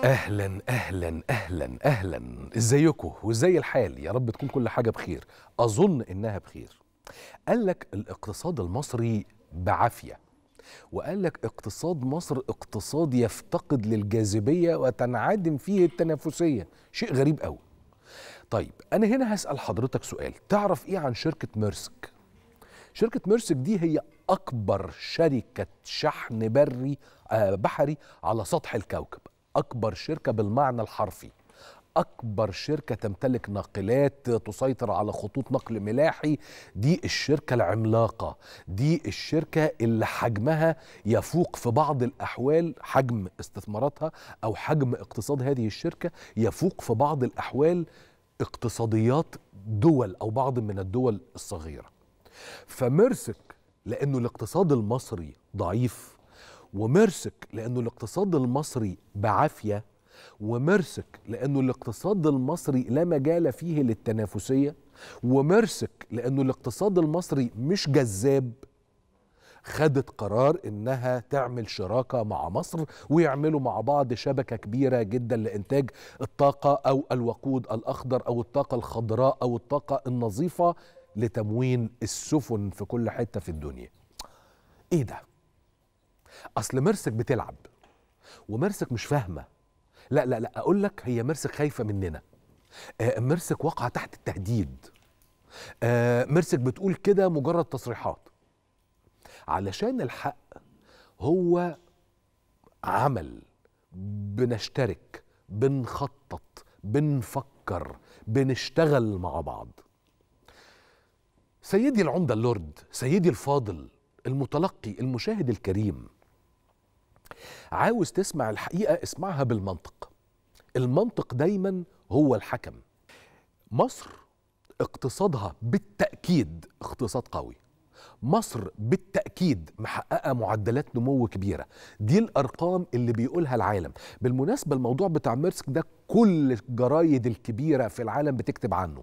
اهلا اهلا اهلا اهلا ازيكم وازاي الحال يا رب تكون كل حاجه بخير اظن انها بخير قال لك الاقتصاد المصري بعافيه وقال لك اقتصاد مصر اقتصاد يفتقد للجاذبيه وتنعدم فيه التنافسيه شيء غريب قوي طيب انا هنا هسال حضرتك سؤال تعرف ايه عن شركه ميرسك شركه ميرسك دي هي اكبر شركه شحن بري آه بحري على سطح الكوكب اكبر شركه بالمعنى الحرفي اكبر شركه تمتلك ناقلات تسيطر على خطوط نقل ملاحي دي الشركه العملاقه دي الشركه اللي حجمها يفوق في بعض الاحوال حجم استثماراتها او حجم اقتصاد هذه الشركه يفوق في بعض الاحوال اقتصاديات دول او بعض من الدول الصغيره فمرسك لانه الاقتصاد المصري ضعيف ومرسك لانه الاقتصاد المصري بعافيه ومرسك لانه الاقتصاد المصري لا مجال فيه للتنافسيه ومرسك لانه الاقتصاد المصري مش جذاب خدت قرار انها تعمل شراكه مع مصر ويعملوا مع بعض شبكه كبيره جدا لانتاج الطاقه او الوقود الاخضر او الطاقه الخضراء او الطاقه النظيفه لتموين السفن في كل حته في الدنيا. ايه ده؟ اصل مرسك بتلعب ومرسك مش فاهمه لا لا لا اقول لك هي مرسك خايفه مننا آه مرسك واقعه تحت التهديد آه مرسك بتقول كده مجرد تصريحات علشان الحق هو عمل بنشترك بنخطط بنفكر بنشتغل مع بعض سيدي العمدة اللورد سيدي الفاضل المتلقي المشاهد الكريم عاوز تسمع الحقيقة اسمعها بالمنطق المنطق دايما هو الحكم مصر اقتصادها بالتأكيد اقتصاد قوي مصر بالتأكيد محققة معدلات نمو كبيرة دي الأرقام اللي بيقولها العالم بالمناسبة الموضوع بتاع ميرسك ده كل الجرايد الكبيرة في العالم بتكتب عنه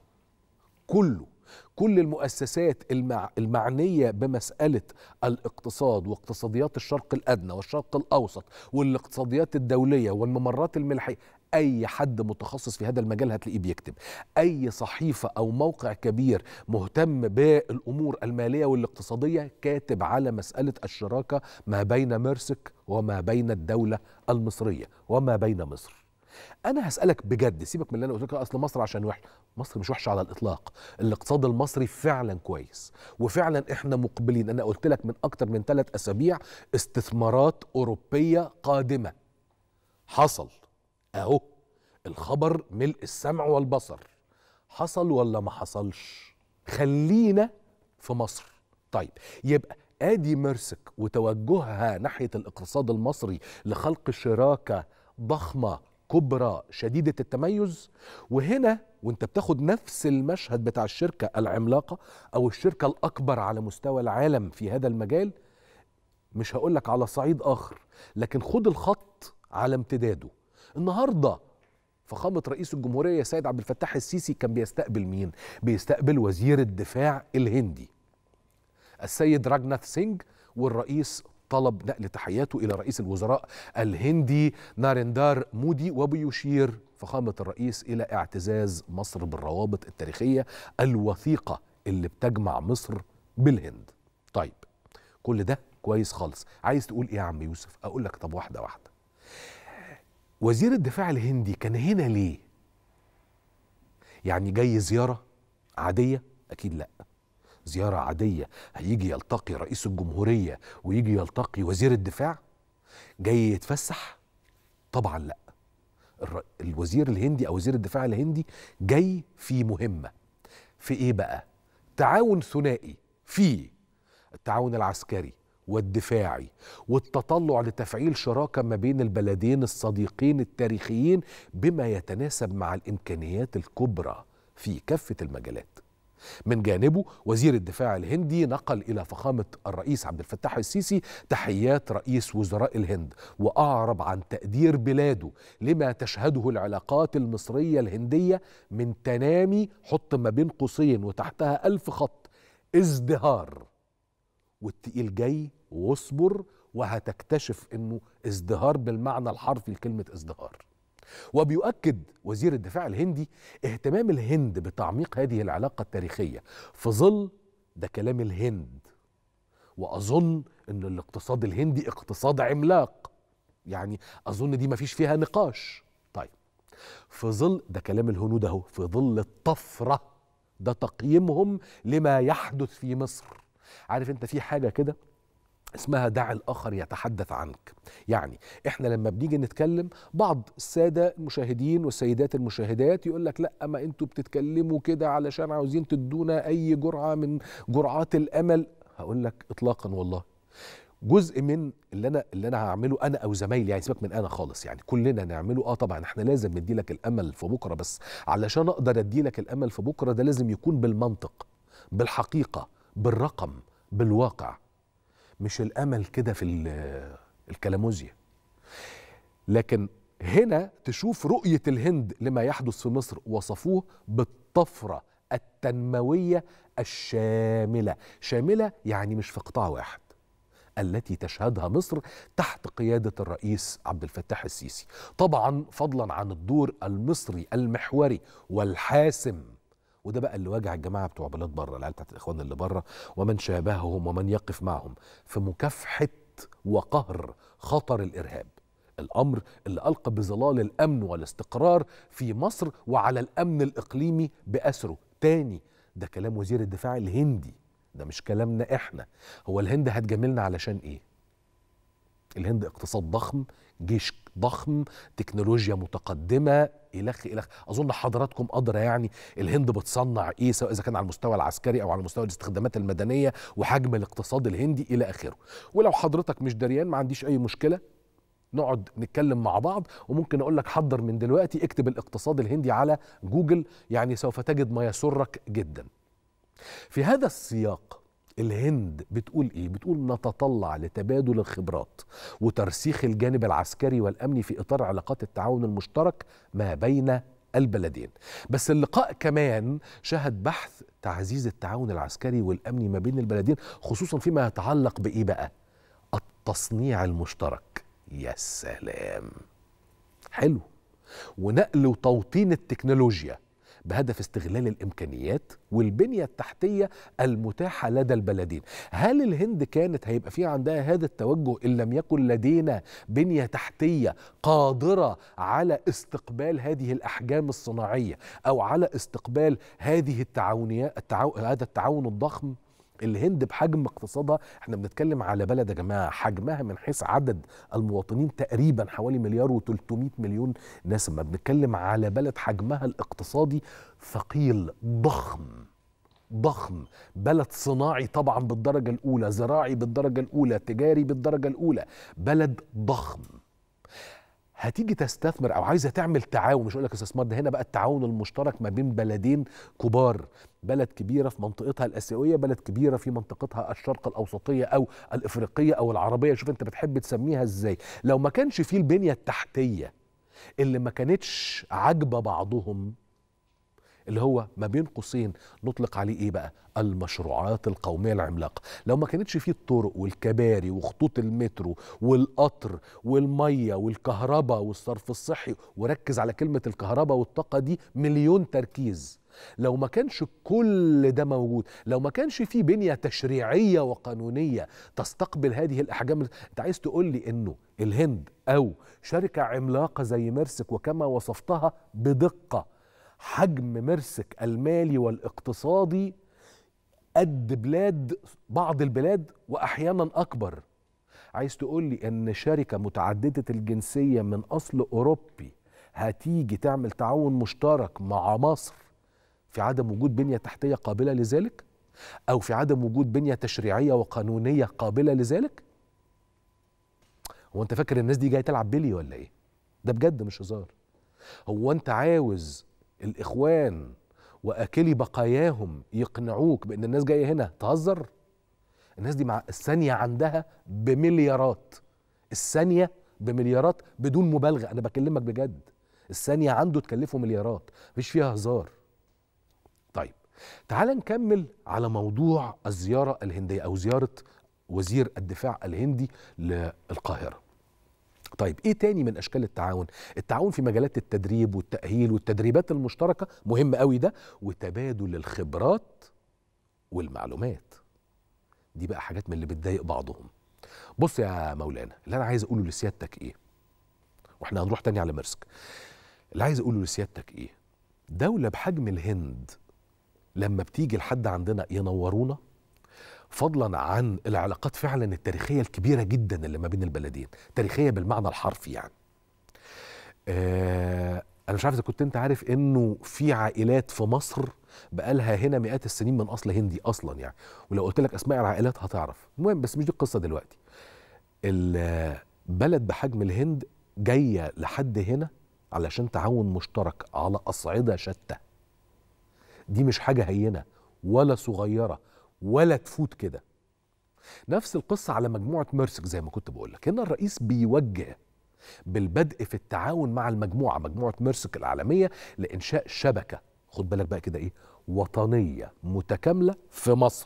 كله كل المؤسسات المع... المعنية بمسألة الاقتصاد واقتصاديات الشرق الأدنى والشرق الأوسط والاقتصاديات الدولية والممرات الملحية أي حد متخصص في هذا المجال هتلاقيه بيكتب أي صحيفة أو موقع كبير مهتم بالأمور المالية والاقتصادية كاتب على مسألة الشراكة ما بين ميرسك وما بين الدولة المصرية وما بين مصر انا هسالك بجد سيبك من اللي انا قلت لك اصل مصر عشان وحشه مصر مش وحشه على الاطلاق الاقتصاد المصري فعلا كويس وفعلا احنا مقبلين انا قلت لك من اكتر من ثلاث اسابيع استثمارات اوروبيه قادمه حصل اهو الخبر ملء السمع والبصر حصل ولا ما حصلش خلينا في مصر طيب يبقى ادي مرسك وتوجهها ناحيه الاقتصاد المصري لخلق شراكه ضخمه كبرى شديدة التميز وهنا وانت بتاخد نفس المشهد بتاع الشركة العملاقة او الشركة الاكبر على مستوى العالم في هذا المجال مش هقولك على صعيد اخر لكن خد الخط على امتداده النهاردة فخامة رئيس الجمهورية سيد عبد الفتاح السيسي كان بيستقبل مين؟ بيستقبل وزير الدفاع الهندي السيد راجناث سينج والرئيس طلب نقل تحياته الى رئيس الوزراء الهندي نارندار مودي وبيشير فخامه الرئيس الى اعتزاز مصر بالروابط التاريخيه الوثيقه اللي بتجمع مصر بالهند. طيب كل ده كويس خالص، عايز تقول ايه يا عم يوسف؟ اقول لك طب واحده واحده. وزير الدفاع الهندي كان هنا ليه؟ يعني جاي زياره عاديه؟ اكيد لا. زيارة عادية هيجي يلتقي رئيس الجمهورية ويجي يلتقي وزير الدفاع جاي يتفسح طبعا لا الوزير الهندي أو وزير الدفاع الهندي جاي في مهمة في إيه بقى تعاون ثنائي في التعاون العسكري والدفاعي والتطلع لتفعيل شراكة ما بين البلدين الصديقين التاريخيين بما يتناسب مع الإمكانيات الكبرى في كافة المجالات من جانبه وزير الدفاع الهندي نقل الى فخامه الرئيس عبد الفتاح السيسي تحيات رئيس وزراء الهند واعرب عن تقدير بلاده لما تشهده العلاقات المصريه الهنديه من تنامي حط ما بين قوسين وتحتها ألف خط ازدهار والتقيل جاي واصبر وهتكتشف انه ازدهار بالمعنى الحرفي لكلمه ازدهار وبيؤكد وزير الدفاع الهندي اهتمام الهند بتعميق هذه العلاقة التاريخية في ظل ده كلام الهند وأظن أن الاقتصاد الهندي اقتصاد عملاق يعني أظن دي مفيش فيها نقاش طيب في ظل ده كلام الهنود اهو في ظل الطفرة ده تقييمهم لما يحدث في مصر عارف انت في حاجة كده اسمها دع الآخر يتحدث عنك يعني احنا لما بنيجي نتكلم بعض السادة المشاهدين والسيدات المشاهدات يقول لك لا ما انتوا بتتكلموا كده علشان عاوزين تدونا اي جرعة من جرعات الامل هقول لك اطلاقا والله جزء من اللي انا اللي انا هعمله انا او زمايلي يعني سيبك من انا خالص يعني كلنا نعمله اه طبعا احنا لازم ندي لك الامل في بكره بس علشان اقدر ادي لك الامل في بكره ده لازم يكون بالمنطق بالحقيقه بالرقم بالواقع مش الامل كده في الكلاموزيا لكن هنا تشوف رؤيه الهند لما يحدث في مصر وصفوه بالطفره التنمويه الشامله شامله يعني مش في قطاع واحد التي تشهدها مصر تحت قيادة الرئيس عبد الفتاح السيسي طبعا فضلا عن الدور المصري المحوري والحاسم وده بقى اللي واجع الجماعه بتوع بلاد بره العيال بتاعت الاخوان اللي بره ومن شابههم ومن يقف معهم في مكافحه وقهر خطر الارهاب الامر اللي القى بظلال الامن والاستقرار في مصر وعلى الامن الاقليمي باسره تاني ده كلام وزير الدفاع الهندي ده مش كلامنا احنا هو الهند هتجاملنا علشان ايه الهند اقتصاد ضخم جيش ضخم تكنولوجيا متقدمة إلخ إلخ أظن حضراتكم أدرى يعني الهند بتصنع إيه سواء إذا كان على المستوى العسكري أو على مستوى الاستخدامات المدنية وحجم الاقتصاد الهندي إلى آخره ولو حضرتك مش دريان ما عنديش أي مشكلة نقعد نتكلم مع بعض وممكن اقول لك حضر من دلوقتي اكتب الاقتصاد الهندي على جوجل يعني سوف تجد ما يسرك جدا في هذا السياق الهند بتقول ايه بتقول نتطلع لتبادل الخبرات وترسيخ الجانب العسكري والامني في اطار علاقات التعاون المشترك ما بين البلدين بس اللقاء كمان شهد بحث تعزيز التعاون العسكري والامني ما بين البلدين خصوصا فيما يتعلق بايه بقى التصنيع المشترك يا سلام حلو ونقل وتوطين التكنولوجيا بهدف استغلال الامكانيات والبنيه التحتيه المتاحه لدى البلدين هل الهند كانت هيبقى في عندها هذا التوجه ان لم يكن لدينا بنيه تحتيه قادره على استقبال هذه الاحجام الصناعيه او على استقبال هذه التعاونيات التعاو... هذا التعاون الضخم الهند بحجم اقتصادها احنا بنتكلم على بلد يا جماعه حجمها من حيث عدد المواطنين تقريبا حوالي مليار و300 مليون ناس ما بنتكلم على بلد حجمها الاقتصادي ثقيل ضخم ضخم بلد صناعي طبعا بالدرجه الاولى زراعي بالدرجه الاولى تجاري بالدرجه الاولى بلد ضخم هتيجي تستثمر او عايزه تعمل تعاون مش اقول لك استثمار ده هنا بقى التعاون المشترك ما بين بلدين كبار بلد كبيره في منطقتها الاسيويه بلد كبيره في منطقتها الشرق الاوسطيه او الافريقيه او العربيه شوف انت بتحب تسميها ازاي لو ما كانش فيه البنيه التحتيه اللي ما كانتش عاجبه بعضهم اللي هو ما بين قوسين نطلق عليه ايه بقى المشروعات القوميه العملاقه لو ما كانتش فيه الطرق والكباري وخطوط المترو والقطر والميه والكهرباء والصرف الصحي وركز على كلمه الكهرباء والطاقه دي مليون تركيز لو ما كانش كل ده موجود لو ما كانش في بنية تشريعية وقانونية تستقبل هذه الأحجام أنت عايز تقول لي أنه الهند أو شركة عملاقة زي ميرسك وكما وصفتها بدقة حجم مرسك المالي والاقتصادي قد بلاد بعض البلاد واحيانا اكبر عايز تقول لي ان شركه متعدده الجنسيه من اصل اوروبي هتيجي تعمل تعاون مشترك مع مصر في عدم وجود بنيه تحتيه قابله لذلك او في عدم وجود بنيه تشريعيه وقانونيه قابله لذلك هو انت فاكر الناس دي جايه تلعب بلي ولا ايه ده بجد مش هزار هو انت عاوز الاخوان واكلي بقاياهم يقنعوك بان الناس جايه هنا تهزر الناس دي مع الثانيه عندها بمليارات الثانيه بمليارات بدون مبالغه انا بكلمك بجد الثانيه عنده تكلفه مليارات مفيش فيها هزار طيب تعال نكمل على موضوع الزياره الهنديه او زياره وزير الدفاع الهندي للقاهره طيب ايه تاني من اشكال التعاون التعاون في مجالات التدريب والتاهيل والتدريبات المشتركه مهم قوي ده وتبادل الخبرات والمعلومات دي بقى حاجات من اللي بتضايق بعضهم بص يا مولانا اللي انا عايز اقوله لسيادتك ايه واحنا هنروح تاني على مرسك اللي عايز اقوله لسيادتك ايه دوله بحجم الهند لما بتيجي لحد عندنا ينورونا فضلا عن العلاقات فعلا التاريخيه الكبيره جدا اللي ما بين البلدين تاريخيه بالمعنى الحرفي يعني آه انا مش عارف اذا كنت انت عارف انه في عائلات في مصر بقالها هنا مئات السنين من اصل هندي اصلا يعني ولو قلت لك اسماء العائلات هتعرف المهم بس مش دي القصه دلوقتي البلد بحجم الهند جايه لحد هنا علشان تعاون مشترك على اصعده شتى دي مش حاجه هينه ولا صغيره ولا تفوت كده نفس القصه على مجموعه ميرسك زي ما كنت بقول لك هنا الرئيس بيوجه بالبدء في التعاون مع المجموعه مجموعه ميرسك العالميه لانشاء شبكه خد بالك بقى كده ايه وطنيه متكامله في مصر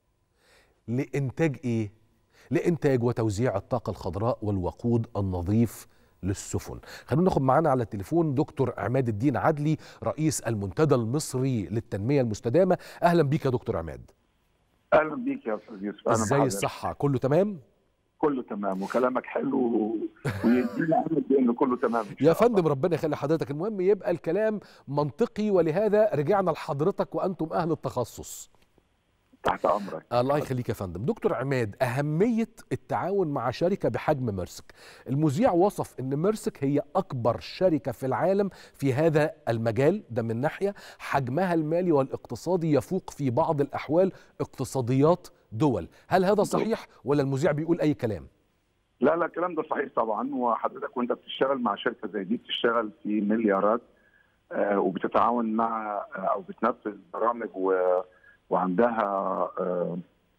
لانتاج ايه لانتاج وتوزيع الطاقه الخضراء والوقود النظيف للسفن خلونا ناخد معانا على التليفون دكتور عماد الدين عدلي رئيس المنتدى المصري للتنميه المستدامه اهلا بيك يا دكتور عماد اهلا بيك يا استاذ يوسف ازاي الصحه كله تمام كله تمام وكلامك حلو ويدينا امل بانه كله تمام إن يا شاء الله. فندم ربنا يخلي حضرتك المهم يبقى الكلام منطقي ولهذا رجعنا لحضرتك وانتم اهل التخصص تحت امرك الله يخليك يا فندم دكتور عماد أهمية التعاون مع شركة بحجم ميرسك المذيع وصف أن ميرسك هي أكبر شركة في العالم في هذا المجال ده من ناحية حجمها المالي والاقتصادي يفوق في بعض الأحوال اقتصاديات دول هل هذا صحيح ولا المذيع بيقول أي كلام لا لا الكلام ده صحيح طبعا وحضرتك وانت بتشتغل مع شركه زي دي بتشتغل في مليارات آه وبتتعاون مع آه او بتنفذ برامج و وعندها آه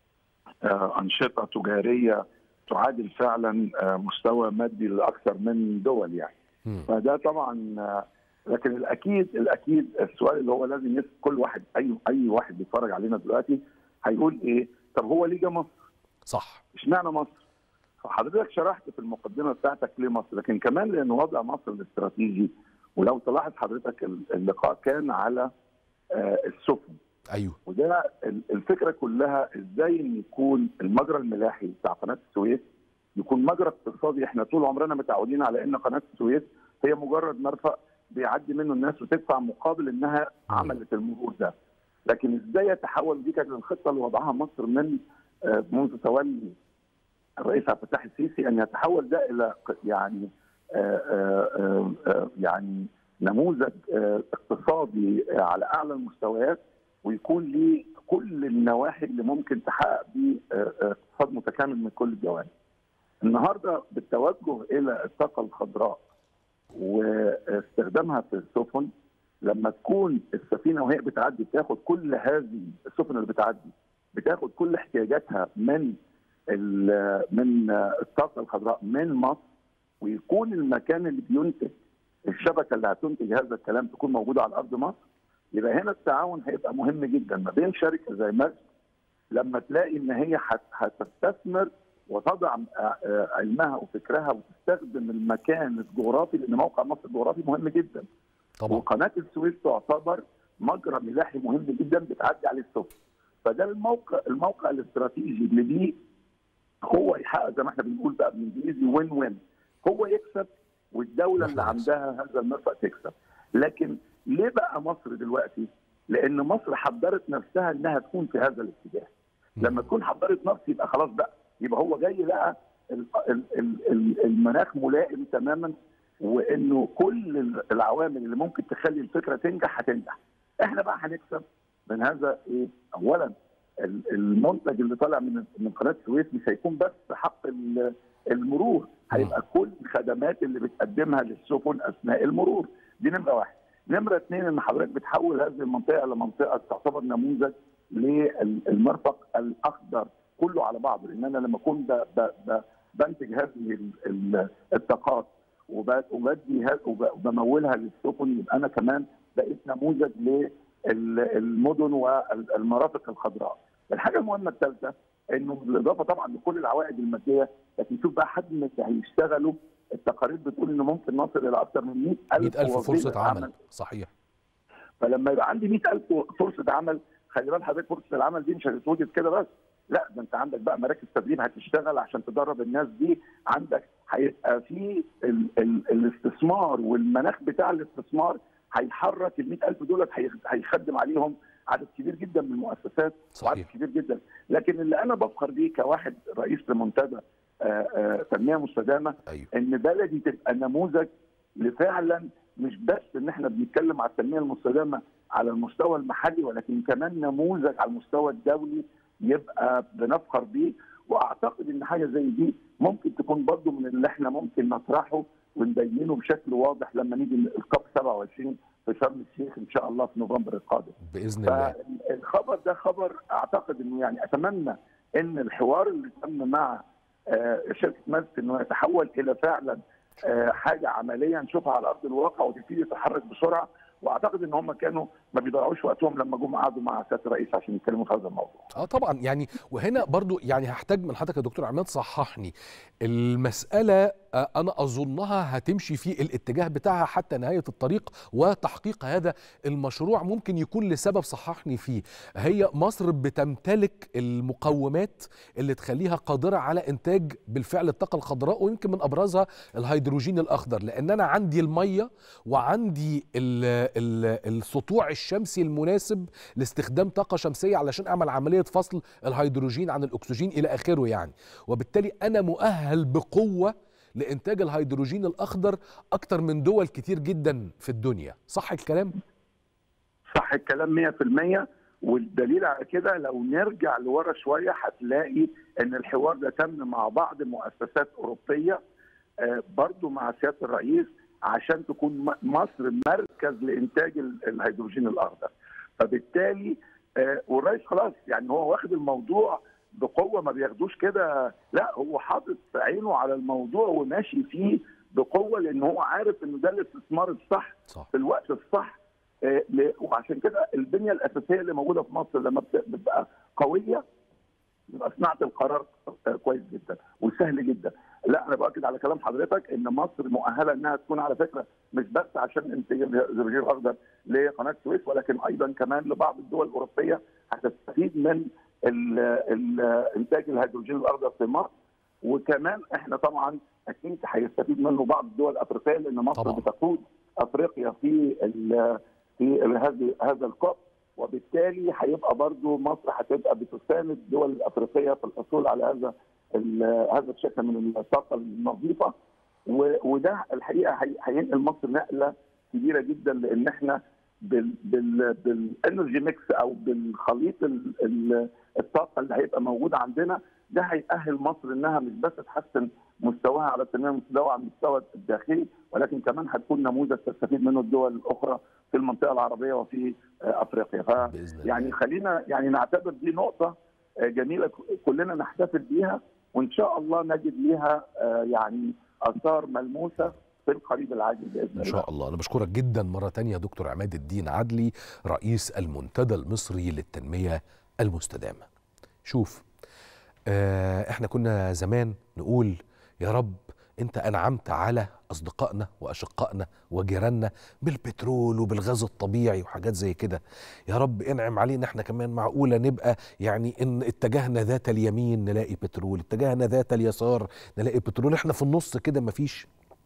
آه انشطه تجاريه تعادل فعلا آه مستوى مادي لاكثر من دول يعني مم. فده طبعا آه لكن الاكيد الاكيد السؤال اللي هو لازم يسال كل واحد اي اي واحد بيتفرج علينا دلوقتي هيقول ايه طب هو ليه جه مصر؟ صح اشمعنى مصر؟ فحضرتك شرحت في المقدمه بتاعتك ليه مصر لكن كمان لان وضع مصر الاستراتيجي ولو تلاحظ حضرتك اللقاء كان على آه السفن أيوه وده ال- الفكره كلها ازاي ان يكون المجرى الملاحي بتاع قناه السويس يكون مجرى اقتصادي احنا طول عمرنا متعودين على ان قناه السويس هي مجرد مرفأ بيعدي منه الناس وتدفع مقابل انها عملت المرور ده لكن ازاي يتحول دي كانت الخطه اللي وضعها مصر من آه، منذ تولي الرئيس عبد الفتاح السيسي ان يتحول ده الى ق- يعني آه، آه، آه، آه، يعني نموذج آه، اقتصادي آه، على اعلى المستويات ويكون ليه كل النواحي اللي ممكن تحقق بيه آه، آه، اقتصاد متكامل من كل الجوانب. النهارده بالتوجه الى الطاقه الخضراء واستخدامها في السفن لما تكون السفينه وهي بتعدي بتاخد كل هذه السفن اللي بتعدي بتاخد كل احتياجاتها من ال- من الطاقه الخضراء من مصر ويكون المكان اللي بينتج الشبكه اللي هتنتج هذا الكلام تكون موجوده على ارض مصر يبقى هنا التعاون هيبقى مهم جدا ما بين شركه زي ميرسك لما تلاقي ان هي هت- هتستثمر وتضع آه، آه، علمها وفكرها وتستخدم المكان الجغرافي لان موقع مصر الجغرافي مهم جدا طبعا وقناه السويس تعتبر مجرى ملاحي مهم جدا بتعدي عليه السفن فده الموقع الموقع الاستراتيجي اللي بيه هو يحقق زي ما احنا بنقول بقى بالانجليزي وين وين هو يكسب والدوله اللي واحنا نكسب. عندها هذا المرفأ تكسب لكن ليه بقى مصر دلوقتي؟ لان مصر حضرت نفسها انها تكون في هذا الاتجاه لما تكون حضرت نفس يبقى خلاص بقى يبقى هو جاي لقى ال- ال- ال- ال- المناخ ملائم تماما وانه كل العوامل اللي ممكن تخلي الفكره تنجح هتنجح احنا بقى هنكسب من هذا ايه اولا ال- المنتج اللي طالع من من قناه السويس مش هيكون بس حق ال- المرور هيبقى كل الخدمات اللي بتقدمها للسفن اثناء المرور دي نمره واحد نمره اثنين ان حضرتك بتحول هذه المنطقه لمنطقه تعتبر نموذج للمرفق الاخضر كله على بعضه لان انا لما اكون ب- ب- ب- بنتج هذه ال- ال- الطاقات وب- وبدي ه- وب- وبمولها للسفن يبقى انا كمان بقيت نموذج للمدن والمرافق الخضراء. الحاجه المهمه الثالثه انه بالاضافه طبعا لكل العوائد الماديه لكن شوف بقى حجم اللي هيشتغلوا التقارير بتقول ان ممكن نصل الى اكثر من 100000 100000 فرصه وظيفة عمل صحيح فلما يبقى عندي 100000 فرصه عمل خلي بال حضرتك فرصه العمل دي مش هتتوجد كده بس لا ده انت عندك بقى مراكز تدريب هتشتغل عشان تدرب الناس دي عندك هيبقى في ال ال الاستثمار والمناخ بتاع الاستثمار هيحرك ال 100000 دولت هي- هيخدم عليهم عدد كبير جدا من المؤسسات وعدد صحيح كبير جدا لكن اللي انا بفخر بيه كواحد رئيس لمنتدى آه، آه، تنميه مستدامه ايوه ان بلدي تبقى نموذج لفعلا مش بس ان احنا بنتكلم على التنميه المستدامه على المستوى المحلي ولكن كمان نموذج على المستوى الدولي يبقى بنفخر بيه واعتقد ان حاجه زي دي ممكن تكون برضو من اللي احنا ممكن نطرحه ونبينه بشكل واضح لما نيجي الكاب 27 في شرم الشيخ ان شاء الله في نوفمبر القادم. باذن الله فالخبر ده خبر اعتقد انه يعني اتمنى ان الحوار اللي تم مع آه، شركه ماسك انه يتحول الى فعلا آه، حاجه عمليه نشوفها على ارض الواقع وتبتدي تتحرك بسرعه واعتقد ان هم كانوا ما بيضيعوش وقتهم لما جم قعدوا مع سياده الرئيس عشان يتكلموا في هذا الموضوع. اه طبعا يعني وهنا برضو يعني هحتاج من حضرتك يا دكتور عماد صححني المسألة آه، أنا أظنها هتمشي في الاتجاه بتاعها حتى نهاية الطريق وتحقيق هذا المشروع ممكن يكون لسبب صححني فيه هي مصر بتمتلك المقومات اللي تخليها قادرة على إنتاج بالفعل الطاقة الخضراء ويمكن من أبرزها الهيدروجين الأخضر لأن أنا عندي المية وعندي ال ال السطوع الشمسي المناسب لاستخدام طاقة شمسية علشان أعمل عملية فصل الهيدروجين عن الأكسجين إلى آخره يعني وبالتالي أنا مؤهل بقوة لإنتاج الهيدروجين الأخضر أكتر من دول كتير جدا في الدنيا صح الكلام؟ صح الكلام 100% والدليل على كده لو نرجع لورا شويه هتلاقي ان الحوار ده تم مع بعض مؤسسات اوروبيه آه، برضو مع سياده الرئيس عشان تكون م- مصر مركز لانتاج ال- الهيدروجين الاخضر فبالتالي آه، والرئيس خلاص يعني هو واخد الموضوع بقوه ما بياخدوش كده لا هو حاطط عينه على الموضوع وماشي فيه بقوه لان هو عارف انه ده الاستثمار الصح صح في الوقت الصح آه، ل- وعشان كده البنيه الاساسيه اللي موجوده في مصر لما بت- بتبقى قويه يبقى صناعه القرار آه، كويس جدا وسهل جدا لا انا باكد على كلام حضرتك ان مصر مؤهله انها تكون على فكره مش بس عشان انتاج الهيدروجين الاخضر لقناه السويس ولكن ايضا كمان لبعض الدول الاوروبيه هتستفيد من ال- ال- انتاج الهيدروجين الاخضر في مصر وكمان احنا طبعا اكيد هيستفيد منه بعض الدول الافريقيه لان مصر طبعاً. بتقود افريقيا في ال- في هذا هذا الكوب وبالتالي هيبقى برضو مصر هتبقى بتساند الدول الافريقيه في الحصول على هذا ال- هذا الشكل من الطاقه النظيفه و- وده الحقيقه هي- هينقل مصر نقله كبيره جدا لان احنا بال بال بالانرجي ميكس او بالخليط ال- ال- الطاقه اللي هيبقى موجود عندنا ده هيأهل مصر انها مش بس تحسن مستواها على التنميه المستدامه على المستوى الداخلي ولكن كمان هتكون نموذج تستفيد منه الدول الاخرى في المنطقه العربيه وفي آه، افريقيا ف بإذن الله يعني خلينا يعني نعتبر دي نقطه آه، جميله ك- كلنا نحتفل بيها وان شاء الله نجد ليها آه، يعني اثار ملموسه في القريب العاجل باذن إن الله شاء الله أنا بشكرك جدا مرة تانية دكتور عماد الدين عدلي رئيس المنتدى المصري للتنمية المستدامة شوف آه احنا كنا زمان نقول يا رب انت انعمت على اصدقائنا واشقائنا وجيراننا بالبترول وبالغاز الطبيعي وحاجات زي كده يا رب انعم علينا احنا كمان معقوله نبقى يعني ان اتجهنا ذات اليمين نلاقي بترول اتجهنا ذات اليسار نلاقي بترول احنا في النص كده مفيش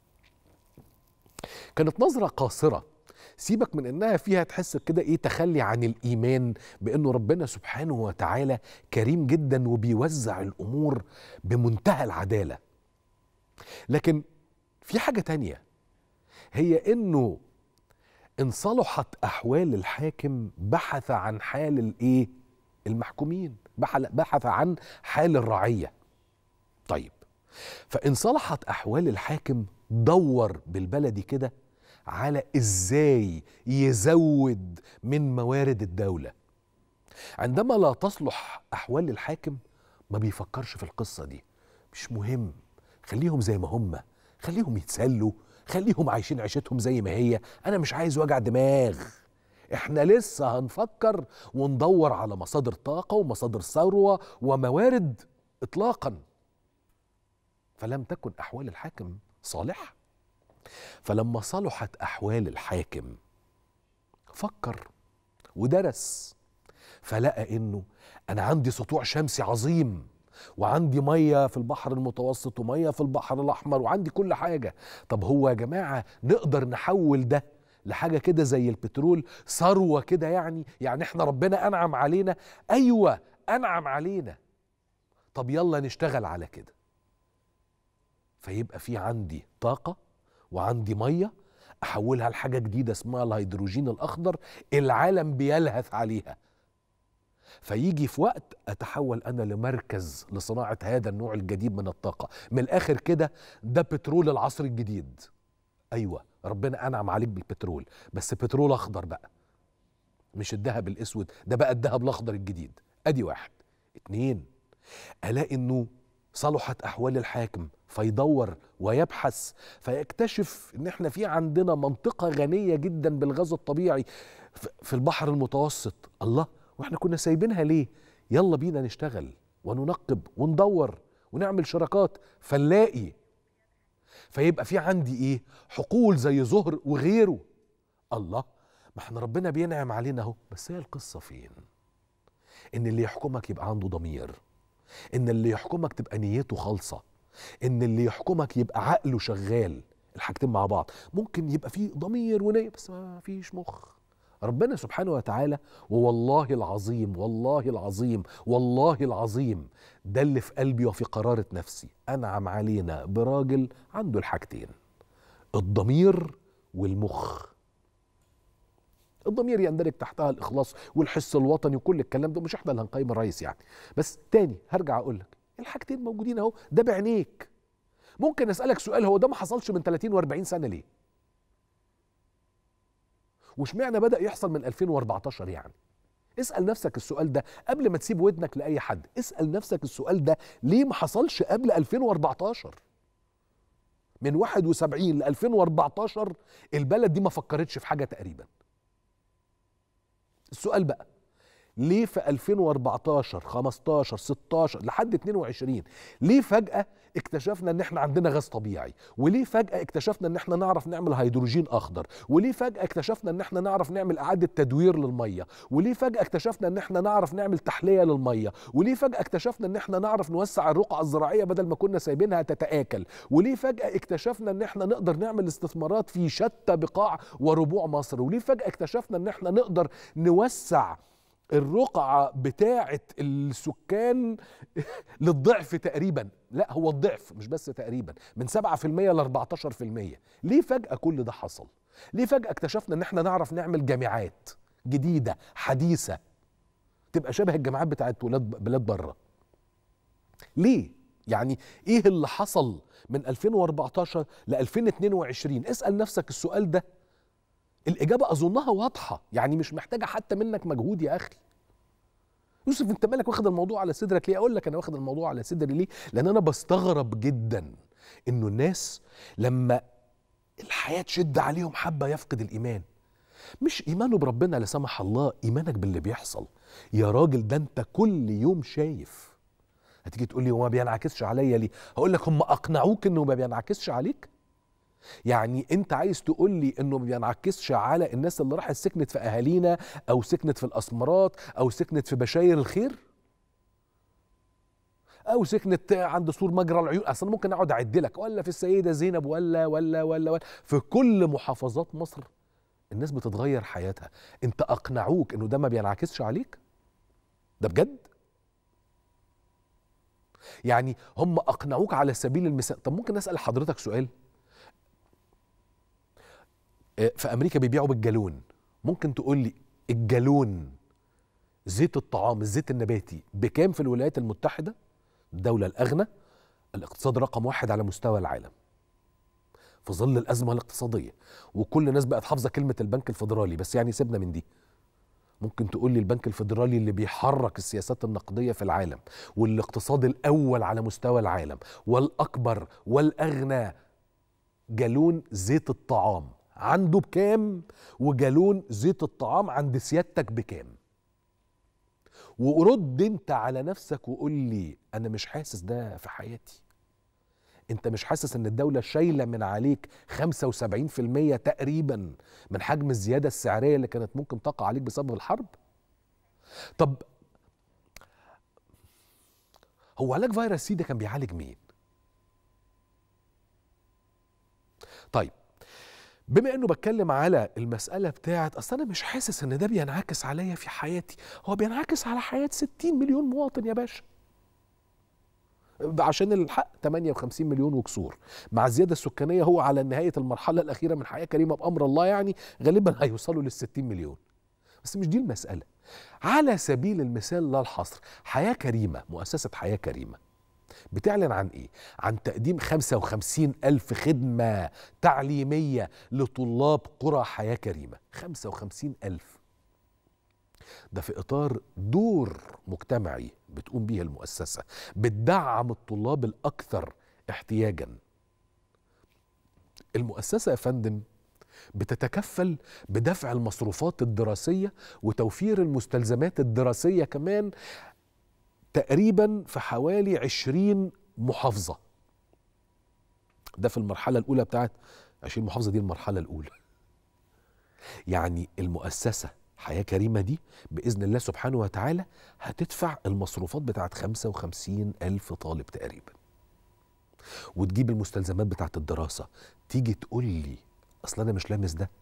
كانت نظرة قاصرة سيبك من انها فيها تحس كده ايه تخلي عن الايمان بانه ربنا سبحانه وتعالى كريم جدا وبيوزع الامور بمنتهى العدالة لكن في حاجة تانية هي انه ان صلحت احوال الحاكم بحث عن حال الايه المحكومين بحل- بحث عن حال الرعية طيب فإن صلحت أحوال الحاكم دور بالبلدي كده على إزاي يزود من موارد الدولة عندما لا تصلح أحوال الحاكم ما بيفكرش في القصة دي مش مهم خليهم زي ما هم خليهم يتسلوا خليهم عايشين عيشتهم زي ما هي أنا مش عايز وجع دماغ احنا لسه هنفكر وندور على مصادر طاقة ومصادر ثروة وموارد إطلاقاً فلم تكن احوال الحاكم صالح فلما صلحت احوال الحاكم فكر ودرس فلقى انه انا عندي سطوع شمسي عظيم وعندي ميه في البحر المتوسط وميه في البحر الاحمر وعندي كل حاجه طب هو يا جماعه نقدر نحول ده لحاجه كده زي البترول ثروه كده يعني يعني احنا ربنا انعم علينا ايوه انعم علينا طب يلا نشتغل على كده فيبقى في عندي طاقه وعندي ميه احولها لحاجه جديده اسمها الهيدروجين الاخضر العالم بيلهث عليها فيجي في وقت اتحول انا لمركز لصناعه هذا النوع الجديد من الطاقه من الاخر كده ده بترول العصر الجديد ايوه ربنا انعم عليك بالبترول بس بترول اخضر بقى مش الذهب الاسود ده بقى الذهب الاخضر الجديد ادي واحد اتنين الاقي انه صلحت احوال الحاكم فيدور ويبحث فيكتشف ان احنا في عندنا منطقه غنيه جدا بالغاز الطبيعي في البحر المتوسط الله واحنا كنا سايبينها ليه يلا بينا نشتغل وننقب وندور ونعمل شراكات فنلاقي فيبقى في عندي ايه حقول زي زهر وغيره الله ما احنا ربنا بينعم علينا اهو بس هي القصه فين ان اللي يحكمك يبقى عنده ضمير ان اللي يحكمك تبقى نيته خالصه ان اللي يحكمك يبقى عقله شغال الحاجتين مع بعض ممكن يبقى فيه ضمير ونية بس ما فيش مخ ربنا سبحانه وتعالى ووالله العظيم والله العظيم والله العظيم ده اللي في قلبي وفي قرارة نفسي أنعم علينا براجل عنده الحاجتين الضمير والمخ الضمير يندرج تحتها الإخلاص والحس الوطني وكل الكلام ده مش احنا اللي هنقيم الرئيس يعني بس تاني هرجع أقول لك الحاجتين موجودين أهو ده بعينيك ممكن أسألك سؤال هو ده ما حصلش من 30 و40 سنة ليه؟ واشمعنى بدأ يحصل من 2014 يعني اسأل نفسك السؤال ده قبل ما تسيب ودنك لأي حد اسأل نفسك السؤال ده ليه ما حصلش قبل 2014 من 71 ل 2014 البلد دي ما فكرتش في حاجة تقريبا السؤال بقى ليه في 2014 15 16 لحد 22 ليه فجأة اكتشفنا ان احنا عندنا غاز طبيعي وليه فجأة اكتشفنا ان احنا نعرف نعمل هيدروجين اخضر وليه فجأة اكتشفنا ان احنا نعرف نعمل اعادة تدوير للمية وليه فجأة اكتشفنا ان احنا نعرف نعمل تحلية للمية وليه فجأة اكتشفنا ان احنا نعرف نوسع الرقعة الزراعية بدل ما كنا سايبينها تتآكل وليه فجأة اكتشفنا ان احنا نقدر نعمل استثمارات في شتى بقاع وربوع مصر وليه فجأة اكتشفنا ان احنا نقدر نوسع الرقعة بتاعة السكان للضعف تقريبا لا هو الضعف مش بس تقريبا من 7% ل 14% ليه فجأة كل ده حصل ليه فجأة اكتشفنا ان احنا نعرف نعمل جامعات جديدة حديثة تبقى شبه الجامعات بتاعت ولاد بلاد بره ليه يعني ايه اللي حصل من 2014 ل 2022 اسأل نفسك السؤال ده الإجابة أظنها واضحة يعني مش محتاجة حتى منك مجهود يا أخي يوسف أنت مالك واخد الموضوع على صدرك ليه؟ أقول لك أنا واخد الموضوع على صدري ليه؟ لأن أنا بستغرب جدا إنه الناس لما الحياة تشد عليهم حبة يفقد الإيمان مش إيمانه بربنا لا سمح الله إيمانك باللي بيحصل يا راجل ده أنت كل يوم شايف هتيجي تقول لي هو ما بينعكسش عليا ليه؟ هقول لك هم أقنعوك إنه ما بينعكسش عليك؟ يعني انت عايز تقول لي انه ما بينعكسش على الناس اللي راحت سكنت في اهالينا او سكنت في الاسمرات او سكنت في بشاير الخير او سكنت عند سور مجرى العيون اصلا ممكن اقعد اعد لك ولا في السيده زينب ولا ولا ولا ولا في كل محافظات مصر الناس بتتغير حياتها انت اقنعوك انه ده ما بينعكسش عليك ده بجد يعني هم اقنعوك على سبيل المثال طب ممكن اسال حضرتك سؤال في امريكا بيبيعوا بالجالون ممكن تقول لي الجالون زيت الطعام الزيت النباتي بكام في الولايات المتحده الدوله الاغنى الاقتصاد رقم واحد على مستوى العالم في ظل الازمه الاقتصاديه وكل الناس بقت حافظه كلمه البنك الفيدرالي بس يعني سيبنا من دي ممكن تقول لي البنك الفيدرالي اللي بيحرك السياسات النقديه في العالم والاقتصاد الاول على مستوى العالم والاكبر والاغنى جالون زيت الطعام عنده بكام وجالون زيت الطعام عند سيادتك بكام ورد انت على نفسك وقول لي انا مش حاسس ده في حياتي انت مش حاسس ان الدولة شايلة من عليك 75% تقريبا من حجم الزيادة السعرية اللي كانت ممكن تقع عليك بسبب الحرب طب هو علاج فيروس سي ده كان بيعالج مين طيب بما انه بتكلم على المساله بتاعت اصل انا مش حاسس ان ده بينعكس عليا في حياتي هو بينعكس على حياه 60 مليون مواطن يا باشا عشان الحق 58 مليون وكسور مع الزياده السكانيه هو على نهايه المرحله الاخيره من حياه كريمه بامر الله يعني غالبا هيوصلوا لل 60 مليون بس مش دي المساله على سبيل المثال لا الحصر حياه كريمه مؤسسه حياه كريمه بتعلن عن ايه؟ عن تقديم 55 ألف خدمة تعليمية لطلاب قرى حياة كريمة 55 ألف ده في إطار دور مجتمعي بتقوم به المؤسسة بتدعم الطلاب الأكثر احتياجا المؤسسة يا فندم بتتكفل بدفع المصروفات الدراسية وتوفير المستلزمات الدراسية كمان تقريبا في حوالي عشرين محافظة ده في المرحلة الأولى بتاعت عشرين محافظة دي المرحلة الأولى يعني المؤسسة حياة كريمة دي بإذن الله سبحانه وتعالى هتدفع المصروفات بتاعت خمسة وخمسين ألف طالب تقريبا وتجيب المستلزمات بتاعت الدراسة تيجي تقول لي أصل أنا مش لامس ده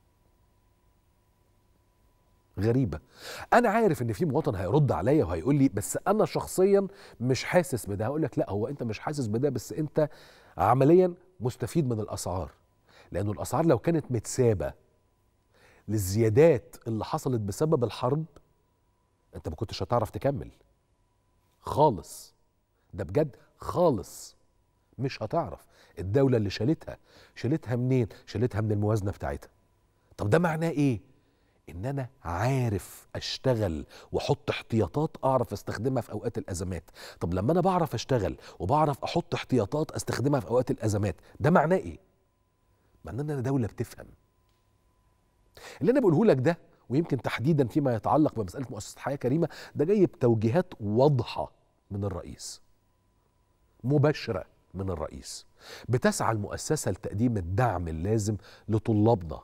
غريبة أنا عارف إن في مواطن هيرد عليا وهيقول لي بس أنا شخصيا مش حاسس بده هقول لك لا هو أنت مش حاسس بده بس أنت عمليا مستفيد من الأسعار لأنه الأسعار لو كانت متسابة للزيادات اللي حصلت بسبب الحرب أنت ما كنتش هتعرف تكمل خالص ده بجد خالص مش هتعرف الدولة اللي شالتها شالتها منين؟ شالتها من الموازنة بتاعتها طب ده معناه إيه؟ ان انا عارف اشتغل واحط احتياطات اعرف استخدمها في اوقات الازمات طب لما انا بعرف اشتغل وبعرف احط احتياطات استخدمها في اوقات الازمات ده معناه ايه معناه ان انا دوله بتفهم اللي انا بقوله لك ده ويمكن تحديدا فيما يتعلق بمساله مؤسسه حياه كريمه ده جاي بتوجيهات واضحه من الرئيس مباشره من الرئيس بتسعى المؤسسه لتقديم الدعم اللازم لطلابنا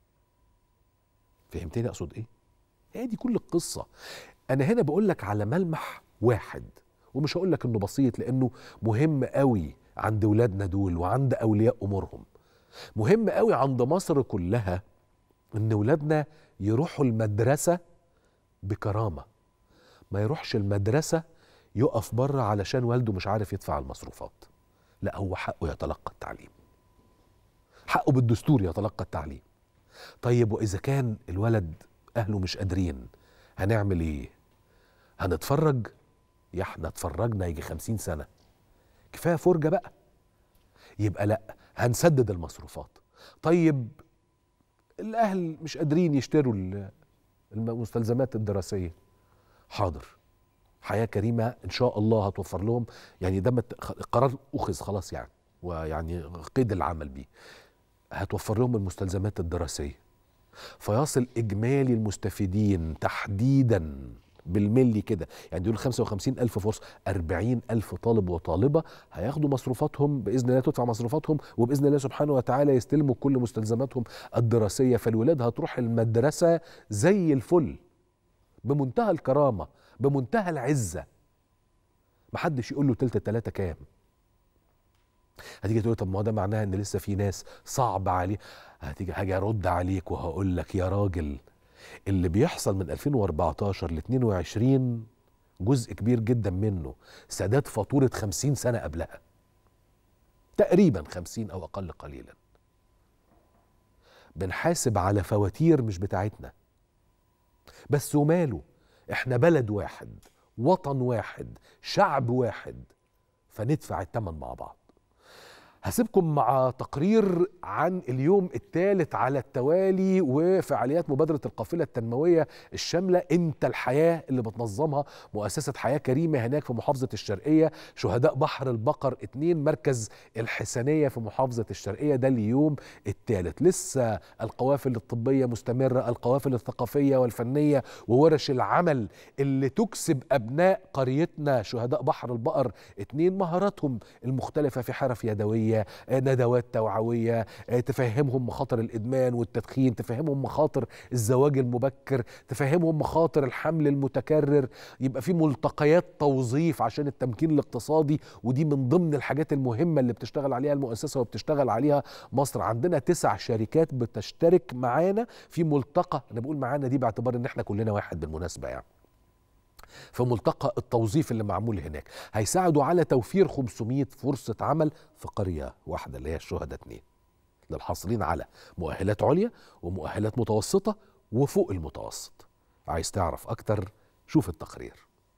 فهمتني اقصد ايه هي دي كل القصه انا هنا بقول لك على ملمح واحد ومش هقول لك انه بسيط لانه مهم قوي عند ولادنا دول وعند اولياء امورهم مهم قوي عند مصر كلها ان ولادنا يروحوا المدرسه بكرامه ما يروحش المدرسه يقف بره علشان والده مش عارف يدفع المصروفات لا هو حقه يتلقى التعليم حقه بالدستور يتلقى التعليم طيب واذا كان الولد اهله مش قادرين هنعمل ايه هنتفرج يا احنا اتفرجنا يجي خمسين سنة كفاية فرجة بقى يبقى لا هنسدد المصروفات طيب الاهل مش قادرين يشتروا المستلزمات الدراسية حاضر حياة كريمة ان شاء الله هتوفر لهم يعني ده قرار اخذ خلاص يعني ويعني قيد العمل بيه هتوفر لهم المستلزمات الدراسية فيصل إجمالي المستفيدين تحديدا بالملي كده يعني دول 55 ألف فرصة 40 ألف طالب وطالبة هياخدوا مصروفاتهم بإذن الله تدفع مصروفاتهم وبإذن الله سبحانه وتعالى يستلموا كل مستلزماتهم الدراسية فالولاد هتروح المدرسة زي الفل بمنتهى الكرامة بمنتهى العزة محدش يقول له تلت تلاتة كام هتيجي تقول طب ما هو ده معناها ان لسه في ناس صعب عليه هتيجي هاجي ارد عليك وهقول لك يا راجل اللي بيحصل من 2014 ل 22 جزء كبير جدا منه سداد فاتوره 50 سنه قبلها تقريبا 50 او اقل قليلا بنحاسب على فواتير مش بتاعتنا بس وماله احنا بلد واحد وطن واحد شعب واحد فندفع الثمن مع بعض هسيبكم مع تقرير عن اليوم الثالث على التوالي وفعاليات مبادرة القافلة التنموية الشاملة انت الحياة اللي بتنظمها مؤسسة حياة كريمة هناك في محافظة الشرقية شهداء بحر البقر اتنين مركز الحسنية في محافظة الشرقية ده اليوم الثالث لسه القوافل الطبية مستمرة القوافل الثقافية والفنية وورش العمل اللي تكسب أبناء قريتنا شهداء بحر البقر اتنين مهاراتهم المختلفة في حرف يدوية ندوات توعوية تفهمهم مخاطر الإدمان والتدخين تفهمهم مخاطر الزواج المبكر تفهمهم مخاطر الحمل المتكرر يبقى في ملتقيات توظيف عشان التمكين الاقتصادي ودي من ضمن الحاجات المهمة اللي بتشتغل عليها المؤسسة وبتشتغل عليها مصر عندنا تسع شركات بتشترك معانا في ملتقى أنا بقول معانا دي باعتبار إن احنا كلنا واحد بالمناسبة يعني في ملتقى التوظيف اللي معمول هناك هيساعدوا على توفير 500 فرصة عمل في قرية واحدة اللي هي الشهداء اتنين للحاصلين على مؤهلات عليا ومؤهلات متوسطة وفوق المتوسط عايز تعرف أكتر شوف التقرير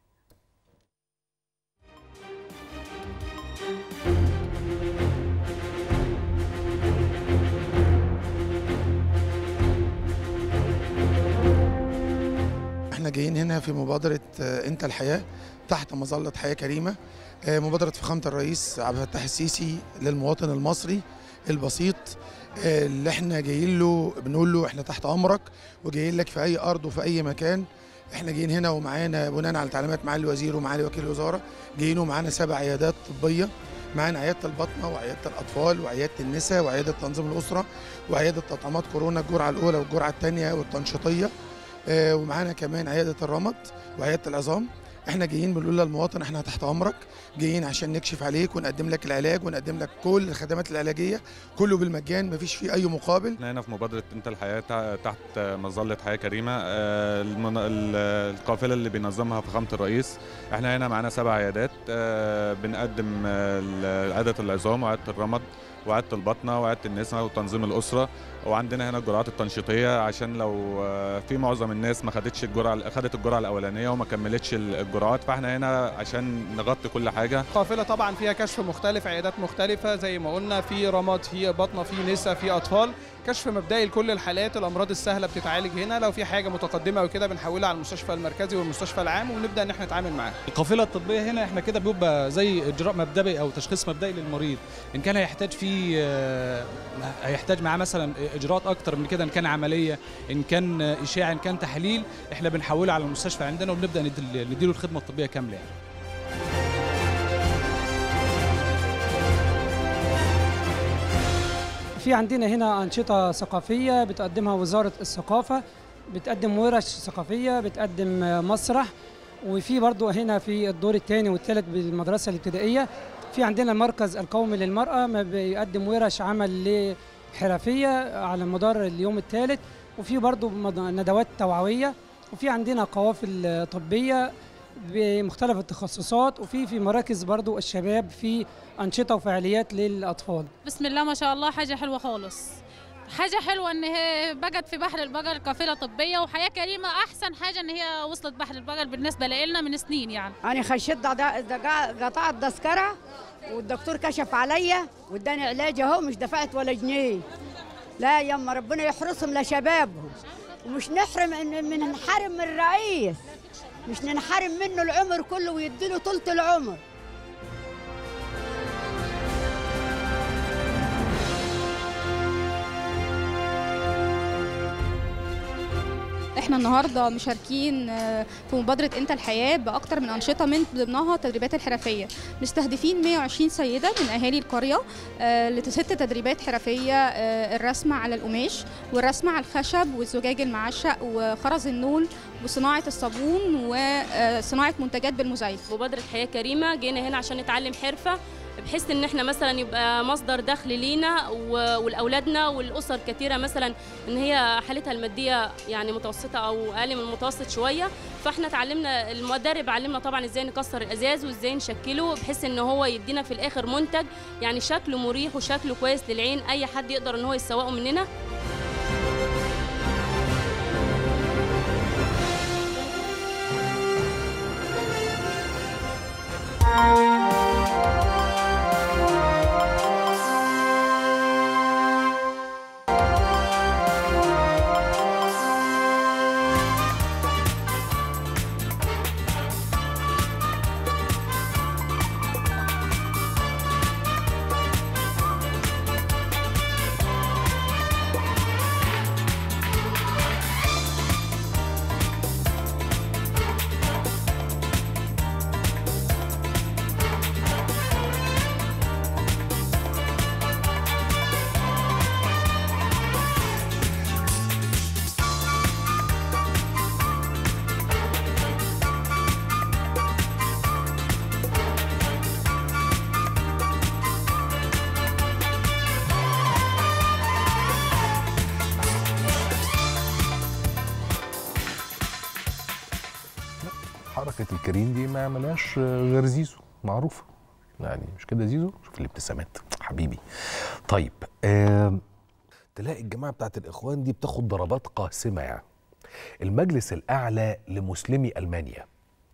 احنا جايين هنا في مبادرة آه، انت الحياة تحت مظلة حياة كريمة آه، مبادرة فخامة الرئيس عبد الفتاح السيسي للمواطن المصري البسيط آه، اللي احنا جايين له بنقول له احنا تحت امرك وجايين لك في اي ارض وفي اي مكان احنا جايين هنا ومعانا بناء على تعليمات معالي الوزير ومعالي وكيل الوزاره جايين ومعانا سبع عيادات طبيه معانا عياده البطنه وعياده الاطفال وعياده النساء وعياده تنظيم الاسره وعياده تطعيمات كورونا الجرعه الاولى والجرعه الثانيه والتنشيطيه آه، ومعانا كمان عياده الرمد وعياده العظام احنا جايين بنقول للمواطن احنا تحت امرك جايين عشان نكشف عليك ونقدم لك العلاج ونقدم لك كل الخدمات العلاجيه كله بالمجان مفيش فيه اي مقابل احنا هنا في مبادرة انت الحياة تع- تحت مظلة حياة كريمة آه، المن- ال- القافلة اللي بينظمها فخامة الرئيس احنا هنا معانا سبع عيادات آه، بنقدم آه، ال- عيادة العظام وعيادة الرمد وعيادة البطنة وعيادة النساء وتنظيم الأسرة وعندنا هنا الجرعات التنشيطية عشان لو آه، في معظم الناس ما خدتش الجرعة خدت الجرعة الأولانية وما كملتش ال- الجرعات فاحنا هنا عشان نغطي كل حاجة قافلة طبعا فيها كشف مختلف عيادات مختلفة زي ما قلنا في رمد في بطنة في نساء في أطفال كشف مبدئي لكل الحالات الأمراض السهلة بتتعالج هنا لو في حاجة متقدمة أو كده بنحولها على المستشفى المركزي والمستشفى العام ونبدأ إن احنا نتعامل معاها القافله الطبيه هنا احنا كده بيبقى زي اجراء مبدئي او تشخيص مبدئي للمريض ان كان هيحتاج فيه آه، هيحتاج معاه مثلا اجراءات اكتر من كده ان كان عمليه ان كان اشاعه ان كان تحليل احنا بنحوله على المستشفى عندنا وبنبدا ندي- نديله الخدمه الطبيه كامله يعني. في عندنا هنا أنشطة ثقافية بتقدمها وزارة الثقافة بتقدم ورش ثقافية بتقدم آه، مسرح وفي برضو هنا في الدور الثاني والثالث بالمدرسة الابتدائية في عندنا المركز القومي للمرأة ما بيقدم ورش عمل حرفية على مدار اليوم الثالث وفي برضو مد- ندوات توعوية وفي عندنا قوافل آه، طبية بمختلف التخصصات وفي في مراكز برضو الشباب في أنشطة وفعاليات للأطفال بسم الله ما شاء الله حاجة حلوة خالص حاجة حلوة ان هي بقت في بحر البقر قافلة طبية وحياة كريمة احسن حاجة ان هي وصلت بحر البقر بالنسبة لنا من سنين يعني أنا خشيت ضع- ضع- قطعت تذكرة والدكتور كشف عليا واداني علاج أهو مش دفعت ولا جنيه لا يما ربنا يحرسهم لشبابهم ومش نحرم إن- من نحرم من الرئيس مش ننحرم منه العمر كله ويديله طولة العمر احنا النهارده مشاركين آه، في مبادره انت الحياه باكتر من انشطه من ضمنها التدريبات الحرفيه مستهدفين 120 سيده من اهالي القريه آه، لست تدريبات حرفيه آه، الرسم على القماش والرسم على الخشب والزجاج المعشق وخرز النول وصناعه الصابون وصناعه منتجات بالمزيف مبادرة حياة كريمة جينا هنا عشان نتعلم حرفة بحيث ان احنا مثلا يبقى مصدر دخل لينا و- ولاولادنا والاسر كثيره مثلا ان هي حالتها الماديه يعني متوسطه او اقل من المتوسط شويه فاحنا اتعلمنا المدرب علمنا طبعا ازاي نكسر الازاز وازاي نشكله بحيث ان هو يدينا في الاخر منتج يعني شكله مريح وشكله كويس للعين اي حد يقدر ان هو يسوقه مننا حركه الكريم دي ما عملهاش غير زيزو معروفه يعني مش كده زيزو شوف الابتسامات حبيبي طيب آه تلاقي الجماعه بتاعت الاخوان دي بتاخد ضربات قاسمه يعني المجلس الاعلى لمسلمي المانيا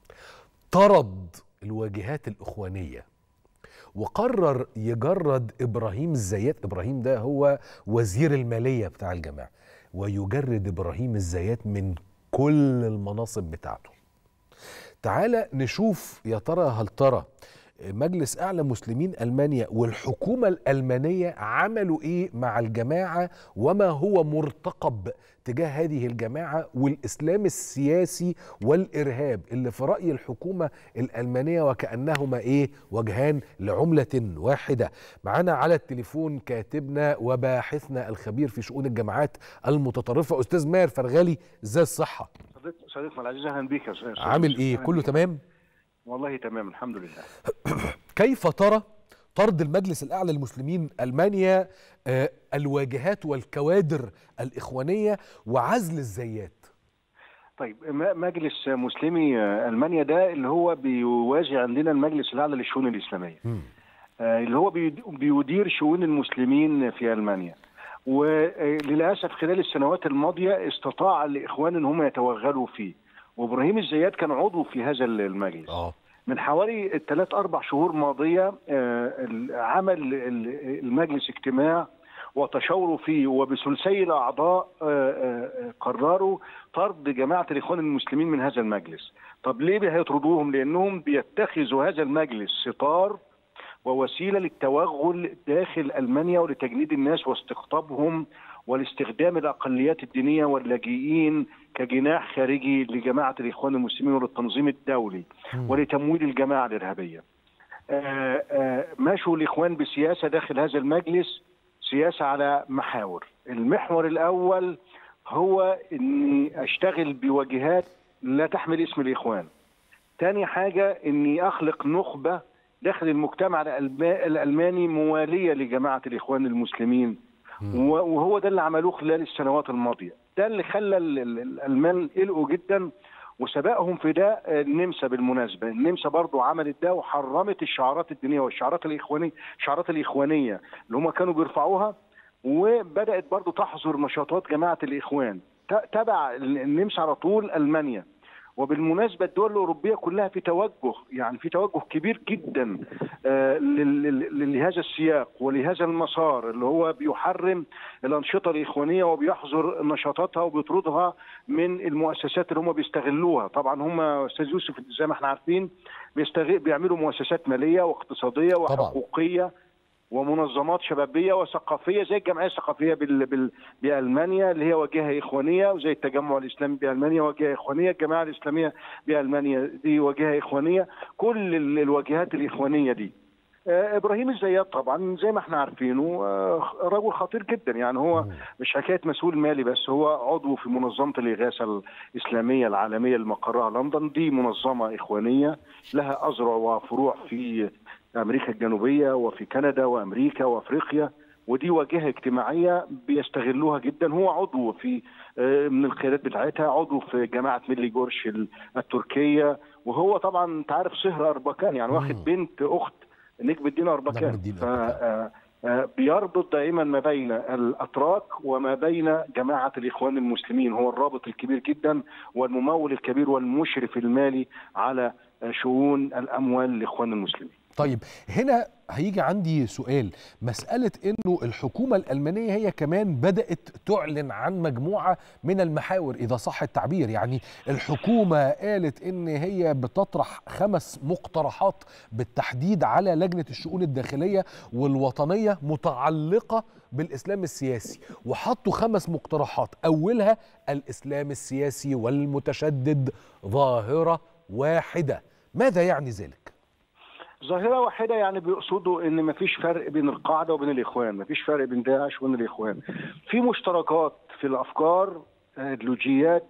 طرد الواجهات الاخوانيه وقرر يجرد ابراهيم الزيات ابراهيم ده هو وزير الماليه بتاع الجماعه ويجرد ابراهيم الزيات من كل المناصب بتاعته تعالى نشوف يا ترى هل ترى مجلس اعلى مسلمين المانيا والحكومه الالمانيه عملوا ايه مع الجماعه وما هو مرتقب تجاه هذه الجماعه والاسلام السياسي والارهاب اللي في راي الحكومه الالمانيه وكانهما ايه وجهان لعمله واحده معانا على التليفون كاتبنا وباحثنا الخبير في شؤون الجماعات المتطرفه استاذ ماهر فرغالي ازاي الصحه صديق صديقنا العزيز اهلا بيك يا استاذ عامل ايه أهلاً كله بيك. تمام والله تمام الحمد لله كيف ترى طرد المجلس الاعلى للمسلمين المانيا آه، الواجهات والكوادر الاخوانيه وعزل الزيات طيب م- مجلس مسلمي آه، المانيا ده اللي هو بيواجه عندنا المجلس الاعلى للشؤون الاسلاميه آه، اللي هو بيد- بيدير شؤون المسلمين في المانيا وللاسف خلال السنوات الماضيه استطاع الاخوان ان هم يتوغلوا فيه وابراهيم الزيات كان عضو في هذا المجلس اه من حوالي الثلاث اربع شهور ماضيه آه، ال- عمل ال- المجلس اجتماع وتشاوروا فيه وبثلثي الاعضاء آه، آه، قرروا طرد جماعه الاخوان المسلمين من هذا المجلس. طب ليه هيطردوهم؟ لانهم بيتخذوا هذا المجلس ستار ووسيله للتوغل داخل المانيا ولتجنيد الناس واستقطابهم ولاستخدام الاقليات الدينيه واللاجئين كجناح خارجي لجماعه الاخوان المسلمين وللتنظيم الدولي ولتمويل الجماعه الارهابيه. آه، آه، مشوا الاخوان بسياسه داخل هذا المجلس سياسه على محاور، المحور الاول هو اني اشتغل بواجهات لا تحمل اسم الاخوان. تاني حاجه اني اخلق نخبه داخل المجتمع الألب- الالماني مواليه لجماعه الاخوان المسلمين و- وهو ده اللي عملوه خلال السنوات الماضيه ده اللي خلى ال- ال- الالمان قلقوا جدا وسبقهم في ده آه، النمسا بالمناسبه النمسا برضو عملت ده وحرمت الشعارات الدينيه والشعارات الاخوانيه الشعارات الاخوانيه اللي هم كانوا بيرفعوها وبدات برضو تحظر نشاطات جماعه الاخوان ت- تبع النمسا على طول المانيا وبالمناسبه الدول الاوروبيه كلها في توجه يعني في توجه كبير جدا آه، لل- لل- لهذا السياق ولهذا المسار اللي هو بيحرم الانشطه الاخوانيه وبيحظر نشاطاتها وبيطردها من المؤسسات اللي هم بيستغلوها طبعا هم استاذ يوسف زي ما احنا عارفين بيستغل بيعملوا مؤسسات ماليه واقتصاديه وحقوقيه ومنظمات شبابيه وثقافيه زي الجمعيه الثقافيه بال... بال... بالمانيا اللي هي واجهه اخوانيه وزي التجمع الاسلامي بالمانيا واجهه اخوانيه الجماعه الاسلاميه بالمانيا دي واجهه اخوانيه كل ال- الواجهات الاخوانيه دي آه، ابراهيم الزيات طبعا زي ما احنا عارفينه آه، رجل خطير جدا يعني هو مش حكايه مسؤول مالي بس هو عضو في منظمه الاغاثه الاسلاميه العالميه اللي مقرها لندن دي منظمه اخوانيه لها اذرع وفروع في امريكا الجنوبيه وفي كندا وامريكا وافريقيا ودي واجهه اجتماعيه بيستغلوها جدا هو عضو في آه، من القيادات بتاعتها عضو في جماعه ميلي جورش ال- التركيه وهو طبعا انت عارف صهر اربكان يعني واخد بنت اخت نجم الدين اربكان ف- آه، آه، بيربط دائما ما بين الاتراك وما بين جماعه الاخوان المسلمين هو الرابط الكبير جدا والممول الكبير والمشرف المالي على آه، شؤون الاموال الاخوان المسلمين طيب هنا هيجي عندي سؤال مسألة انه الحكومة الألمانية هي كمان بدأت تعلن عن مجموعة من المحاور إذا صح التعبير يعني الحكومة قالت ان هي بتطرح خمس مقترحات بالتحديد على لجنة الشؤون الداخلية والوطنية متعلقة بالإسلام السياسي وحطوا خمس مقترحات أولها الإسلام السياسي والمتشدد ظاهرة واحدة ماذا يعني ذلك؟ ظاهره واحده يعني بيقصدوا ان مفيش فرق بين القاعده وبين الاخوان مفيش فرق بين داعش وبين الاخوان في مشتركات في الافكار ايديولوجيات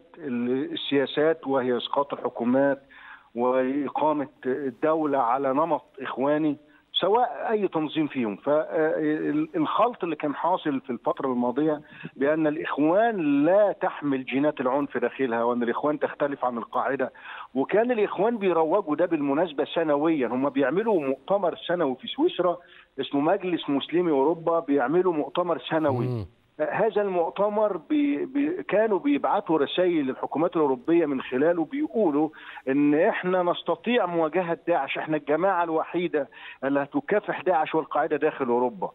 السياسات وهي اسقاط الحكومات واقامه الدوله على نمط اخواني سواء اي تنظيم فيهم فالخلط اللي كان حاصل في الفتره الماضيه بان الاخوان لا تحمل جينات العنف داخلها وان الاخوان تختلف عن القاعده وكان الاخوان بيروجوا ده بالمناسبه سنويا هم بيعملوا مؤتمر سنوي في سويسرا اسمه مجلس مسلمي اوروبا بيعملوا مؤتمر سنوي هذا المؤتمر بي بي كانوا بيبعتوا رسائل للحكومات الاوروبيه من خلاله بيقولوا ان احنا نستطيع مواجهه داعش احنا الجماعه الوحيده اللي هتكافح داعش والقاعده داخل اوروبا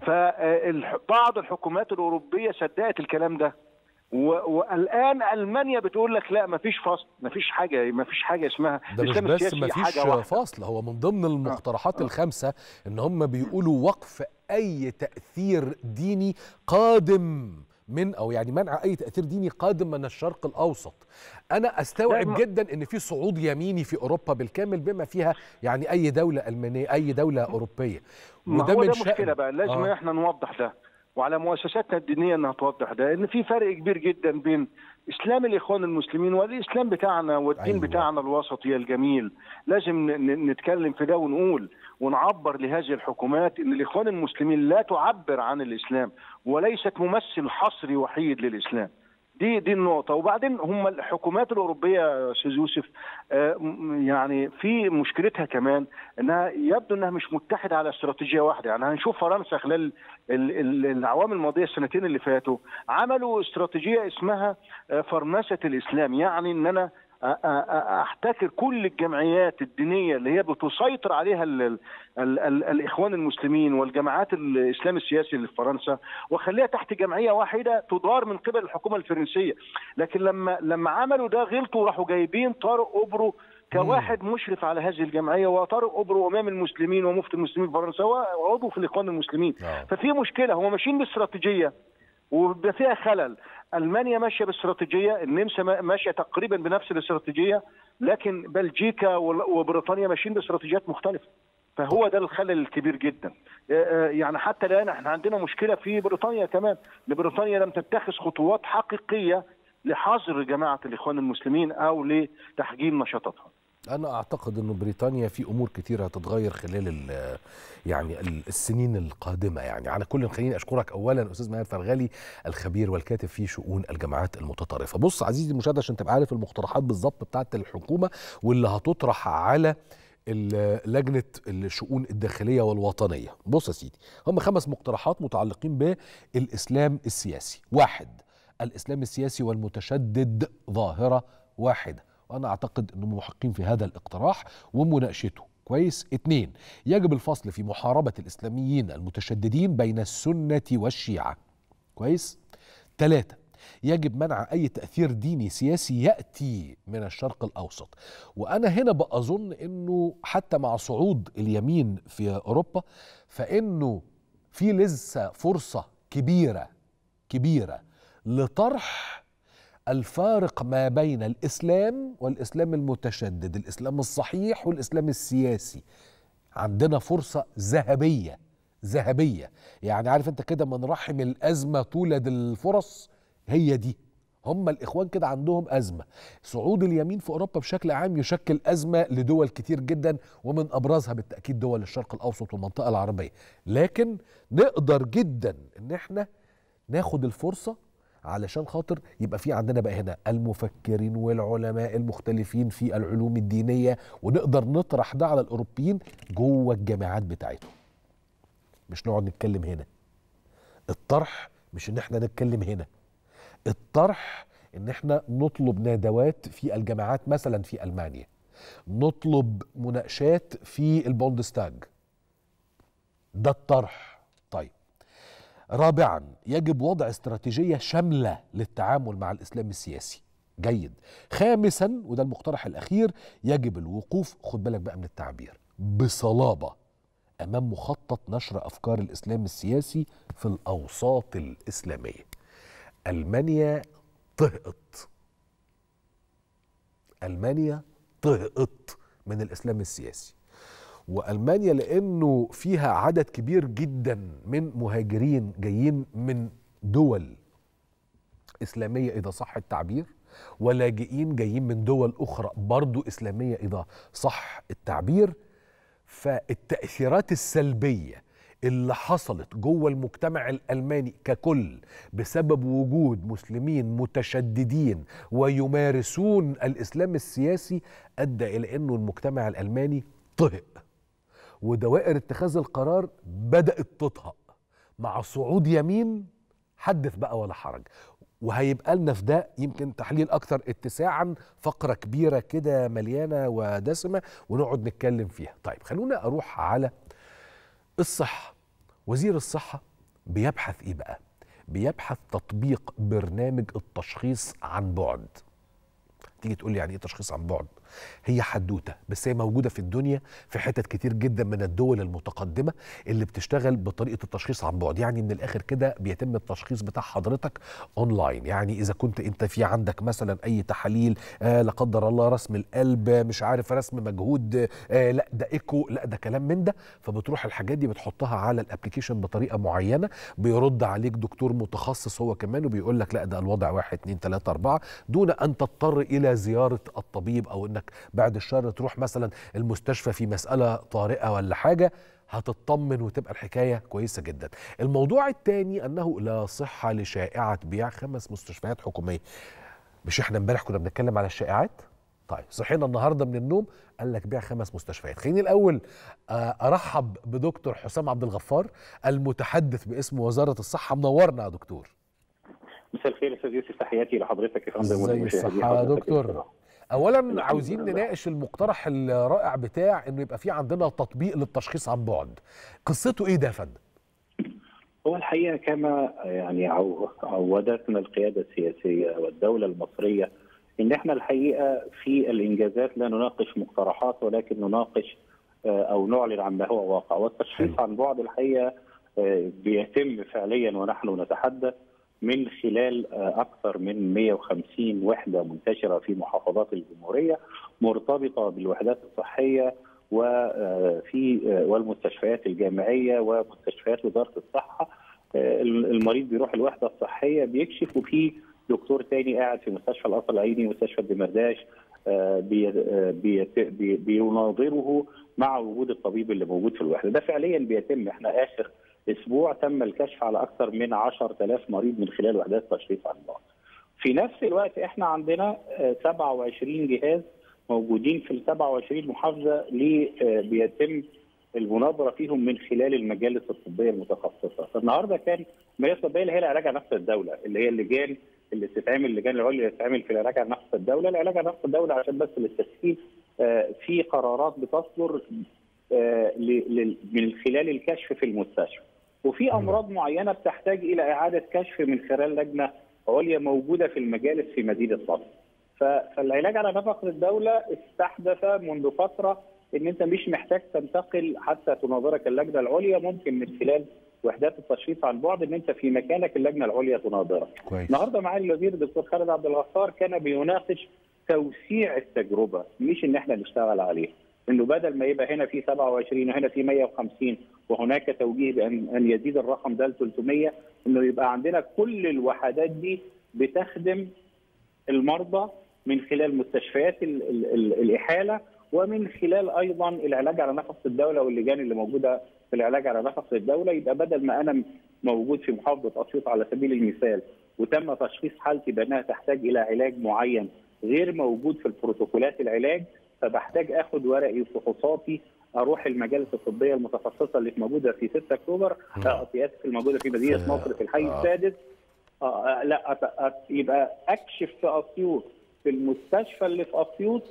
فبعض الحكومات الاوروبيه صدقت الكلام ده والان المانيا بتقول لك لا ما فيش فصل ما فيش حاجه ما فيش حاجه اسمها ده مش بس ما فيش فصل هو من ضمن المقترحات آه. الخمسه ان هم بيقولوا وقف اي تاثير ديني قادم من او يعني منع اي تاثير ديني قادم من الشرق الاوسط انا استوعب جدا ان في صعود يميني في اوروبا بالكامل بما فيها يعني اي دوله المانيه اي دوله اوروبيه وده من ده مشكله بقى لازم آه. احنا نوضح ده وعلى مؤسساتنا الدينيه انها توضح ده ان في فرق كبير جدا بين اسلام الاخوان المسلمين والاسلام بتاعنا والدين أيوة. بتاعنا الوسطي الجميل لازم نتكلم في ده ونقول ونعبر لهذه الحكومات ان الاخوان المسلمين لا تعبر عن الاسلام وليست ممثل حصري وحيد للاسلام دي دي النقطة وبعدين هم الحكومات الأوروبية يا أستاذ يوسف يعني في مشكلتها كمان أنها يبدو أنها مش متحدة على استراتيجية واحدة يعني هنشوف فرنسا خلال الأعوام الماضية السنتين اللي فاتوا عملوا استراتيجية اسمها فرنسة الإسلام يعني أن أنا احتكر كل الجمعيات الدينيه اللي هي بتسيطر عليها ال ال ال ال الاخوان المسلمين والجماعات الاسلام السياسي اللي في فرنسا واخليها تحت جمعيه واحده تدار من قبل الحكومه الفرنسيه لكن لما لما عملوا ده غلطوا راحوا جايبين طارق اوبرو كواحد مشرف على هذه الجمعيه وطارق اوبرو امام المسلمين ومفتي المسلمين في فرنسا وعضو في الاخوان المسلمين ففي مشكله هم ماشيين باستراتيجيه وبيبقى فيها خلل المانيا ماشيه باستراتيجيه النمسا ماشيه تقريبا بنفس الاستراتيجيه لكن بلجيكا وبريطانيا ماشيين باستراتيجيات مختلفه فهو ده الخلل الكبير جدا يعني حتى الان احنا عندنا مشكله في بريطانيا كمان ان بريطانيا لم تتخذ خطوات حقيقيه لحظر جماعه الاخوان المسلمين او لتحجيم نشاطاتها انا اعتقد انه بريطانيا في امور كتيره هتتغير خلال يعني السنين القادمه يعني على كل خليني اشكرك اولا استاذ ماهر فرغالي الخبير والكاتب في شؤون الجماعات المتطرفه بص عزيزي المشاهد عشان تبقى عارف المقترحات بالظبط بتاعه الحكومه واللي هتطرح على لجنه الشؤون الداخليه والوطنيه بص يا سيدي هم خمس مقترحات متعلقين بالاسلام السياسي واحد الاسلام السياسي والمتشدد ظاهره واحده وانا اعتقد انهم محقين في هذا الاقتراح ومناقشته كويس اتنين يجب الفصل في محاربة الإسلاميين المتشددين بين السنة والشيعة كويس تلاتة يجب منع أي تأثير ديني سياسي يأتي من الشرق الأوسط وأنا هنا بأظن أنه حتى مع صعود اليمين في أوروبا فإنه في لسه فرصة كبيرة كبيرة لطرح الفارق ما بين الاسلام والاسلام المتشدد الاسلام الصحيح والاسلام السياسي عندنا فرصه ذهبيه ذهبيه يعني عارف انت كده من رحم الازمه تولد الفرص هي دي هم الاخوان كده عندهم ازمه صعود اليمين في اوروبا بشكل عام يشكل ازمه لدول كتير جدا ومن ابرزها بالتاكيد دول الشرق الاوسط والمنطقه العربيه لكن نقدر جدا ان احنا ناخد الفرصه علشان خاطر يبقى في عندنا بقى هنا المفكرين والعلماء المختلفين في العلوم الدينيه ونقدر نطرح ده على الاوروبيين جوه الجامعات بتاعتهم مش نقعد نتكلم هنا الطرح مش ان احنا نتكلم هنا الطرح ان احنا نطلب ندوات في الجامعات مثلا في المانيا نطلب مناقشات في البوندستاج ده الطرح طيب رابعا يجب وضع استراتيجيه شامله للتعامل مع الاسلام السياسي جيد خامسا وده المقترح الاخير يجب الوقوف خد بالك بقى من التعبير بصلابه امام مخطط نشر افكار الاسلام السياسي في الاوساط الاسلاميه المانيا طهقت المانيا طهقت من الاسلام السياسي والمانيا لانه فيها عدد كبير جدا من مهاجرين جايين من دول اسلاميه اذا صح التعبير ولاجئين جايين من دول اخرى برضو اسلاميه اذا صح التعبير فالتاثيرات السلبيه اللي حصلت جوه المجتمع الالماني ككل بسبب وجود مسلمين متشددين ويمارسون الاسلام السياسي ادى الى انه المجتمع الالماني طهق ودوائر اتخاذ القرار بدات تطهق مع صعود يمين حدث بقى ولا حرج وهيبقى لنا في ده يمكن تحليل اكثر اتساعا فقره كبيره كده مليانه ودسمه ونقعد نتكلم فيها طيب خلونا اروح على الصحه وزير الصحه بيبحث ايه بقى بيبحث تطبيق برنامج التشخيص عن بعد تيجي تقول لي يعني ايه تشخيص عن بعد هي حدوته بس هي موجوده في الدنيا في حتت كتير جدا من الدول المتقدمه اللي بتشتغل بطريقه التشخيص عن بعد يعني من الاخر كده بيتم التشخيص بتاع حضرتك اونلاين يعني اذا كنت انت في عندك مثلا اي تحاليل آه لا قدر الله رسم القلب مش عارف رسم مجهود آه لا ده ايكو لا ده كلام من ده فبتروح الحاجات دي بتحطها على الابلكيشن بطريقه معينه بيرد عليك دكتور متخصص هو كمان وبيقول لك لا ده الوضع واحد اتنين تلاته اربعه دون ان تضطر الى زياره الطبيب او انك بعد الشر تروح مثلا المستشفى في مسألة طارئة ولا حاجة هتطمن وتبقى الحكاية كويسة جدا الموضوع الثاني أنه لا صحة لشائعة بيع خمس مستشفيات حكومية مش احنا امبارح كنا بنتكلم على الشائعات طيب صحينا النهارده من النوم قال لك بيع خمس مستشفيات خليني الاول ارحب بدكتور حسام عبد الغفار المتحدث باسم وزاره الصحه منورنا يا دكتور مساء الخير استاذ يوسف تحياتي لحضرتك يا فندم ازي الصحه يا دكتور اولا عاوزين نناقش المقترح الرائع بتاع انه يبقى في عندنا تطبيق للتشخيص عن بعد قصته ايه ده يا فندم هو الحقيقه كما يعني عودتنا القياده السياسيه والدوله المصريه ان احنا الحقيقه في الانجازات لا نناقش مقترحات ولكن نناقش او نعلن عن ما هو واقع والتشخيص عن بعد الحقيقه بيتم فعليا ونحن نتحدث من خلال اكثر من 150 وحده منتشره في محافظات الجمهوريه مرتبطه بالوحدات الصحيه وفي والمستشفيات الجامعيه ومستشفيات وزاره الصحه المريض بيروح الوحده الصحيه بيكشف وفي دكتور تاني قاعد في مستشفى القصر العيني مستشفى الدمرداش بيناظره مع وجود الطبيب اللي موجود في الوحده ده فعليا بيتم احنا اخر اسبوع تم الكشف على اكثر من 10000 مريض من خلال وحدات تشخيص عن بعد. في نفس الوقت احنا عندنا 27 جهاز موجودين في ال 27 محافظه اللي بيتم المناظره فيهم من خلال المجالس الطبيه المتخصصه، فالنهارده كان المجالس الطبيه اللي هي العلاج على نفس الدوله اللي هي اللجان اللي بتتعمل اللجان العليا اللي بتتعمل في العلاج على نفس الدوله، العلاج على نفس الدوله عشان بس للتسهيل في قرارات بتصدر من خلال الكشف في المستشفى. وفي امراض معينه بتحتاج الى اعاده كشف من خلال لجنه عليا موجوده في المجالس في مدينه مصر. فالعلاج على نفقه الدوله استحدث منذ فتره ان انت مش محتاج تنتقل حتى تناظرك اللجنه العليا ممكن من خلال وحدات التشخيص عن بعد ان انت في مكانك اللجنه العليا تناظرك. كويس. النهارده معالي الوزير الدكتور خالد عبد الغفار كان بيناقش توسيع التجربه مش ان احنا نشتغل عليها. انه بدل ما يبقى هنا في 27 وهنا في 150 وهناك توجيه بان ان يزيد الرقم ده ل 300 انه يبقى عندنا كل الوحدات دي بتخدم المرضى من خلال مستشفيات ال ال ال الاحاله ومن خلال ايضا العلاج على نفقه الدوله واللجان اللي موجوده في العلاج على نفقه الدوله يبقى بدل ما انا موجود في محافظه اسيوط على سبيل المثال وتم تشخيص حالتي بانها تحتاج الى علاج معين غير موجود في البروتوكولات العلاج فبحتاج اخد ورقي وفحوصاتي اروح المجالس الطبيه المتخصصه اللي موجوده في 6 اكتوبر اسف الموجوده في مدينه مصر في الحي السادس آه لا يبقى اكشف في اسيوط في المستشفى اللي في اسيوط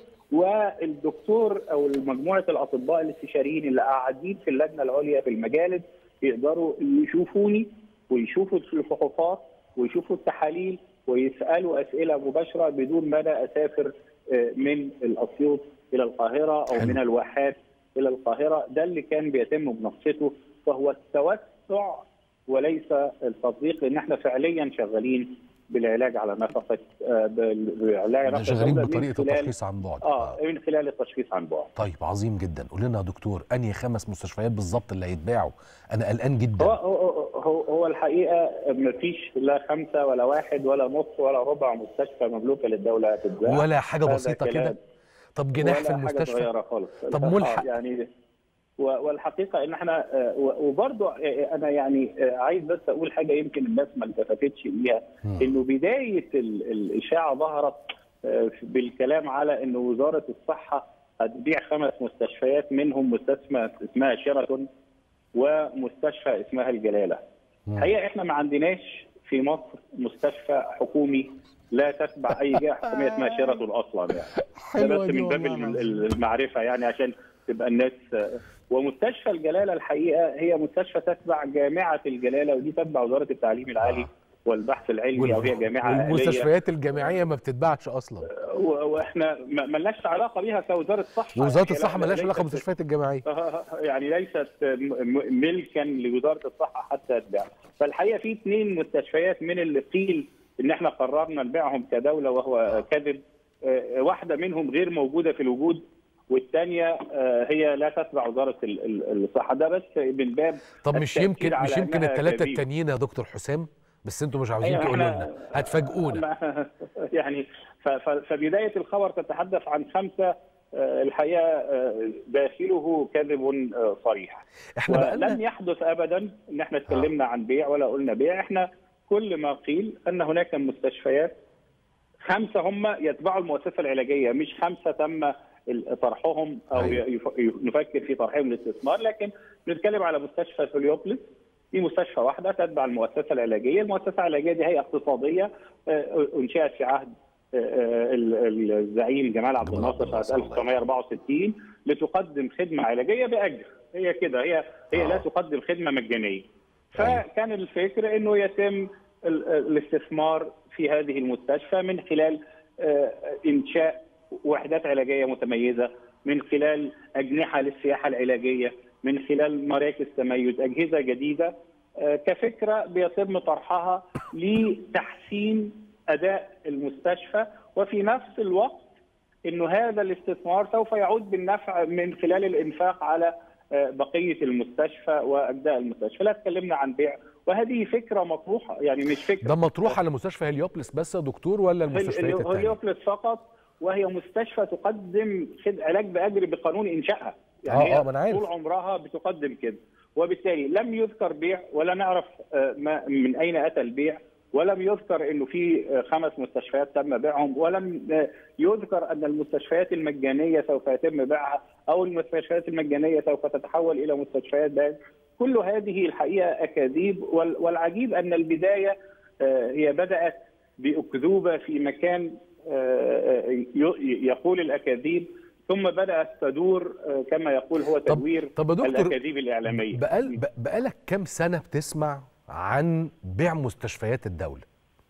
والدكتور او مجموعه الاطباء الاستشاريين اللي قاعدين في اللجنه العليا في المجالس يقدروا يشوفوني ويشوفوا الفحوصات ويشوفوا التحاليل ويسالوا اسئله مباشره بدون ما انا اسافر من الاسيوط الى القاهره او من الواحات الى القاهره ده اللي كان بيتم مناقشته فهو التوسع وليس التطبيق لان احنا فعليا شغالين بالعلاج على نفقه بالعلاج على نفقه شغالين بطريقه التشخيص عن بعد اه من خلال التشخيص عن بعد طيب عظيم جدا قول لنا يا دكتور انهي خمس مستشفيات بالظبط اللي هيتباعوا انا قلقان جدا هو هو هو, هو الحقيقه ما فيش لا خمسه ولا واحد ولا نص ولا ربع مستشفى مملوكه للدوله هتتباع ولا حاجه بسيطه كده طب جناح في المستشفى حاجة صغيرة خالص طب ملحق يعني والحقيقه ان احنا وبرضه انا يعني عايز بس اقول حاجه يمكن الناس ما التفتتش ليها انه بدايه الاشاعه ظهرت بالكلام على انه وزاره الصحه هتبيع خمس مستشفيات منهم مستشفى اسمها شيراتون ومستشفى اسمها الجلاله. الحقيقه احنا ما عندناش في مصر مستشفى حكومي لا تتبع اي جهه حكوميه اسمها شيراتون اصلا يعني. ده بس من باب المعرفه يعني عشان تبقى الناس ومستشفى الجلاله الحقيقه هي مستشفى تتبع جامعه الجلاله ودي تتبع وزاره التعليم العالي والبحث العلمي او هي جامعه والمستشفيات الجامعيه ما بتتباعش اصلا واحنا ما لناش علاقه بيها كوزاره صحه وزاره الصحه ما لهاش علاقه بالمستشفيات الجامعيه يعني ليست ملكا لوزاره الصحه حتى تبيع فالحقيقه في اثنين مستشفيات من اللي قيل ان احنا قررنا نبيعهم كدوله وهو كذب واحده منهم غير موجوده في الوجود والثانيه هي لا تتبع وزاره الصحه ده بس من باب طب مش يمكن مش يمكن الثلاثه التانيين يا دكتور حسام بس انتوا مش عاوزين تقولوا لنا هتفاجئونا يعني فبدايه الخبر تتحدث عن خمسه الحقيقه داخله كذب صريح احنا بقالنا لم يحدث ابدا ان احنا اتكلمنا عن بيع ولا قلنا بيع احنا كل ما قيل ان هناك مستشفيات خمسه هم يتبعوا المؤسسه العلاجيه مش خمسه تم طرحهم او أيوة. نفكر في طرحهم للاستثمار لكن بنتكلم على مستشفى هليوبلس دي مستشفى واحده تتبع المؤسسه العلاجيه، المؤسسه العلاجيه دي هيئه اقتصاديه انشئت في عهد الزعيم جمال عبد الناصر سنه 1964 لتقدم خدمه علاجيه باجر، هي كده هي هي لا تقدم خدمه مجانيه. فكان الفكر انه يتم الاستثمار في هذه المستشفى من خلال انشاء وحدات علاجيه متميزه، من خلال اجنحه للسياحه العلاجيه، من خلال مراكز تميز اجهزه جديده كفكره بيتم طرحها لتحسين اداء المستشفى وفي نفس الوقت انه هذا الاستثمار سوف يعود بالنفع من خلال الانفاق على بقيه المستشفى واجزاء المستشفى، لا تكلمنا عن بيع وهذه فكره مطروحه يعني مش فكره ده مطروح على مستشفى هليوبلس بس يا دكتور ولا المستشفيات الثانيه؟ هليوبلس فقط وهي مستشفى تقدم علاج باجر بقانون انشائها يعني آه آه هي طول عمرها بتقدم كده وبالتالي لم يذكر بيع ولا نعرف ما من اين اتى البيع ولم يذكر انه في خمس مستشفيات تم بيعهم ولم يذكر ان المستشفيات المجانيه سوف يتم بيعها او المستشفيات المجانيه سوف تتحول الى مستشفيات بيع كل هذه الحقيقه اكاذيب والعجيب ان البدايه هي بدات باكذوبه في مكان يقول الاكاذيب ثم بدات تدور كما يقول هو تدوير طب طب الاكاذيب الاعلاميه بقال بقالك كام سنه بتسمع عن بيع مستشفيات الدوله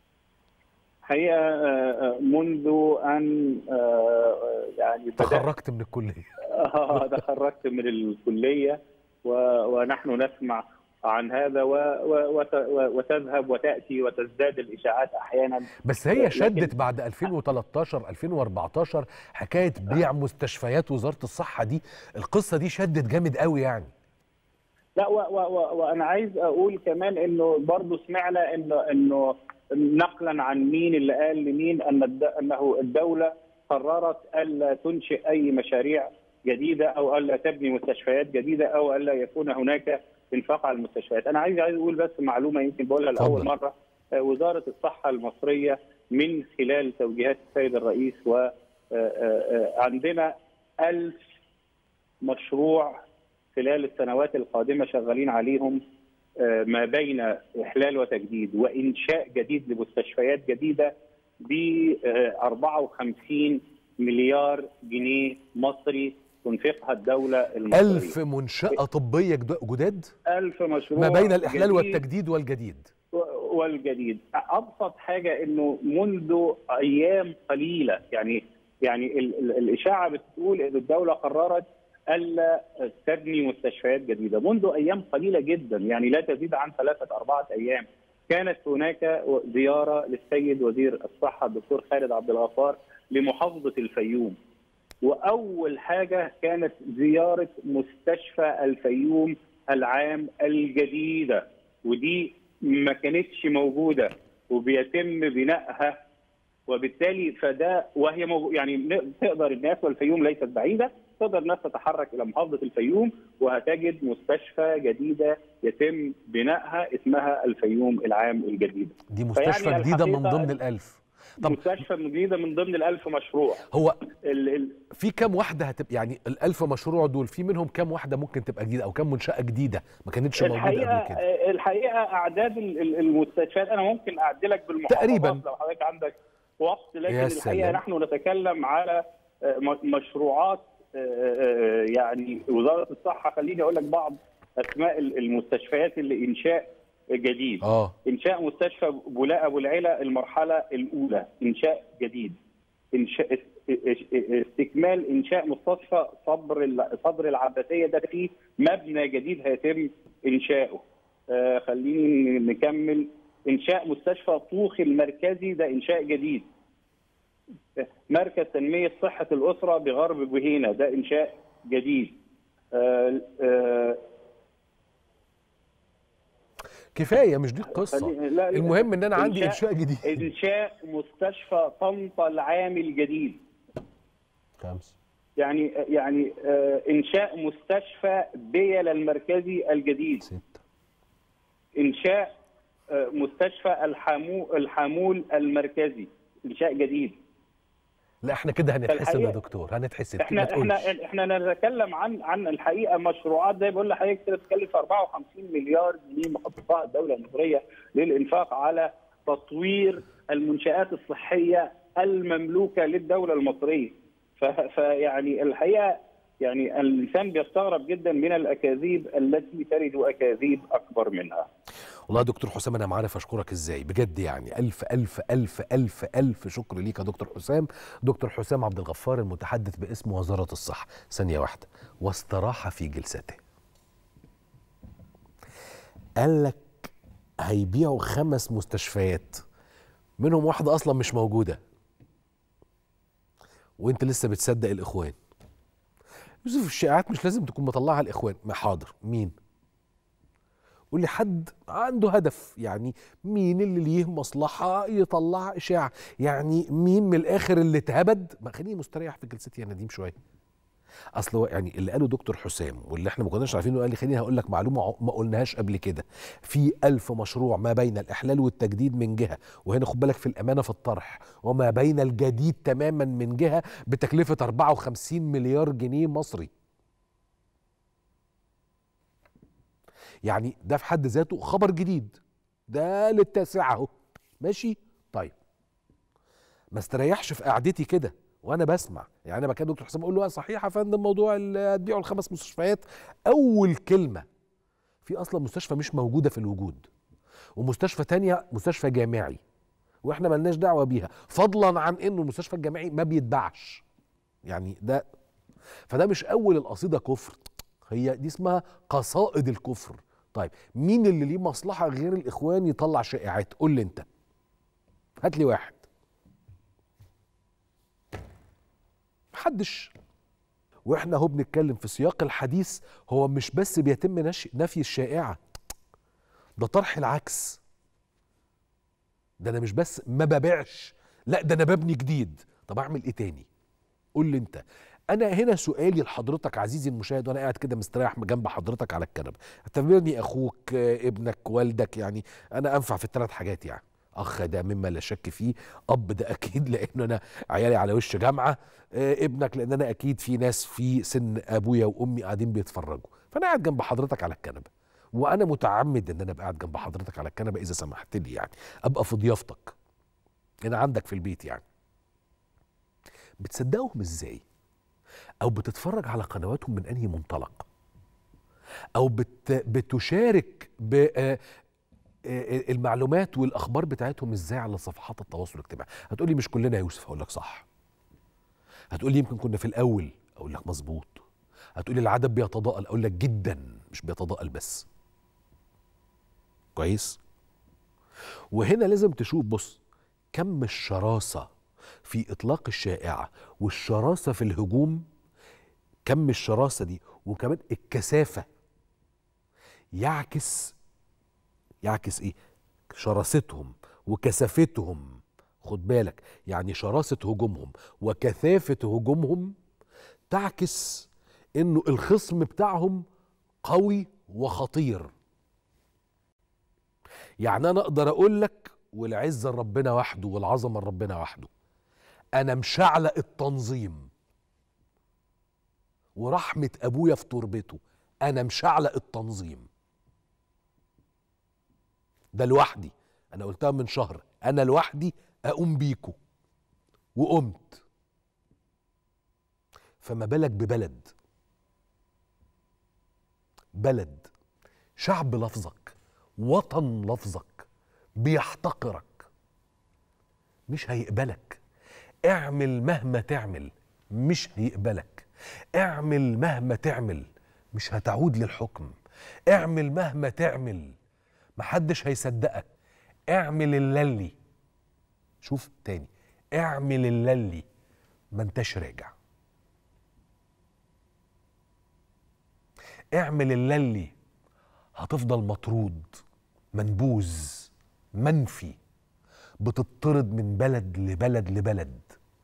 حقيقه منذ ان يعني تخرجت من الكليه اه تخرجت من الكليه ونحن نسمع عن هذا و و وتذهب وتاتي وتزداد الاشاعات احيانا بس هي شدت بعد 2013 2014 حكايه بيع مستشفيات وزاره الصحه دي القصه دي شدت جامد قوي يعني لا و و و وانا عايز اقول كمان انه برضه سمعنا انه انه نقلا عن مين اللي قال لمين ان انه الدوله قررت الا تنشئ اي مشاريع جديده او الا تبني مستشفيات جديده او الا يكون هناك انفاق على المستشفيات، انا عايز عايز اقول بس معلومه يمكن بقولها لاول مره وزاره الصحه المصريه من خلال توجيهات السيد الرئيس وعندنا ألف مشروع خلال السنوات القادمه شغالين عليهم ما بين احلال وتجديد وانشاء جديد لمستشفيات جديده ب 54 مليار جنيه مصري تنفقها الدولة المصرية ألف منشأة طبية جداد ألف مشروع ما بين الإحلال والتجديد والجديد والجديد أبسط حاجة أنه منذ أيام قليلة يعني يعني الإشاعة بتقول أن الدولة قررت ألا تبني مستشفيات جديدة منذ أيام قليلة جدا يعني لا تزيد عن ثلاثة أربعة أيام كانت هناك زيارة للسيد وزير الصحة الدكتور خالد عبد الغفار لمحافظة الفيوم واول حاجه كانت زياره مستشفى الفيوم العام الجديده ودي ما كانتش موجوده وبيتم بنائها وبالتالي فده وهي مو يعني ن- تقدر الناس والفيوم ليست بعيده تقدر الناس تتحرك الى محافظه الفيوم وهتجد مستشفى جديده يتم بنائها اسمها الفيوم العام الجديده. دي مستشفى فيعني جديده من الحقيقة ضمن الألف طب مستشفى جديده من ضمن الألف مشروع. هو ال ال في كام واحده هتبقى يعني الألف مشروع دول في منهم كام واحده ممكن تبقى جديده او كام منشاه جديده ما كانتش موجوده الحقيقه قبل كده الحقيقه اعداد ال- ال- المستشفيات انا ممكن اعدلك بالمحافظات تقريباً. لو حضرتك عندك وقت لكن يا الحقيقه سلام. نحن نتكلم على آه، م- مشروعات آه، آه، يعني وزاره الصحه خليني اقول لك بعض اسماء ال- المستشفيات اللي انشاء جديد اه انشاء مستشفى بولاء ابو العلا المرحله الاولى انشاء جديد انشاء استكمال انشاء مستشفى صبر ال- صبر العباسيه ده فيه مبنى جديد هيتم انشاؤه آه خليني نكمل انشاء مستشفى طوخ المركزي ده انشاء جديد مركز تنميه صحه الاسره بغرب جهينه ده انشاء جديد آه آه كفايه مش دي القصه خلي- لا- المهم ان انا عندي إنشاء- انشاء جديد انشاء مستشفى طنطا العام الجديد خمس يعني يعني آه، انشاء مستشفى بيل المركزي الجديد انشاء آه، مستشفى الحمو الحمول المركزي انشاء جديد لا احنا كده هنتحسد يا فالحقيقة- دكتور هنتحسد ما احنا تقولش. احنا احنا نتكلم عن عن الحقيقه مشروعات زي بقول لحضرتك كده بتتكلم في 54 مليار جنيه مخصصها الدوله المصريه للانفاق على تطوير المنشات الصحيه المملوكه للدوله المصريه ف- فيعني الحقيقه يعني الانسان بيستغرب جدا من الاكاذيب التي ترد اكاذيب اكبر منها والله يا دكتور حسام انا ما عارف اشكرك ازاي بجد يعني الف الف الف الف الف شكر ليك يا دكتور حسام دكتور حسام عبد الغفار المتحدث باسم وزاره الصحه ثانيه واحده واستراح في جلسته قال لك هيبيعوا خمس مستشفيات منهم واحده اصلا مش موجوده وانت لسه بتصدق الاخوان يوسف الشائعات مش لازم تكون مطلعها الاخوان ما حاضر مين قول لي حد عنده هدف يعني مين اللي ليه مصلحة يطلع إشاعة يعني مين من الآخر اللي اتهبد ما خليني مستريح في جلستي يا نديم شوية اصل هو يعني اللي قاله دكتور حسام واللي احنا ما كناش عارفينه قال لي خليني هقول لك معلومه ع- ما قلناهاش قبل كده في ألف مشروع ما بين الإحلال والتجديد من جهة وهنا خد بالك في الأمانة في الطرح وما بين الجديد تماما من جهة بتكلفة 54 مليار جنيه مصري يعني ده في حد ذاته خبر جديد ده للتاسعة اهو ماشي طيب ما استريحش في قعدتي كده وانا بسمع يعني انا مكان دكتور حسام اقول له آه صحيح يا فندم موضوع ال- هتبيعوا الخمس مستشفيات اول كلمه في اصلا مستشفى مش موجوده في الوجود ومستشفى تانية مستشفى جامعي واحنا ملناش دعوه بيها فضلا عن انه المستشفى الجامعي ما بيتباعش يعني ده فده مش اول القصيده كفر هي دي اسمها قصائد الكفر طيب مين اللي ليه مصلحه غير الاخوان يطلع شائعات قول لي انت هات لي واحد محدش واحنا اهو بنتكلم في سياق الحديث هو مش بس بيتم نش- نفي الشائعه ده طرح العكس ده انا مش بس ما ببيعش لا ده انا ببني جديد طب اعمل ايه تاني قول لي انت انا هنا سؤالي لحضرتك عزيزي المشاهد وانا قاعد كده مستريح جنب حضرتك على الكنبه اعتبرني اخوك آه، ابنك والدك يعني انا انفع في الثلاث حاجات يعني اخ ده مما لا شك فيه اب ده اكيد لانه انا عيالي على وش جامعه آه، ابنك لان انا اكيد في ناس في سن ابويا وامي قاعدين بيتفرجوا فانا قاعد جنب حضرتك على الكنبه وانا متعمد ان انا ابقى قاعد جنب حضرتك على الكنبه اذا سمحت لي يعني ابقى في ضيافتك هنا عندك في البيت يعني بتصدقهم ازاي او بتتفرج على قنواتهم من انهي منطلق او بت بتشارك ب آه، آه، المعلومات والاخبار بتاعتهم ازاي على صفحات التواصل الاجتماعي هتقولي مش كلنا يا يوسف هقول لك صح هتقولي يمكن كنا في الاول اقول لك مظبوط هتقولي العدد بيتضاءل اقول لك جدا مش بيتضاءل بس كويس وهنا لازم تشوف بص كم الشراسه في اطلاق الشائعه والشراسه في الهجوم كم الشراسه دي وكمان الكثافه يعكس يعكس ايه شراستهم وكثافتهم خد بالك يعني شراسة هجومهم وكثافة هجومهم تعكس انه الخصم بتاعهم قوي وخطير يعني انا اقدر اقول لك والعزة لربنا وحده والعظمة لربنا وحده انا مشعلق التنظيم ورحمة ابويا في تربته انا مشعلق التنظيم ده لوحدي انا قلتها من شهر انا لوحدي اقوم بيكو وقمت فما بالك ببلد بلد شعب لفظك وطن لفظك بيحتقرك مش هيقبلك اعمل مهما تعمل مش هيقبلك اعمل مهما تعمل مش هتعود للحكم اعمل مهما تعمل محدش هيصدقك اعمل اللي شوف تاني اعمل اللي ما انتش راجع اعمل اللي هتفضل مطرود منبوذ منفي بتطرد من بلد لبلد لبلد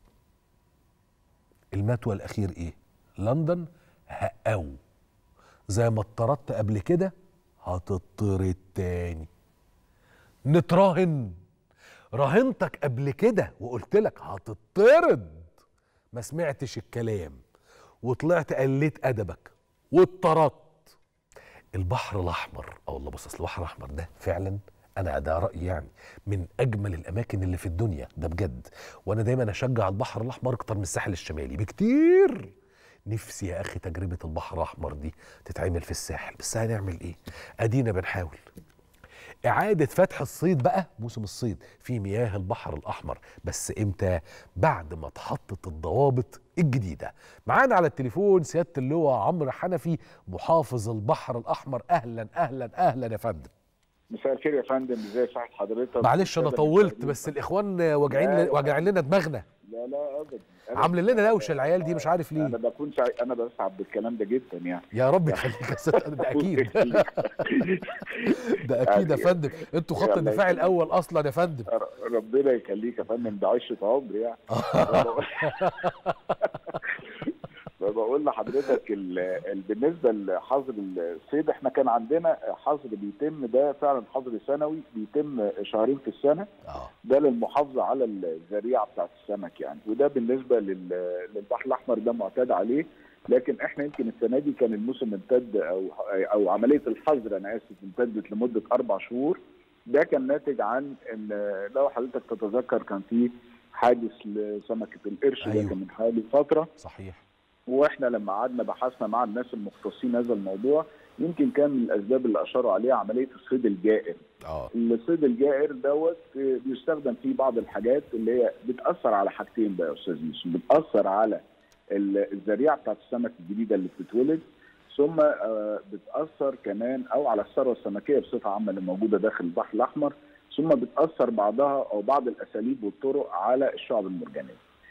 المتوى الاخير ايه لندن هقاو زي ما اتطردت قبل كده هتطرد تاني نتراهن راهنتك قبل كده وقلت لك هتطرد ما سمعتش الكلام وطلعت قليت ادبك واتطردت البحر الاحمر اه والله بص اصل البحر الاحمر ده فعلا انا ده رايي يعني من اجمل الاماكن اللي في الدنيا ده بجد وانا دايما اشجع البحر الاحمر اكتر من الساحل الشمالي بكتير نفسي يا اخي تجربه البحر الاحمر دي تتعمل في الساحل بس هنعمل ايه ادينا بنحاول إعادة فتح الصيد بقى موسم الصيد في مياه البحر الأحمر بس إمتى؟ بعد ما اتحطت الضوابط الجديدة معانا على التليفون سيادة اللواء عمرو حنفي محافظ البحر الأحمر أهلا أهلا أهلا يا فندم مساء الخير يا فندم ازي صحة حضرتك معلش أنا طولت بس الإخوان واجعين لا، واجعين لنا دماغنا لا لا ابدا أنا- عاملين لنا دوشة العيال دي مش عارف انا ليه بكون سعيد انا بسعد بالكلام ده جدا يعني يا رب يخليك يا أستاذ، ده أكيد ده أكيد يا فندم أنتوا خط الله الدفاع يخليك. الأول أصلا يا فندم ربنا يخليك يا فندم ده عشرة عمر يعني فبقول لحضرتك ال- ال- بالنسبه لحظر الصيد احنا كان عندنا حظر بيتم ده فعلا حظر سنوي بيتم شهرين في السنه ده للمحافظه على الذريعه بتاعت السمك يعني وده بالنسبه لل- للبحر الاحمر ده معتاد عليه لكن احنا يمكن السنه دي كان الموسم امتد او او عمليه الحظر انا اسف امتدت لمده اربع شهور ده كان ناتج عن ان لو حضرتك تتذكر كان في حادث لسمكه القرش أيوه. ده كان من حوالي فتره صحيح واحنا لما قعدنا بحثنا مع الناس المختصين هذا الموضوع يمكن كان من الاسباب اللي اشاروا عليها عمليه الصيد الجائر. اه الصيد الجائر دوت آه، بيستخدم فيه بعض الحاجات اللي هي بتاثر على حاجتين بقى يا استاذ يوسف، بتاثر على ال- الذريعه بتاعت السمك الجديده اللي بتتولد ثم آه، بتاثر كمان او على الثروه السمكيه بصفه عامه اللي موجوده داخل البحر الاحمر ثم بتاثر بعضها او بعض الاساليب والطرق على الشعب المرجانيه.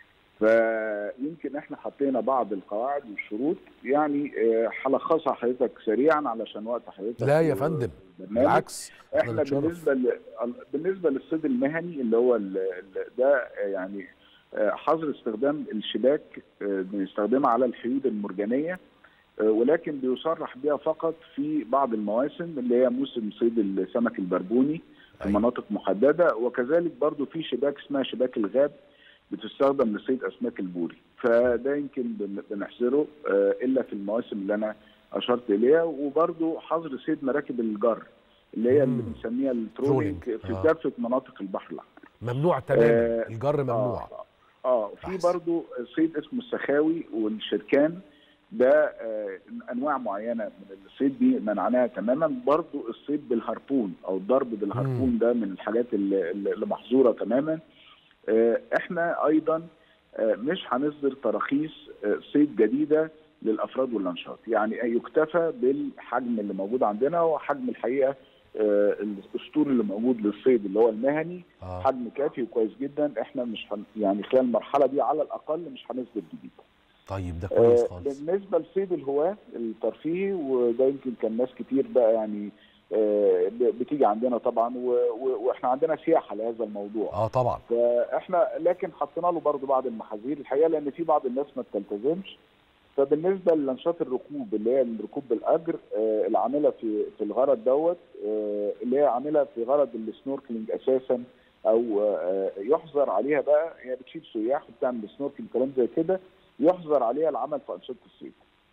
فيمكن احنا حطينا بعض القواعد والشروط يعني آه، هلخصها حضرتك سريعا علشان وقت حضرتك لا يا فندم برنامج. بالعكس احنا احنا نتشرف بالنسبه ل... بالنسبه للصيد المهني اللي هو ال... ال- ده يعني آه، حظر استخدام الشباك آه، بنستخدمها على الحيود المرجانيه آه، ولكن بيصرح بها فقط في بعض المواسم اللي هي موسم صيد السمك البربوني في مناطق محدده وكذلك برضو في شباك اسمها شباك الغاب بتستخدم لصيد اسماك البوري فده يمكن بن- بنحظره آه، الا في المواسم اللي انا اشرت اليها وبرضو حظر صيد مراكب الجر اللي هي اللي بنسميها الترولينج ترولينج، في آه. كافه مناطق البحر الاحمر ممنوع تماما آه، الجر ممنوع اه في برضو صيد اسمه السخاوي والشركان ده آه انواع معينه من الصيد دي منعناها تماما برضو الصيد بالهاربون او الضرب بالهاربون ده من الحاجات اللي, اللي محظوره تماما آه احنا ايضا آه مش هنصدر تراخيص آه صيد جديده للافراد والانشاط يعني يكتفى بالحجم اللي موجود عندنا وحجم الحقيقه آه، الاسطول اللي موجود للصيد اللي هو المهني آه. حجم كافي وكويس جدا احنا مش هن يعني خلال المرحله دي على الاقل مش هنصدر جديد طيب ده كويس آه، خالص بالنسبه لصيد الهواه الترفيهي وده يمكن كان ناس كتير بقى يعني آه، ب- بتيجي عندنا طبعا و- و- واحنا عندنا سياحه لهذا الموضوع اه طبعا فاحنا لكن حطينا له برضه بعض المحاذير الحقيقه لان في بعض الناس ما بتلتزمش فبالنسبه لانشطه الركوب اللي هي الركوب بالاجر آه، العامله في في الغرض دوت آه، اللي هي عامله في غرض السنوركلينج اساسا او آه، يحظر عليها بقى هي بتشيل سياح وبتعمل سنوركلينج كلام زي كده يحظر عليها العمل في انشطه الصيد.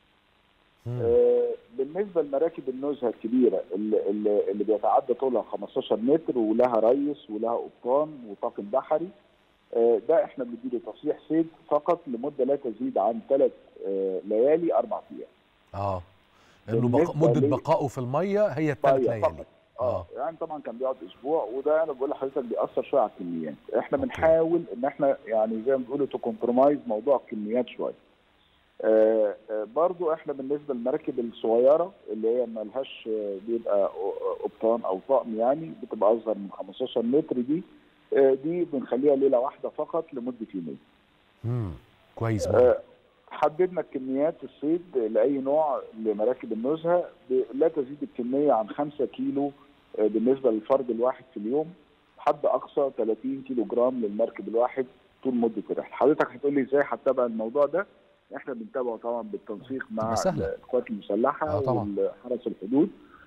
آه، بالنسبه لمراكب النزهه الكبيره اللي, اللي اللي بيتعدى طولها 15 متر ولها ريس ولها قبطان وطاقم بحري آه، ده احنا بنديله تصريح صيد فقط لمده لا تزيد عن ثلاث ليالي اربع ايام. اه انه بق... بالنسبة مده لي- بقائه في الميه هي الثلاث طيب، ليالي فقط. اه يعني طبعا كان بيقعد اسبوع وده انا بقول لحضرتك بيأثر شويه على الكميات، احنا بنحاول ان احنا يعني زي ما بيقولوا تو كومبرومايز موضوع الكميات شويه. آه آه برضو احنا بالنسبه للمراكب الصغيره اللي هي ما لهاش آه، بيبقى قبطان او طقم يعني بتبقى اصغر من 15 متر دي آه دي بنخليها ليله واحده فقط لمده يومين. امم كويس آه، حددنا كميات الصيد لاي نوع لمراكب النزهه ب- لا تزيد الكميه عن 5 كيلو آه، بالنسبه للفرد الواحد في اليوم حد اقصى 30 كيلو جرام للمركب الواحد طول مده الرحله حضرتك هتقول لي ازاي هتتابع الموضوع ده احنا بنتابعه طبعا بالتنسيق مع تبقى سهلة. القوات المسلحه آه، طبعا. وحرس الحدود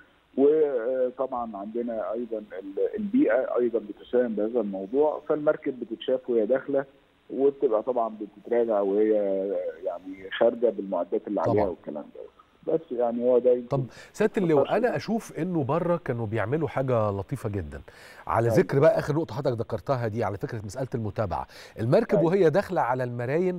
وطبعا عندنا ايضا ال- البيئه ايضا بتساهم بهذا الموضوع فالمركب بتتشاف وهي داخله وبتبقى طبعا بتتراجع وهي يعني خارجه بالمعدات اللي عليها طبعا. والكلام ده بس يعني هو ده طب سياده اللواء انا اشوف انه بره كانوا بيعملوا حاجه لطيفه جدا على أيوة. ذكر بقى اخر نقطه حضرتك ذكرتها دي على فكره مساله المتابعه المركب أيوة. وهي داخله على المراين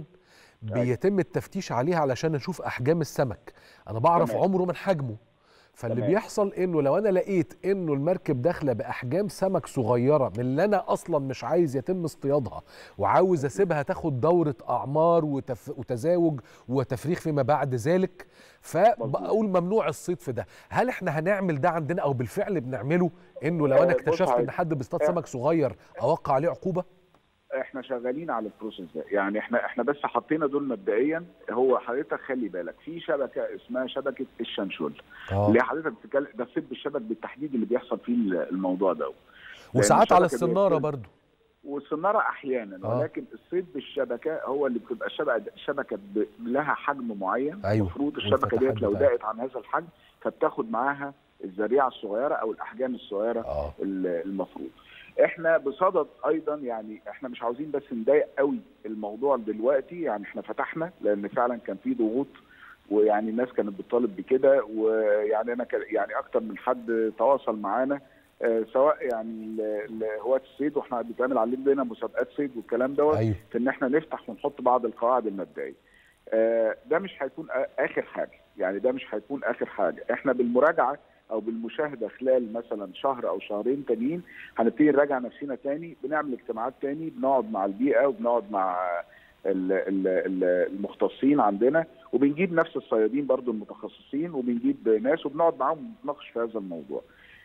بيتم التفتيش عليها علشان نشوف احجام السمك انا بعرف تمام. عمره من حجمه فاللي تمام. بيحصل انه لو انا لقيت انه المركب داخله باحجام سمك صغيره من اللي انا اصلا مش عايز يتم اصطيادها وعاوز اسيبها تاخد دوره اعمار وتف... وتزاوج وتفريغ فيما بعد ذلك فبقول ممنوع الصيد في ده هل احنا هنعمل ده عندنا او بالفعل بنعمله انه لو انا آه، بص اكتشفت ان عايز- حد بيصطاد آه. سمك صغير اوقع عليه عقوبه احنا شغالين على البروسيس ده يعني احنا احنا بس حطينا دول مبدئيا هو حضرتك خلي بالك في شبكه اسمها شبكه الشنشول آه. اللي حضرتك بتتكلم ده الصيد بالشبك بالتحديد اللي بيحصل فيه الموضوع ده وساعات على الشبكة السناره بيحصل- برضو والسناره احيانا آه. ولكن الصيد بالشبكه هو اللي بتبقى الشبكه شبكه ب- لها حجم معين أيوة. المفروض الشبكه والفتحات ديت لو بتاعتها. ضاقت عن هذا الحجم فبتاخد معاها الذريعه الصغيره او الاحجام الصغيره ال- المفروض احنا بصدد ايضا يعني احنا مش عاوزين بس نضايق قوي الموضوع دلوقتي يعني احنا فتحنا لان فعلا كان في ضغوط ويعني الناس كانت بتطالب بكده ويعني انا كان- يعني اكتر من حد تواصل معانا آه، سواء يعني ال- ال- هواة الصيد واحنا بيتعمل علينا مسابقات صيد والكلام دوت أيوة. في ان احنا نفتح ونحط بعض القواعد المبدئيه. آه، ده مش هيكون آ- اخر حاجه، يعني ده مش هيكون اخر حاجه، احنا بالمراجعه او بالمشاهده خلال مثلا شهر او شهرين تانيين هنبتدي نراجع نفسنا تاني بنعمل اجتماعات تاني بنقعد مع البيئه وبنقعد مع ال- ال- ال- المختصين عندنا وبنجيب نفس الصيادين برضو المتخصصين وبنجيب ناس وبنقعد معاهم نتناقش في هذا الموضوع.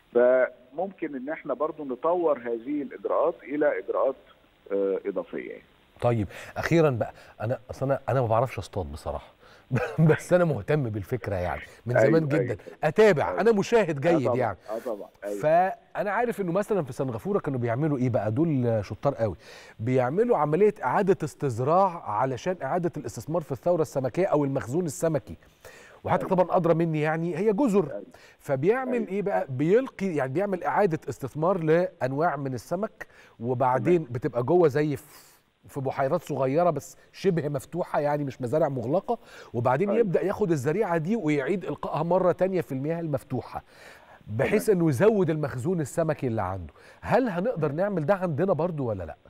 فممكن ان احنا برضو نطور هذه الاجراءات الى اجراءات آه، اضافيه يعني. طيب اخيرا بقى انا اصل انا انا ما بعرفش اصطاد بصراحه بس انا مهتم بالفكره يعني من أيوة، زمان أيوة. جدا اتابع انا مشاهد آه جيد طبعاً، يعني اه طبعا أيوة. فانا عارف انه مثلا في سنغافوره كانوا بيعملوا ايه بقى دول شطار قوي بيعملوا عمليه اعاده استزراع علشان اعاده الاستثمار في الثوره السمكيه او المخزون السمكي وحضرتك طبعا ادرى مني يعني هي جزر فبيعمل ايه بقى بيلقي يعني بيعمل اعاده استثمار لانواع من السمك وبعدين بتبقى جوه زي في في بحيرات صغيره بس شبه مفتوحه يعني مش مزارع مغلقه وبعدين يبدا ياخد الزريعه دي ويعيد القائها مره تانية في المياه المفتوحه بحيث انه يزود المخزون السمكي اللي عنده هل هنقدر نعمل ده عندنا برضو ولا لا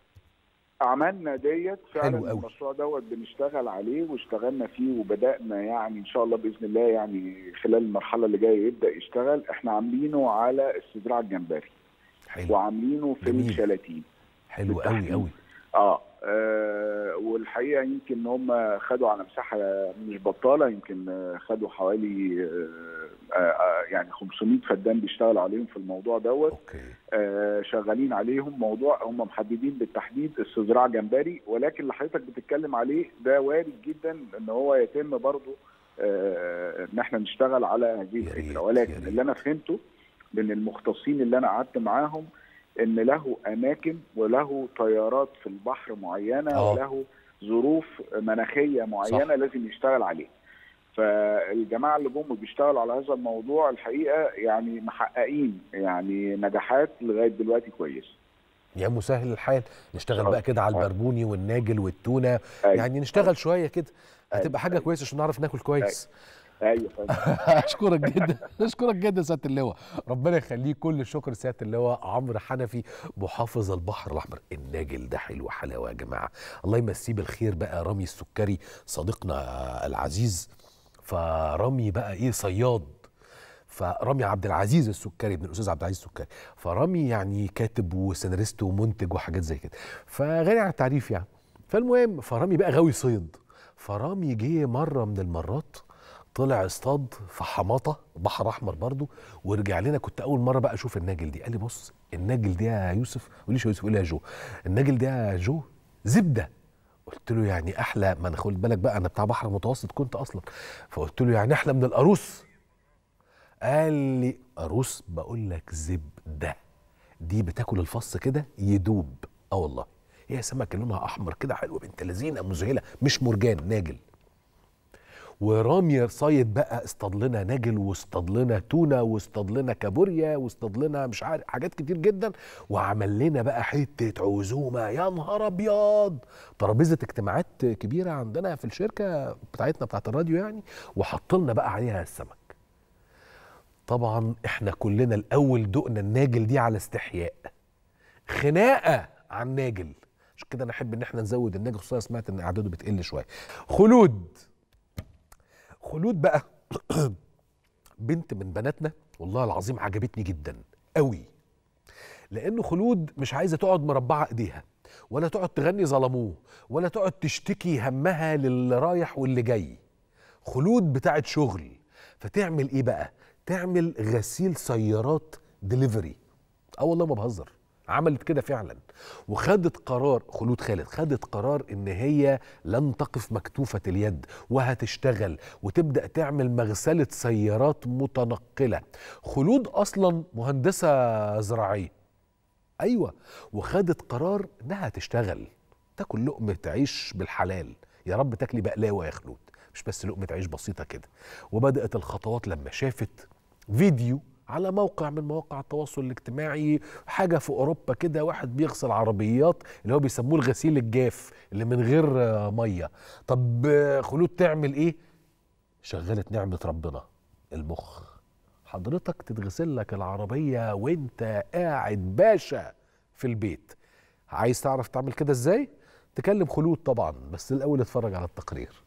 عملنا ديت فعلا حلو قوي. المشروع دوت بنشتغل عليه واشتغلنا فيه وبدانا يعني ان شاء الله باذن الله يعني خلال المرحله اللي جايه يبدا يشتغل احنا عاملينه على استزراع الجمبري حلو. وعاملينه في جميل. الشلاتين حلو قوي بالتحديد. قوي اه, آه والحقيقه يمكن ان هم خدوا على مساحه مش بطاله يمكن آه، خدوا حوالي آه آه يعني 500 فدان بيشتغلوا عليهم في الموضوع دوت آه شغالين عليهم موضوع هم محددين بالتحديد استزراع جمبري ولكن اللي حضرتك بتتكلم عليه ده وارد جدا ان هو يتم برضه آه ان احنا نشتغل على هذه الفكره ولكن اللي انا فهمته من المختصين اللي انا قعدت معاهم ان له اماكن وله تيارات في البحر معينه آه. وله ظروف مناخيه معينه صح. لازم يشتغل عليها فالجماعه اللي جم بيشتغلوا على هذا الموضوع الحقيقه يعني محققين يعني نجاحات لغايه دلوقتي كويسه يا مسهل الحال نشتغل بقى كده على البربوني والناجل والتونه أيوة. يعني نشتغل شويه كده هتبقى حاجه كويسه عشان نعرف ناكل كويس ايوه اشكرك جدا اشكرك جدا سياده اللواء ربنا يخليك كل الشكر سياده اللواء عمرو حنفي محافظ البحر الاحمر الناجل ده حلو حلاوه يا جماعه الله يمسيه بالخير بقى رامي السكري صديقنا العزيز فرامي بقى ايه صياد فرامي عبد العزيز السكري ابن الاستاذ عبد العزيز السكري فرامي يعني كاتب وسيناريست ومنتج وحاجات زي كده فغني عن التعريف يعني فالمهم فرامي بقى غاوي صيد فرامي جه مره من المرات طلع اصطاد في حماطه بحر احمر برضو ورجع لنا كنت اول مره بقى اشوف الناجل دي قال لي بص الناجل ده يا يوسف ما يا يوسف قول لي يا جو الناجل ده يا جو زبده قلت له يعني احلى ما انا خد بالك بقى انا بتاع بحر متوسط كنت اصلا فقلت له يعني احلى من القاروص قال لي قاروص بقول لك زبده دي بتاكل الفص كده يدوب اه والله هي سمكه لونها احمر كده حلوه بنت لذينه مذهله مش مرجان ناجل ورامي صيد بقى اصطاد لنا ناجل واصطاد لنا تونه واصطاد لنا كابوريا واصطاد لنا مش عارف حاجات كتير جدا وعمل لنا بقى حته عزومه يا نهار ابيض ترابيزه اجتماعات كبيره عندنا في الشركه بتاعتنا بتاعت الراديو يعني وحط لنا بقى عليها السمك طبعا احنا كلنا الاول دقنا الناجل دي على استحياء خناقه عن الناجل عشان كده انا احب ان احنا نزود الناجل خصوصا سمعت ان اعداده بتقل شويه خلود خلود بقى بنت من بناتنا والله العظيم عجبتني جدا قوي لانه خلود مش عايزه تقعد مربعه ايديها ولا تقعد تغني ظلموه ولا تقعد تشتكي همها للي رايح واللي جاي خلود بتاعت شغل فتعمل ايه بقى تعمل غسيل سيارات دليفري اه والله ما بهزر عملت كده فعلا وخدت قرار خلود خالد خدت قرار ان هي لن تقف مكتوفة اليد وهتشتغل وتبدأ تعمل مغسلة سيارات متنقلة خلود اصلا مهندسة زراعية ايوه وخدت قرار انها تشتغل تاكل لقمة عيش بالحلال يا رب تاكلي بقلاوة يا خلود مش بس لقمة عيش بسيطة كده وبدأت الخطوات لما شافت فيديو على موقع من مواقع التواصل الاجتماعي حاجه في اوروبا كده واحد بيغسل عربيات اللي هو بيسموه الغسيل الجاف اللي من غير ميه طب خلود تعمل ايه شغلت نعمه ربنا المخ حضرتك تتغسل لك العربيه وانت قاعد باشا في البيت عايز تعرف تعمل كده ازاي تكلم خلود طبعا بس الاول اتفرج على التقرير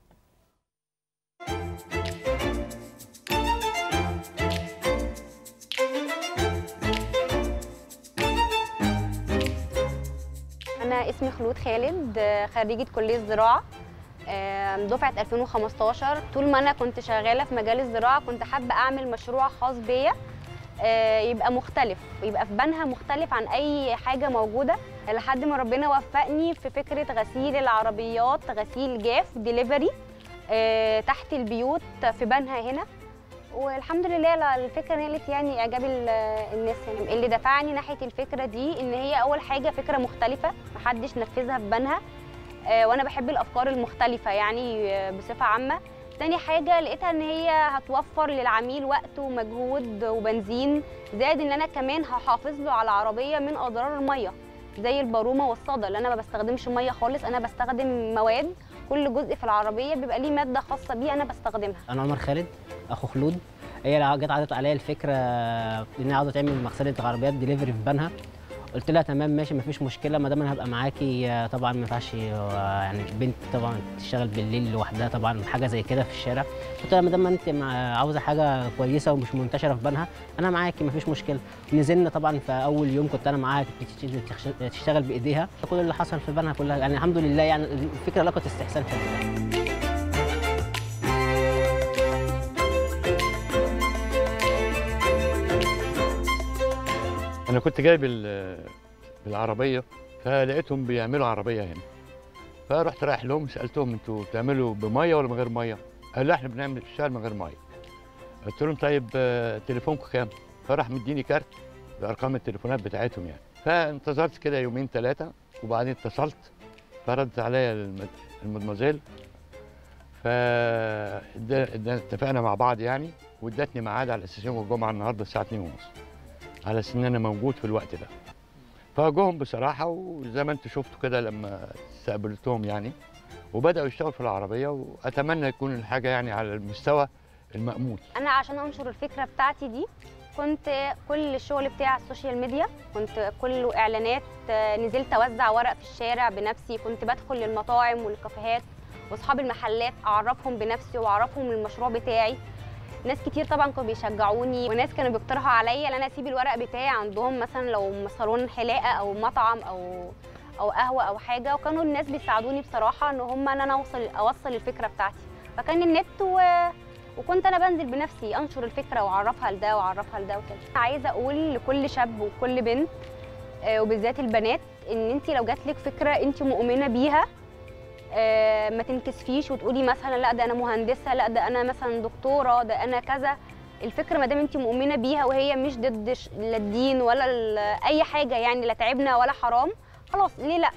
أنا اسمي خلود خالد خريجة كلية زراعة دفعة 2015 طول ما أنا كنت شغالة في مجال الزراعة كنت حابة أعمل مشروع خاص بيا يبقى مختلف يبقى في بنها مختلف عن أي حاجة موجودة لحد ما ربنا وفقني في فكرة غسيل العربيات غسيل جاف ديليفري تحت البيوت في بنها هنا والحمد لله الفكره نالت يعني اعجاب الناس يعني اللي دفعني ناحيه الفكره دي ان هي اول حاجه فكره مختلفه محدش نفذها في بنها آه وانا بحب الافكار المختلفه يعني بصفه عامه تاني حاجة لقيتها ان هي هتوفر للعميل وقت ومجهود وبنزين زائد ان انا كمان هحافظ له على عربية من اضرار المية زي البارومة والصدى اللي انا ما بستخدمش مية خالص انا بستخدم مواد كل جزء في العربية بيبقى ليه مادة خاصة بيه انا بستخدمها انا عمر خالد اخو خلود هي جت عرضت عليا الفكره ان هي عاوزه تعمل مغسله عربيات دليفري في بنها قلت لها تمام ماشي مفيش مشكله ما دام انا هبقى معاكي طبعا ما ينفعش يعني بنت طبعا تشتغل بالليل لوحدها طبعا حاجه زي كده في الشارع قلت لها ما دام انت عاوزه حاجه كويسه ومش منتشره في بنها انا معاكي مفيش مشكله نزلنا طبعا في اول يوم كنت انا معاها تشتغل بايديها كل اللي حصل في بنها كلها يعني الحمد لله يعني الفكره لقت استحسان حلو انا كنت جايب بالعربيه فلقيتهم بيعملوا عربيه هنا فرحت رايح لهم سالتهم انتوا بتعملوا بميه ولا من غير ميه قالوا لا احنا بنعمل بنشتغل من غير ميه قلت لهم طيب تليفونكم كام فراح مديني كارت بارقام التليفونات بتاعتهم يعني فانتظرت كده يومين ثلاثه وبعدين اتصلت فرد عليا المد- المدمزيل ف إدا- إدا- اتفقنا مع بعض يعني وادتني ميعاد على اساس يوم الجمعه النهارده الساعه 2 ونص على اساس ان انا موجود في الوقت ده فجوهم بصراحه وزي ما انتم شفتوا كده لما استقبلتهم يعني وبداوا يشتغلوا في العربيه واتمنى يكون الحاجه يعني على المستوى المأمول انا عشان انشر الفكره بتاعتي دي كنت كل الشغل بتاعي على السوشيال ميديا كنت كله اعلانات آه، نزلت اوزع ورق في الشارع بنفسي كنت بدخل للمطاعم والكافيهات واصحاب المحلات اعرفهم بنفسي واعرفهم المشروع بتاعي ناس كتير طبعا كانوا بيشجعوني وناس كانوا بيقترحوا عليا ان انا اسيب الورق بتاعي عندهم مثلا لو صالون حلاقه او مطعم او او قهوه او حاجه وكانوا الناس بيساعدوني بصراحه ان هم ان انا اوصل اوصل الفكره بتاعتي فكان النت و... وكنت انا بنزل بنفسي انشر الفكره واعرفها لده واعرفها لده وكده عايزه اقول لكل شاب وكل بنت آه، وبالذات البنات ان انت لو جات لك فكره انت مؤمنه بيها آه، ما تنكسفيش وتقولي مثلا لا ده انا مهندسه لا ده انا مثلا دكتوره ده انا كذا الفكره ما دام انت مؤمنه بيها وهي مش ضد ش- لا الدين ولا ال- اي حاجه يعني لا تعبنا ولا حرام خلاص ليه لا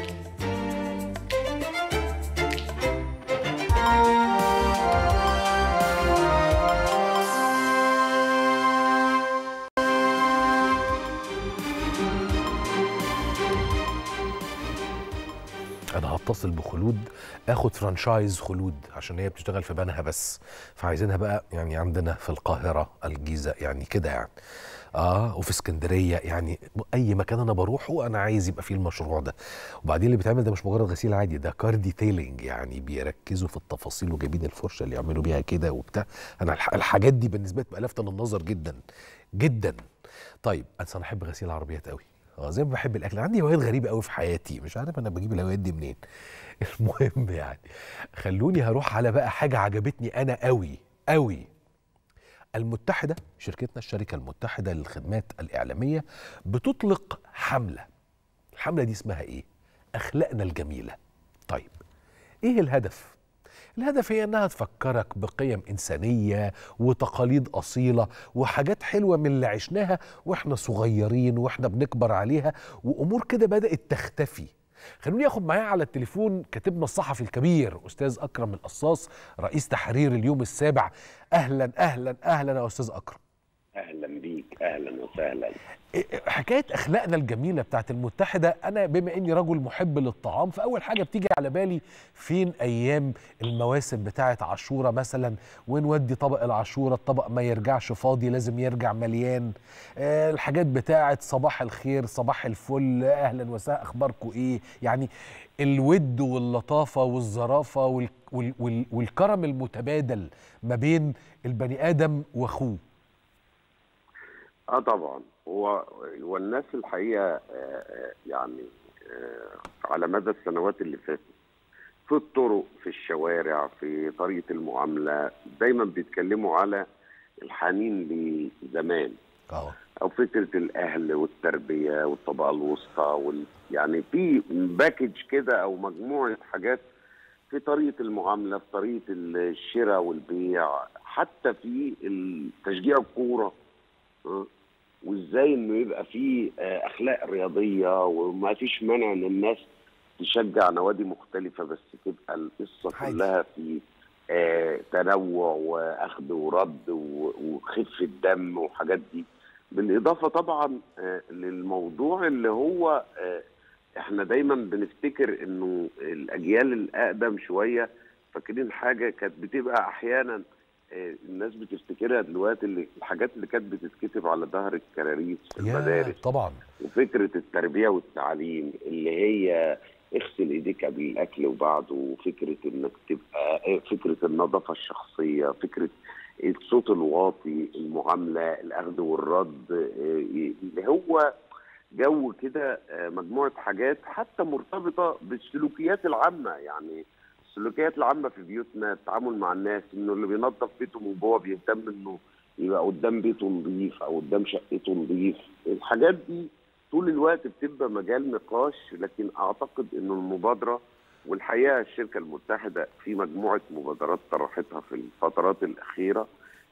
انا هتصل بخلود اخد فرانشايز خلود عشان هي بتشتغل في بنها بس فعايزينها بقى يعني عندنا في القاهره الجيزه يعني كده يعني اه وفي اسكندريه يعني اي مكان انا بروحه انا عايز يبقى فيه المشروع ده وبعدين اللي بيتعمل ده مش مجرد غسيل عادي ده كار ديتيلنج يعني بيركزوا في التفاصيل وجايبين الفرشه اللي يعملوا بيها كده وبتاع انا الح- الحاجات دي بالنسبه لي بتبقى لافته للنظر جدا جدا طيب انا انا احب غسيل العربيات قوي اه زي ما بحب الاكل عندي هوايات غريبه قوي في حياتي مش عارف انا بجيب الهوايات دي منين المهم يعني خلوني هروح على بقى حاجه عجبتني انا قوي قوي المتحده شركتنا الشركه المتحده للخدمات الاعلاميه بتطلق حمله الحمله دي اسمها ايه اخلاقنا الجميله طيب ايه الهدف الهدف هي انها تفكرك بقيم انسانيه وتقاليد اصيله وحاجات حلوه من اللي عشناها واحنا صغيرين واحنا بنكبر عليها وامور كده بدات تختفي خلوني اخد معايا على التليفون كاتبنا الصحفي الكبير استاذ اكرم القصاص رئيس تحرير اليوم السابع اهلا اهلا اهلا يا استاذ اكرم اهلا بيك اهلا وسهلا حكايه اخلاقنا الجميله بتاعت المتحده انا بما اني رجل محب للطعام فاول حاجه بتيجي على بالي فين ايام المواسم بتاعت عاشوره مثلا ونودي طبق العاشوره الطبق ما يرجعش فاضي لازم يرجع مليان آه الحاجات بتاعت صباح الخير صباح الفل اهلا وسهلا اخباركم ايه يعني الود واللطافه والظرافه وال وال وال والكرم المتبادل ما بين البني ادم واخوه اه طبعا هو والناس الحقيقه آه، آه، يعني آه، على مدى السنوات اللي فاتت في الطرق في الشوارع في طريقه المعامله دايما بيتكلموا على الحنين لزمان اه او فكره الاهل والتربيه والطبقه الوسطى وال... يعني في باكج كده او مجموعه حاجات في طريقه المعامله في طريقه الشراء والبيع حتى في ال- تشجيع الكوره آه، وازاي انه يبقى في آه، اخلاق رياضيه وما فيش مانع ان الناس تشجع نوادي مختلفه بس تبقى القصه كلها في آه، تنوع واخذ ورد و- وخفه دم وحاجات دي بالاضافه طبعا آه، للموضوع اللي هو آه، احنا دايما بنفتكر انه الاجيال الاقدم شويه فاكرين حاجه كانت بتبقى احيانا آه، الناس بتفتكرها دلوقتي اللي الحاجات اللي كانت بتتكتب على ظهر الكراريس في يا المدارس طبعا وفكره التربيه والتعليم اللي هي اغسل ايديك قبل الاكل وبعده وفكره انك تبقى فكره النظافه الشخصيه فكره الصوت الواطي المعامله الاخذ والرد آه، اللي هو جو كده آه، مجموعه حاجات حتى مرتبطه بالسلوكيات العامه يعني السلوكيات العامه في بيوتنا التعامل مع الناس انه اللي بينظف بيته من جوه بيهتم انه يبقى قدام بيته نظيف او قدام شقته نظيف الحاجات دي طول الوقت بتبقى مجال نقاش لكن اعتقد انه المبادره والحقيقه الشركه المتحده في مجموعه مبادرات طرحتها في الفترات الاخيره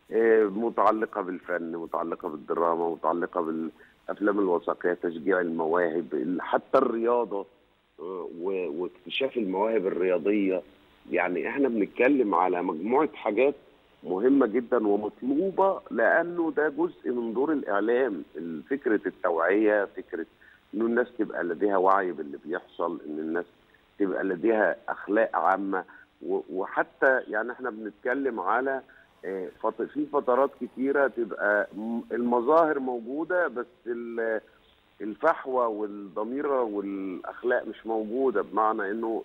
آه، متعلقه بالفن متعلقه بالدراما متعلقه بالافلام الوثائقيه تشجيع المواهب ال- حتى الرياضه آه، و- واكتشاف المواهب الرياضيه يعني احنا بنتكلم على مجموعه حاجات مهمه جدا ومطلوبه لانه ده جزء من دور الاعلام فكره التوعيه فكره انه الناس تبقى لديها وعي باللي بيحصل ان الناس تبقى لديها اخلاق عامه و- وحتى يعني احنا بنتكلم على آه، فت- في فترات كتيره تبقى م- المظاهر موجوده بس ال- الفحوى والضميره والاخلاق مش موجوده بمعنى انه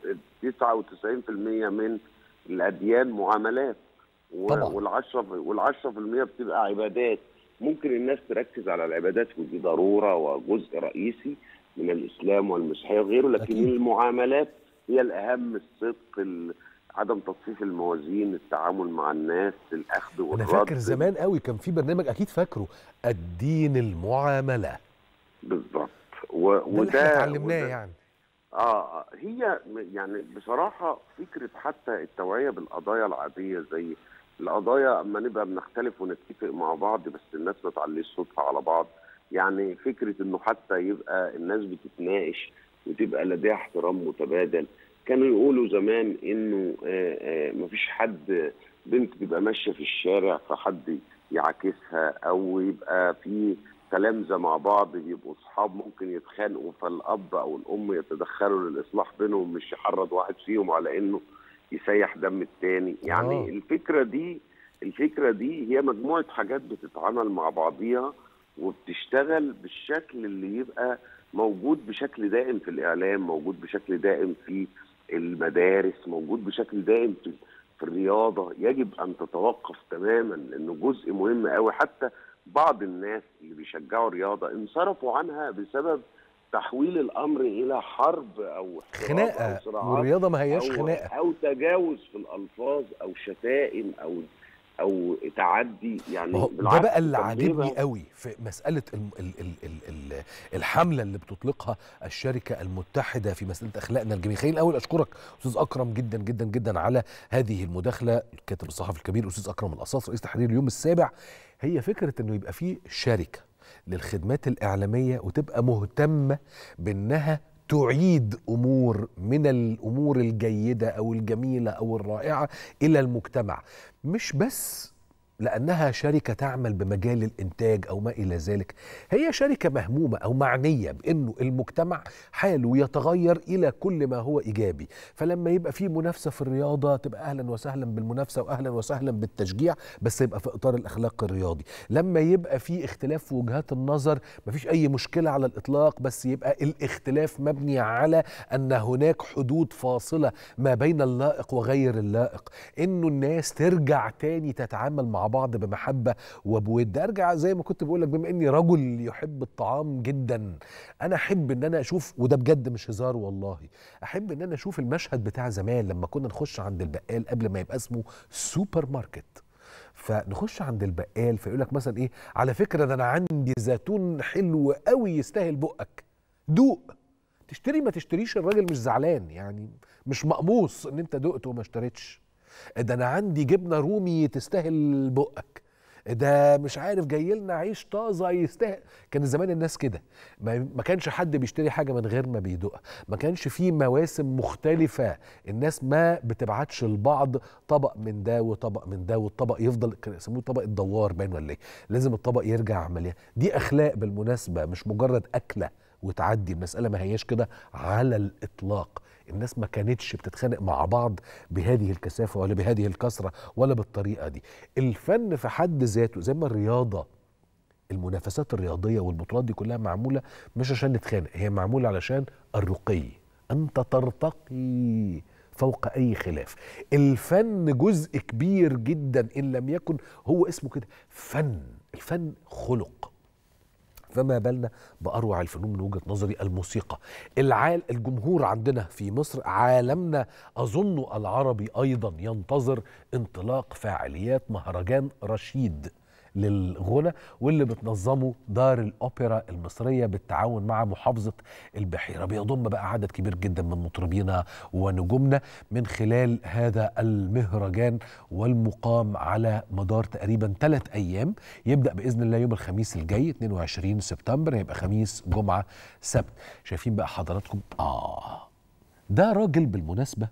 99% من الاديان معاملات طبعاً. والعشرة والعشرة في المية بتبقى عبادات ممكن الناس تركز على العبادات ودي ضرورة وجزء رئيسي من الإسلام والمسيحية وغيره لكن أكيد. المعاملات هي الأهم الصدق ال- عدم تصفيف الموازين التعامل مع الناس الأخذ انا والرد فاكر زمان قوي كان في برنامج اكيد فاكره الدين المعامله بالظبط و... ده اللي احنا وده اتعلمناه وده- يعني اه هي م- يعني بصراحه فكره حتى التوعيه بالقضايا العاديه زي القضايا اما نبقى بنختلف ونتفق مع بعض بس الناس ما تعليش صوتها على بعض يعني فكره انه حتى يبقى الناس بتتناقش وتبقى لديها احترام متبادل كانوا يقولوا زمان انه آه، آه، مفيش حد بنت تبقى ماشيه في الشارع فحد يعاكسها او يبقى في تلامذه مع بعض بيبقوا اصحاب ممكن يتخانقوا فالاب او الام يتدخلوا للاصلاح بينهم مش يحرض واحد فيهم على انه يسيح دم التاني يعني آه. الفكره دي الفكره دي هي مجموعه حاجات بتتعامل مع بعضيها وبتشتغل بالشكل اللي يبقى موجود بشكل دائم في الاعلام موجود بشكل دائم في المدارس موجود بشكل دائم في في الرياضه يجب ان تتوقف تماما لانه جزء مهم قوي حتى بعض الناس اللي بيشجعوا الرياضه انصرفوا عنها بسبب تحويل الامر الى حرب او احتراق خناقة، أو صراعات والرياضة ما هياش أو خناقة. او تجاوز في الالفاظ او شتائم او او تعدي يعني ما هو ده بالعكس بقى اللي طب ليه عاجبني بقى؟ قوي في مساله الم- ال ال ال ال الحمله اللي بتطلقها الشركه المتحده في مساله اخلاقنا الجميله خليني الاول اشكرك استاذ اكرم جدا جدا جدا على هذه المداخله الكاتب الصحفي الكبير استاذ اكرم القصاص رئيس تحرير اليوم السابع هي فكره انه يبقى في شركه للخدمات الاعلاميه وتبقى مهتمه بانها تعيد امور من الامور الجيده او الجميله او الرائعه الى المجتمع مش بس لانها شركه تعمل بمجال الانتاج او ما الى ذلك هي شركه مهمومه او معنيه بانه المجتمع حاله يتغير الى كل ما هو ايجابي فلما يبقى في منافسه في الرياضه تبقى اهلا وسهلا بالمنافسه واهلا وسهلا بالتشجيع بس يبقى في اطار الاخلاق الرياضي لما يبقى في اختلاف في وجهات النظر مفيش اي مشكله على الاطلاق بس يبقى الاختلاف مبني على ان هناك حدود فاصله ما بين اللائق وغير اللائق انه الناس ترجع تاني تتعامل مع بعض بمحبه وبود ارجع زي ما كنت بقول لك بما اني رجل يحب الطعام جدا انا احب ان انا اشوف وده بجد مش هزار والله احب ان انا اشوف المشهد بتاع زمان لما كنا نخش عند البقال قبل ما يبقى اسمه سوبر ماركت فنخش عند البقال فيقول لك مثلا ايه على فكره ده انا عندي زيتون حلو قوي يستاهل بقك دوق تشتري ما تشتريش الراجل مش زعلان يعني مش مقموص ان انت دقت وما اشتريتش ده انا عندي جبنه رومي تستاهل بقك ده مش عارف جاي لنا عيش طازه يستاهل كان زمان الناس كده ما ما كانش حد بيشتري حاجه من غير ما بيدوقها ما كانش في مواسم مختلفه الناس ما بتبعتش لبعض طبق من ده وطبق من ده والطبق يفضل كانوا يسموه طبق الدوار باين ولا ايه لازم الطبق يرجع عمليه دي اخلاق بالمناسبه مش مجرد اكله وتعدي المساله ما هياش كده على الاطلاق الناس ما كانتش بتتخانق مع بعض بهذه الكثافه ولا بهذه الكثره ولا بالطريقه دي الفن في حد ذاته زي ما الرياضه المنافسات الرياضيه والبطولات دي كلها معموله مش عشان نتخانق هي معموله علشان الرقي انت ترتقي فوق اي خلاف الفن جزء كبير جدا ان لم يكن هو اسمه كده فن الفن خلق فما بالنا باروع الفنون من وجهه نظري الموسيقى العال الجمهور عندنا في مصر عالمنا اظن العربي ايضا ينتظر انطلاق فعاليات مهرجان رشيد للغنى واللي بتنظمه دار الأوبرا المصرية بالتعاون مع محافظة البحيرة بيضم بقى عدد كبير جدا من مطربينا ونجومنا من خلال هذا المهرجان والمقام على مدار تقريبا ثلاث أيام يبدأ بإذن الله يوم الخميس الجاي 22 سبتمبر هيبقى خميس جمعة سبت شايفين بقى حضراتكم آه ده راجل بالمناسبة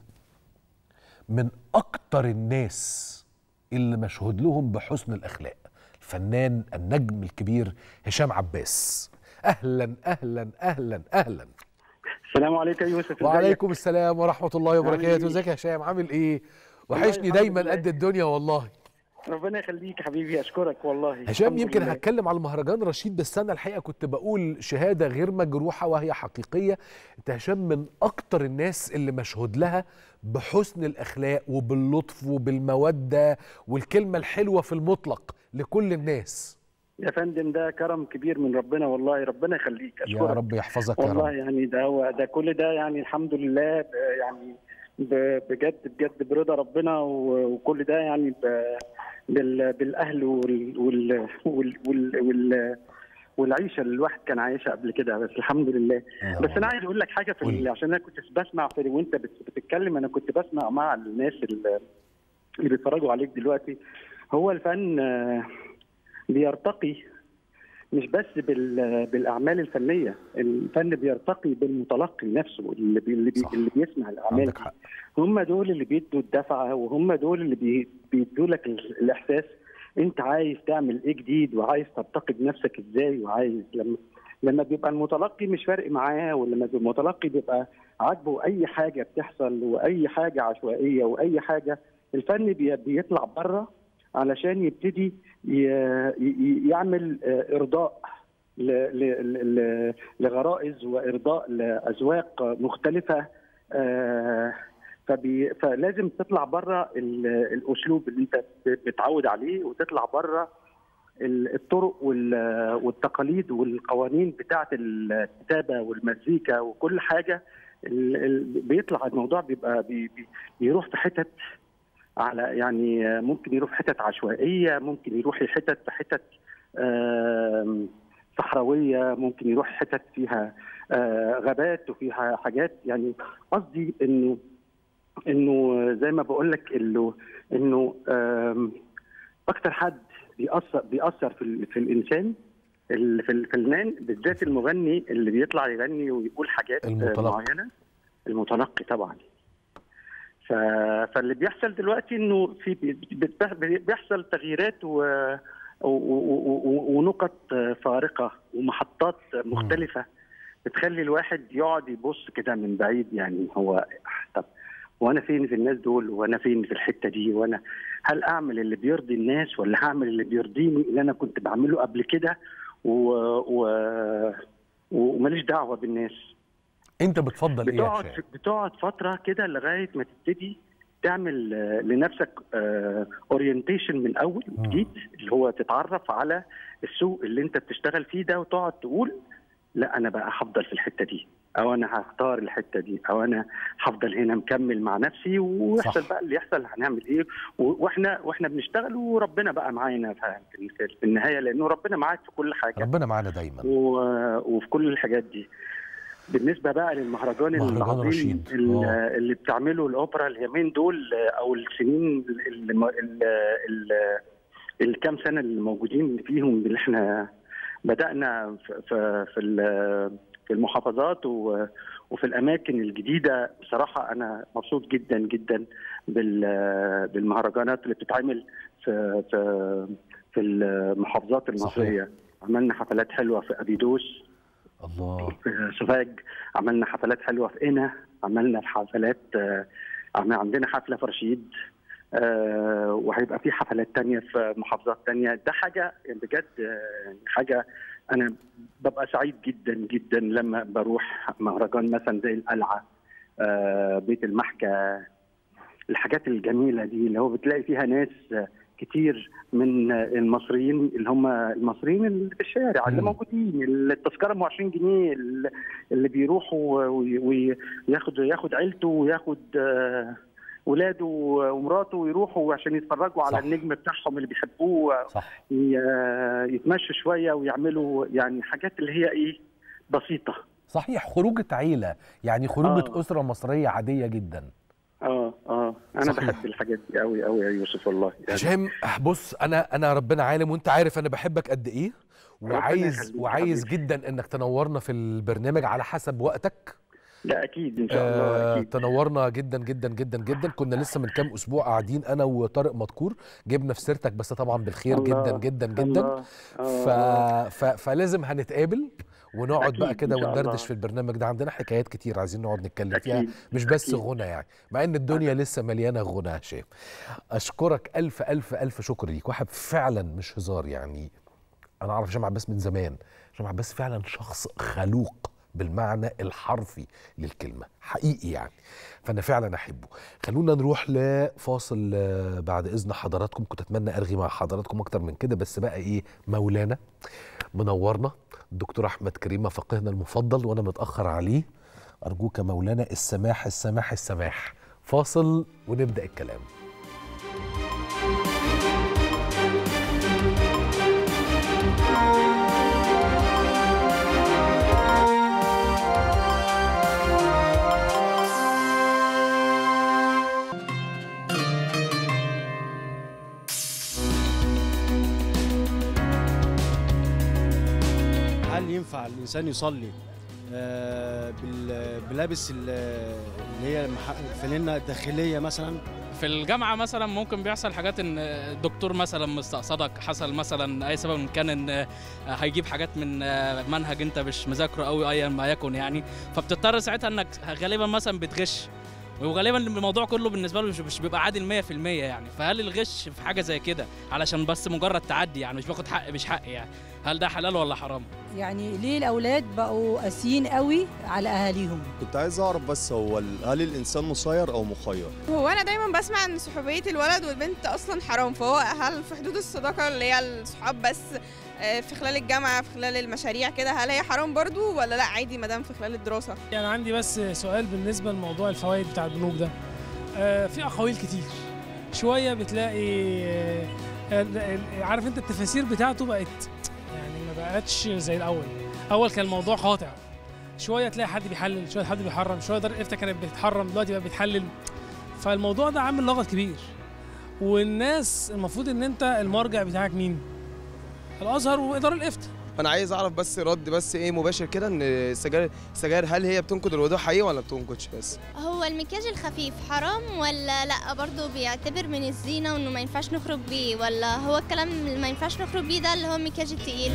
من أكتر الناس اللي مشهود لهم بحسن الأخلاق الفنان النجم الكبير هشام عباس أهلا أهلا أهلا أهلا السلام عليكم يا يوسف وعليكم السلام ورحمة الله عامل وبركاته إيه؟ ازيك يا هشام عامل إيه والله وحشني الحمد دايما لله. قد الدنيا والله ربنا يخليك حبيبي اشكرك والله هشام الحمد يمكن لله. هتكلم على المهرجان رشيد بس انا الحقيقه كنت بقول شهاده غير مجروحه وهي حقيقيه انت هشام من اكتر الناس اللي مشهود لها بحسن الاخلاق وباللطف وبالموده والكلمه الحلوه في المطلق لكل الناس يا فندم ده كرم كبير من ربنا والله ربنا يخليك يا اشكرك رب يحفظك يا والله رب يعني ده هو ده كل ده يعني الحمد لله ب- يعني ب- بجد بجد برضا ربنا و- وكل ده يعني ب- بال- بالاهل وال وال وال وال وال والعيشه اللي الواحد كان عايشها قبل كده بس الحمد لله بس انا عايز اقول لك حاجه في ال- عشان انا كنت بسمع في وانت بت- بتتكلم انا كنت بسمع مع الناس اللي اللي بيتفرجوا عليك دلوقتي هو الفن آه، بيرتقي مش بس بال- بالاعمال الفنيه الفن بيرتقي بالمتلقي نفسه اللي بي اللي, بي اللي بيسمع الاعمال دي. هم دول اللي بيدوا الدفعه وهم دول اللي بي بيدوا لك ال- الاحساس انت عايز تعمل ايه جديد وعايز ترتقي بنفسك ازاي وعايز لما لما بيبقى المتلقي مش فارق معاه ولما بيبقى المتلقي بيبقى عاجبه اي حاجه بتحصل واي حاجه عشوائيه واي حاجه الفن بي- بيطلع بره علشان يبتدي ي- ي- يعمل آه، ارضاء ل- ل- ل- لغرائز وارضاء لاذواق مختلفه آه، فبي فلازم تطلع بره ال- الاسلوب اللي انت بتعود عليه وتطلع بره ال- الطرق وال- والتقاليد والقوانين بتاعه الكتابه والمزيكا وكل حاجه ال- ال- بيطلع الموضوع بيبقى بي بي بيروح في حتت على يعني ممكن يروح حتت عشوائيه ممكن يروح حتت في حتت آم، صحراويه ممكن يروح حتت فيها آه، غابات وفيها حاجات يعني قصدي انه انه زي ما بقول لك انه انه آم، اكتر حد بيأثر بيأثر في, ال- في الانسان ال- في الفنان بالذات المغني اللي بيطلع يغني ويقول حاجات آه، المتلقي. معينه المتلقي طبعا ف... فاللي بيحصل دلوقتي انه في بي- بي- بيحصل تغييرات و... و... و... و... ونقط فارقه ومحطات مختلفه بتخلي الواحد يقعد يبص كده من بعيد يعني هو طب وانا فين في الناس دول وانا فين في الحته دي وانا هل اعمل اللي بيرضي الناس ولا هعمل اللي بيرضيني اللي انا كنت بعمله قبل كده و... و... وماليش دعوه بالناس انت بتفضل ايه يا بتقعد هشام بتقعد فتره كده لغايه ما تبتدي تعمل آه، لنفسك اورينتيشن من اول جديد اللي هو تتعرف على السوق اللي انت بتشتغل فيه ده وتقعد تقول لا انا بقى هفضل في الحته دي او انا هختار الحته دي او انا هفضل هنا مكمل مع نفسي ويحصل بقى اللي يحصل هنعمل ايه و- واحنا واحنا بنشتغل وربنا بقى معانا في في النهايه لانه ربنا معاك في كل حاجه ربنا معانا دايما و- وفي كل الحاجات دي بالنسبه بقى للمهرجان مهرجان العظيم رشيد. ال- آه. اللي بتعمله الاوبرا اليومين دول او السنين ال- ال- ال- الكام سنه اللي موجودين فيهم اللي احنا بدانا في في في ال- في المحافظات و- وفي الاماكن الجديده بصراحه انا مبسوط جدا جدا بال- بالمهرجانات اللي بتتعمل في في في المحافظات المصريه عملنا حفلات حلوه في ابيدوس الله في سوهاج عملنا حفلات حلوه في قنا عملنا حفلات آه، عم- عندنا حفله في رشيد آه، وهيبقى في حفلات تانية في محافظات تانية ده حاجة بجد آه، حاجة أنا ببقى سعيد جدا جدا لما بروح مهرجان مثلا زي القلعة آه، بيت المحكة الحاجات الجميلة دي اللي هو بتلاقي فيها ناس آه، كتير من آه، المصريين اللي هم المصريين اللي في الشارع اللي موجودين التذكرة ب 20 جنيه اللي اللي بيروحوا وي- وي- وياخد ياخد عيلته وياخد آه، ولاده ومراته يروحوا عشان يتفرجوا على صح. النجم بتاعهم اللي بيحبوه صح. ي- يتمشوا شويه ويعملوا يعني حاجات اللي هي ايه بسيطه صحيح خروجة عيلة يعني خروجة آه. أسرة مصرية عادية جدا اه اه انا صحيح. بحب الحاجات دي قوي قوي يا يوسف والله يعني هشام بص انا انا ربنا عالم وانت عارف انا بحبك قد ايه ربنا وعايز يخليك وعايز حبيبي. جدا انك تنورنا في البرنامج على حسب وقتك لا اكيد ان شاء الله آه اكيد تنورنا جدا جدا جدا جدا كنا لسه من كام اسبوع قاعدين انا وطارق مدكور جبنا في سيرتك بس طبعا بالخير الله، جدا جدا جدا الله، ف... آه. ف... فلازم هنتقابل ونقعد بقى أكيد كده إن شاء وندردش الله. في البرنامج ده عندنا حكايات كتير عايزين نقعد نتكلم فيها أكيد، مش بس أكيد. غنى يعني مع ان الدنيا لسه مليانه غنى يا هشام اشكرك الف الف الف شكر ليك واحد فعلا مش هزار يعني انا اعرف هشام عباس من زمان هشام عباس فعلا شخص خلوق بالمعنى الحرفي للكلمه حقيقي يعني فانا فعلا احبه خلونا نروح لفاصل آه، بعد اذن حضراتكم كنت اتمنى ارغي مع حضراتكم اكتر من كده بس بقى ايه مولانا منورنا الدكتور احمد كريمه فقيهنا المفضل وانا متاخر عليه ارجوك مولانا السماح السماح السماح فاصل ونبدا الكلام هل ينفع الانسان يصلي آه، بال- بلابس ال- اللي هي المح- الفانلة الداخليه مثلا في الجامعة مثلا ممكن بيحصل حاجات ان الدكتور مثلا مستقصدك حصل مثلا اي سبب من كان ان هيجيب حاجات من منهج انت مش مذاكره قوي ايا ما يكن يعني فبتضطر ساعتها انك غالبا مثلا بتغش وغالبا الموضوع كله بالنسبه له مش- مش بيبقى عادل 100% يعني فهل الغش في حاجه زي كده علشان بس مجرد تعدي يعني مش باخد حق مش حق يعني هل ده حلال ولا حرام؟ يعني ليه الاولاد بقوا قاسيين قوي على اهاليهم كنت عايز اعرف بس هو ال- هل الانسان مسير او مخير هو انا دايما بسمع ان صحوبيه الولد والبنت اصلا حرام فهو هل في حدود الصداقه اللي هي الصحاب بس آه، في خلال الجامعه في خلال المشاريع كده هل هي حرام برضو ولا لا عادي مادام في خلال الدراسه يعني عندي بس سؤال بالنسبة لموضوع الفوائد بتاع البنوك ده آه، في أقاويل كتير شوية بتلاقي آه، ال- ال- عارف انت التفاسير بتاعته بقت يعني ما بقتش زي الأول أول كان الموضوع قاطع شوية تلاقي حد بيحلل شوية حد بيحرم شوية دار الإفتاء كانت بتتحرم دلوقتي بقى بيتحلل فالموضوع ده عامل لغط كبير والناس المفروض ان انت المرجع بتاعك مين الازهر واداره الافتاء انا عايز اعرف بس رد بس ايه مباشر كده ان السجاير السجاير هل هي بتنقض الوضوء حقيقي ولا بتنقضش بس هو المكياج الخفيف حرام ولا لا برضه بيعتبر من الزينة وانه ما ينفعش نخرج بيه ولا هو الكلام اللي ما ينفعش نخرج بيه ده اللي هو المكياج التقيل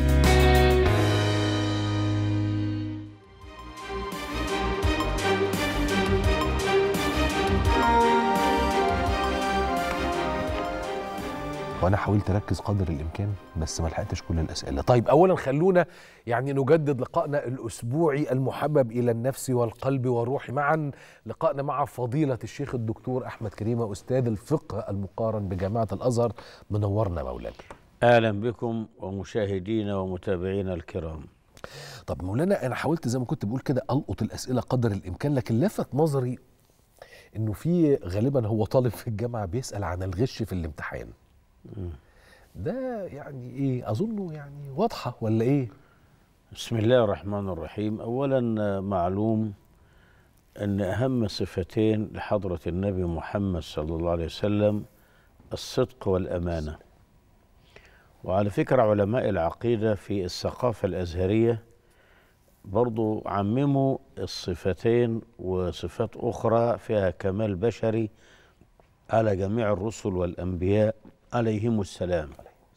وانا حاولت اركز قدر الامكان بس ما لحقتش كل الاسئله طيب اولا خلونا يعني نجدد لقائنا الاسبوعي المحبب الى النفس والقلب والروح معا لقائنا مع فضيله الشيخ الدكتور احمد كريمه استاذ الفقه المقارن بجامعه الازهر منورنا مولانا اهلا بكم ومشاهدينا ومتابعينا الكرام طب مولانا انا حاولت زي ما كنت بقول كده القط الاسئله قدر الامكان لكن لفت نظري انه في غالبا هو طالب في الجامعه بيسال عن الغش في الامتحان ده يعني ايه اظنه يعني واضحه ولا ايه بسم الله الرحمن الرحيم اولا معلوم ان اهم صفتين لحضره النبي محمد صلى الله عليه وسلم الصدق والامانه وعلى فكره علماء العقيده في الثقافه الازهريه برضو عمموا الصفتين وصفات اخرى فيها كمال بشري على جميع الرسل والانبياء عليهم السلام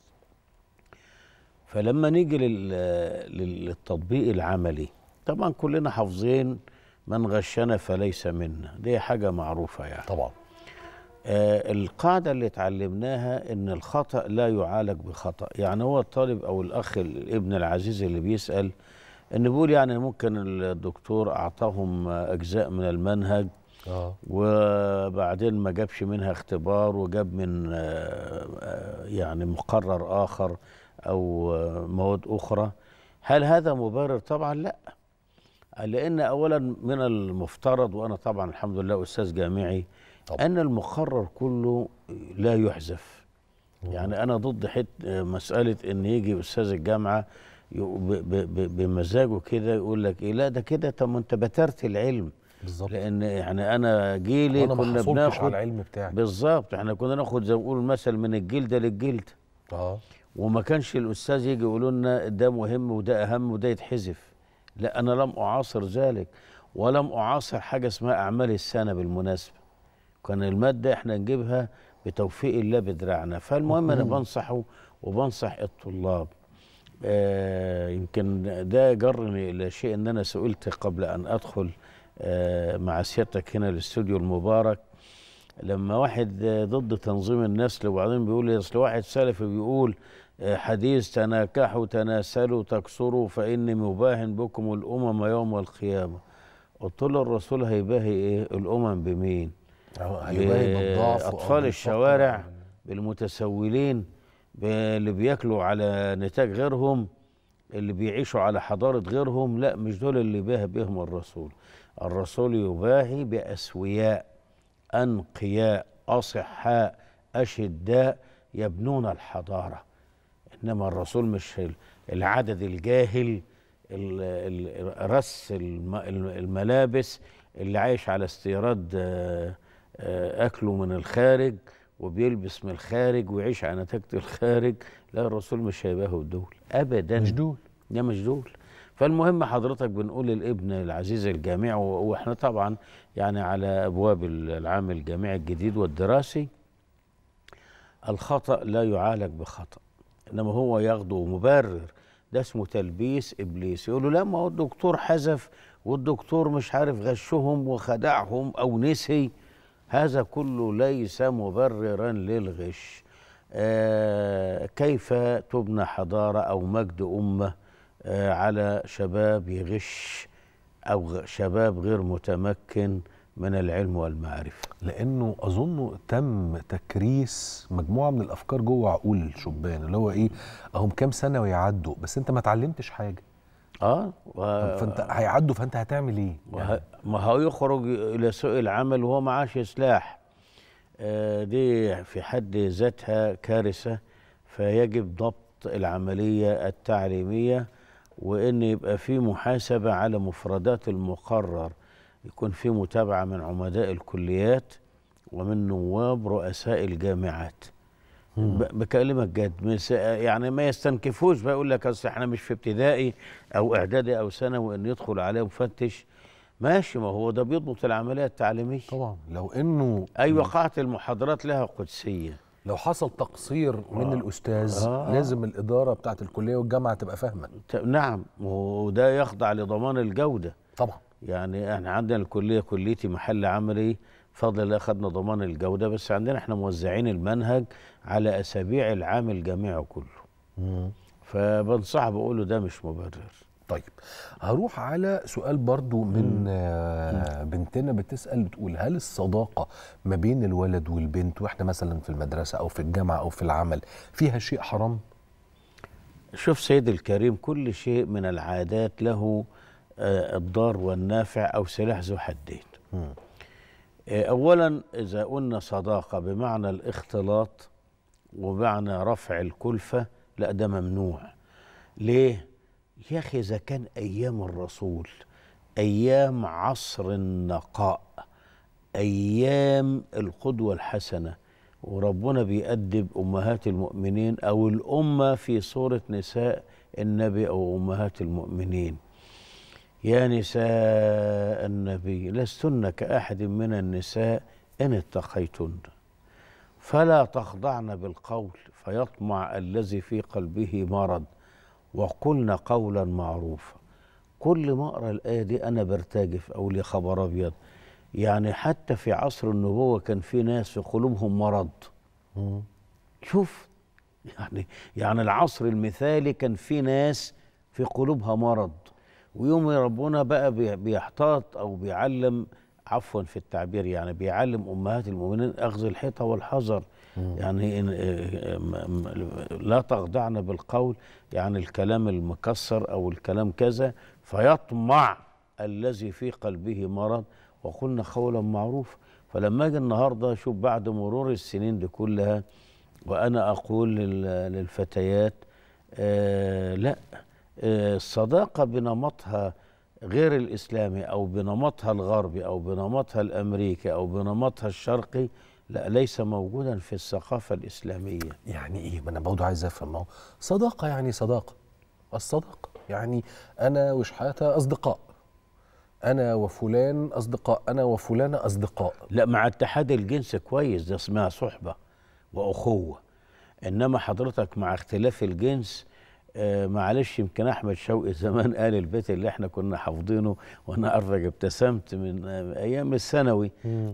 فلما نيجي لل- لل- للتطبيق العملي طبعا كلنا حافظين من غشنا فليس منا دي حاجة معروفة يعني طبعا آه القاعدة اللي اتعلمناها ان الخطأ لا يعالج بخطأ يعني هو الطالب او الاخ الابن العزيز اللي بيسأل ان بيقول يعني ممكن الدكتور اعطاهم اجزاء من المنهج اه وبعدين ما جابش منها اختبار وجاب من آه، آه، يعني مقرر آخر أو آه، مواد أخرى هل هذا مبرر؟ طبعا لا لأن أولا من المفترض وأنا طبعا الحمد لله أستاذ جامعي طبعا. ان المقرر كله لا يحذف يعني انا ضد حت مساله ان يجي استاذ الجامعه يق- ب- ب- ب- بمزاجه كده يقول لك ايه لا ده كده طب ما انت بترت العلم بالظبط لان يعني انا جيلي وأنا ما كنا حصلتش بناخد على العلم بتاعي. بالظبط احنا كنا ناخد زي ما بيقولوا المثل من الجلده للجلده اه وما كانش الاستاذ يجي يقول لنا ده مهم وده اهم وده يتحذف لا انا لم اعاصر ذلك ولم اعاصر حاجه اسمها اعمال السنه بالمناسبه كان الماده احنا نجيبها بتوفيق الله بدراعنا فالمهم انا مم. بنصحه وبنصح الطلاب آه يمكن ده جرني الى شيء ان انا سئلت قبل ان ادخل آه مع سيادتك هنا الاستوديو المبارك لما واحد آه، ضد تنظيم النسل وبعدين بيقول لي اصل واحد سلفي بيقول آه، حديث تناكحوا تناسلوا تكسروا فاني مباهٍ بكم الامم يوم القيامه قلت له الرسول هيباهي ايه الامم بمين هيباهي بالضعف أو اطفال بالفقر الشوارع بالمتسولين اللي بياكلوا على نتاج غيرهم اللي بيعيشوا على حضارة غيرهم لا مش دول اللي باهي بهم الرسول الرسول يباهي بأسوياء أنقياء أصحاء أشداء يبنون الحضارة إنما الرسول مش ال- العدد الجاهل ال- ال- رس الم- الم- الملابس اللي عايش على استيراد آه، آه، أكله من الخارج وبيلبس من الخارج ويعيش على نتاجة الخارج لا الرسول مش هيباهوا دول أبدا مش دول ده مش دول فالمهم حضرتك بنقول للابن العزيز الجامع و- واحنا طبعا يعني على ابواب العام الجامعي الجديد والدراسي الخطا لا يعالج بخطا انما هو ياخده مبرر ده اسمه تلبيس ابليس يقول له لا ما هو الدكتور حذف والدكتور مش عارف غشهم وخدعهم او نسي هذا كله ليس مبررا للغش آه كيف تبنى حضاره او مجد امه آه على شباب يغش او غ- شباب غير متمكن من العلم والمعرفه لانه اظن تم تكريس مجموعه من الافكار جوه عقول الشبان اللي هو ايه اهم كام سنه ويعدوا بس انت ما اتعلمتش حاجه اه و... طب فانت هيعدوا فانت هتعمل ايه وه... ما هو يخرج الى سوق العمل وهو معاش سلاح آه دي في حد ذاتها كارثه فيجب ضبط العمليه التعليميه وان يبقى في محاسبه على مفردات المقرر يكون في متابعه من عمداء الكليات ومن نواب رؤساء الجامعات ب- بكلمك جد مس- يعني ما يستنكفوش بقى يقول لك اصل احنا مش في ابتدائي او اعدادي او ثانوي ان يدخل عليه مفتش ماشي ما هو ده بيضبط العمليه التعليميه طبعا لو انه ايوه قاعه المحاضرات لها قدسيه لو حصل تقصير من آه. الاستاذ آه. لازم الاداره بتاعه الكليه والجامعه تبقى فاهمه ت- نعم وده يخضع لضمان الجوده طبعا يعني احنا عندنا الكليه كليتي محل عملي بفضل الله خدنا ضمان الجوده بس عندنا احنا موزعين المنهج على اسابيع العام الجامعي كله فبنصح بقول له ده مش مبرر طيب هروح على سؤال برضو من آه بنتنا بتسأل بتقول هل الصداقة ما بين الولد والبنت واحنا مثلا في المدرسة أو في الجامعة أو في العمل فيها شيء حرام؟ شوف سيد الكريم كل شيء من العادات له آه، الضار والنافع أو سلاح ذو حدين آه، أولا إذا قلنا صداقة بمعنى الاختلاط ومعنى رفع الكلفة لا ده ممنوع ليه؟ يا أخي إذا كان أيام الرسول أيام عصر النقاء أيام القدوة الحسنة وربنا بيأدب أمهات المؤمنين أو الأمة في صورة نساء النبي أو أمهات المؤمنين يا نساء النبي لستن كأحد من النساء إن اتقيتن فلا تخضعن بالقول فيطمع الذي في قلبه مرض وقلن قولا معروفا كل ما اقرا الايه دي انا برتجف او لي خبر ابيض يعني حتى في عصر النبوه كان في ناس في قلوبهم مرض شوف يعني يعني العصر المثالي كان في ناس في قلوبها مرض ويوم ربنا بقى بي- بيحتاط او بيعلم عفوا في التعبير يعني بيعلم امهات المؤمنين اخذ الحيطه والحذر يعني إن آه، م- م- لا تخضعن بالقول يعني الكلام المكسر او الكلام كذا فيطمع الذي في قلبه مرض وقلنا قولا معروفا فلما اجي النهارده اشوف بعد مرور السنين دي كلها وانا اقول لل- للفتيات آه لا آه الصداقه بنمطها غير الاسلامي او بنمطها الغربي او بنمطها الامريكي او بنمطها الشرقي لا ليس موجودا في الثقافه الاسلاميه يعني ايه ما انا برضه عايز افهم ما هو صداقه يعني صداقه الصداقه يعني انا وشحاته اصدقاء انا وفلان اصدقاء انا وفلانه اصدقاء لا مع اتحاد الجنس كويس ده اسمها صحبة وأخوة إنما حضرتك مع اختلاف الجنس آه معلش يمكن أحمد شوقي زمان قال البيت اللي احنا كنا حافظينه وأنا عارفك ابتسمت من آه أيام الثانوي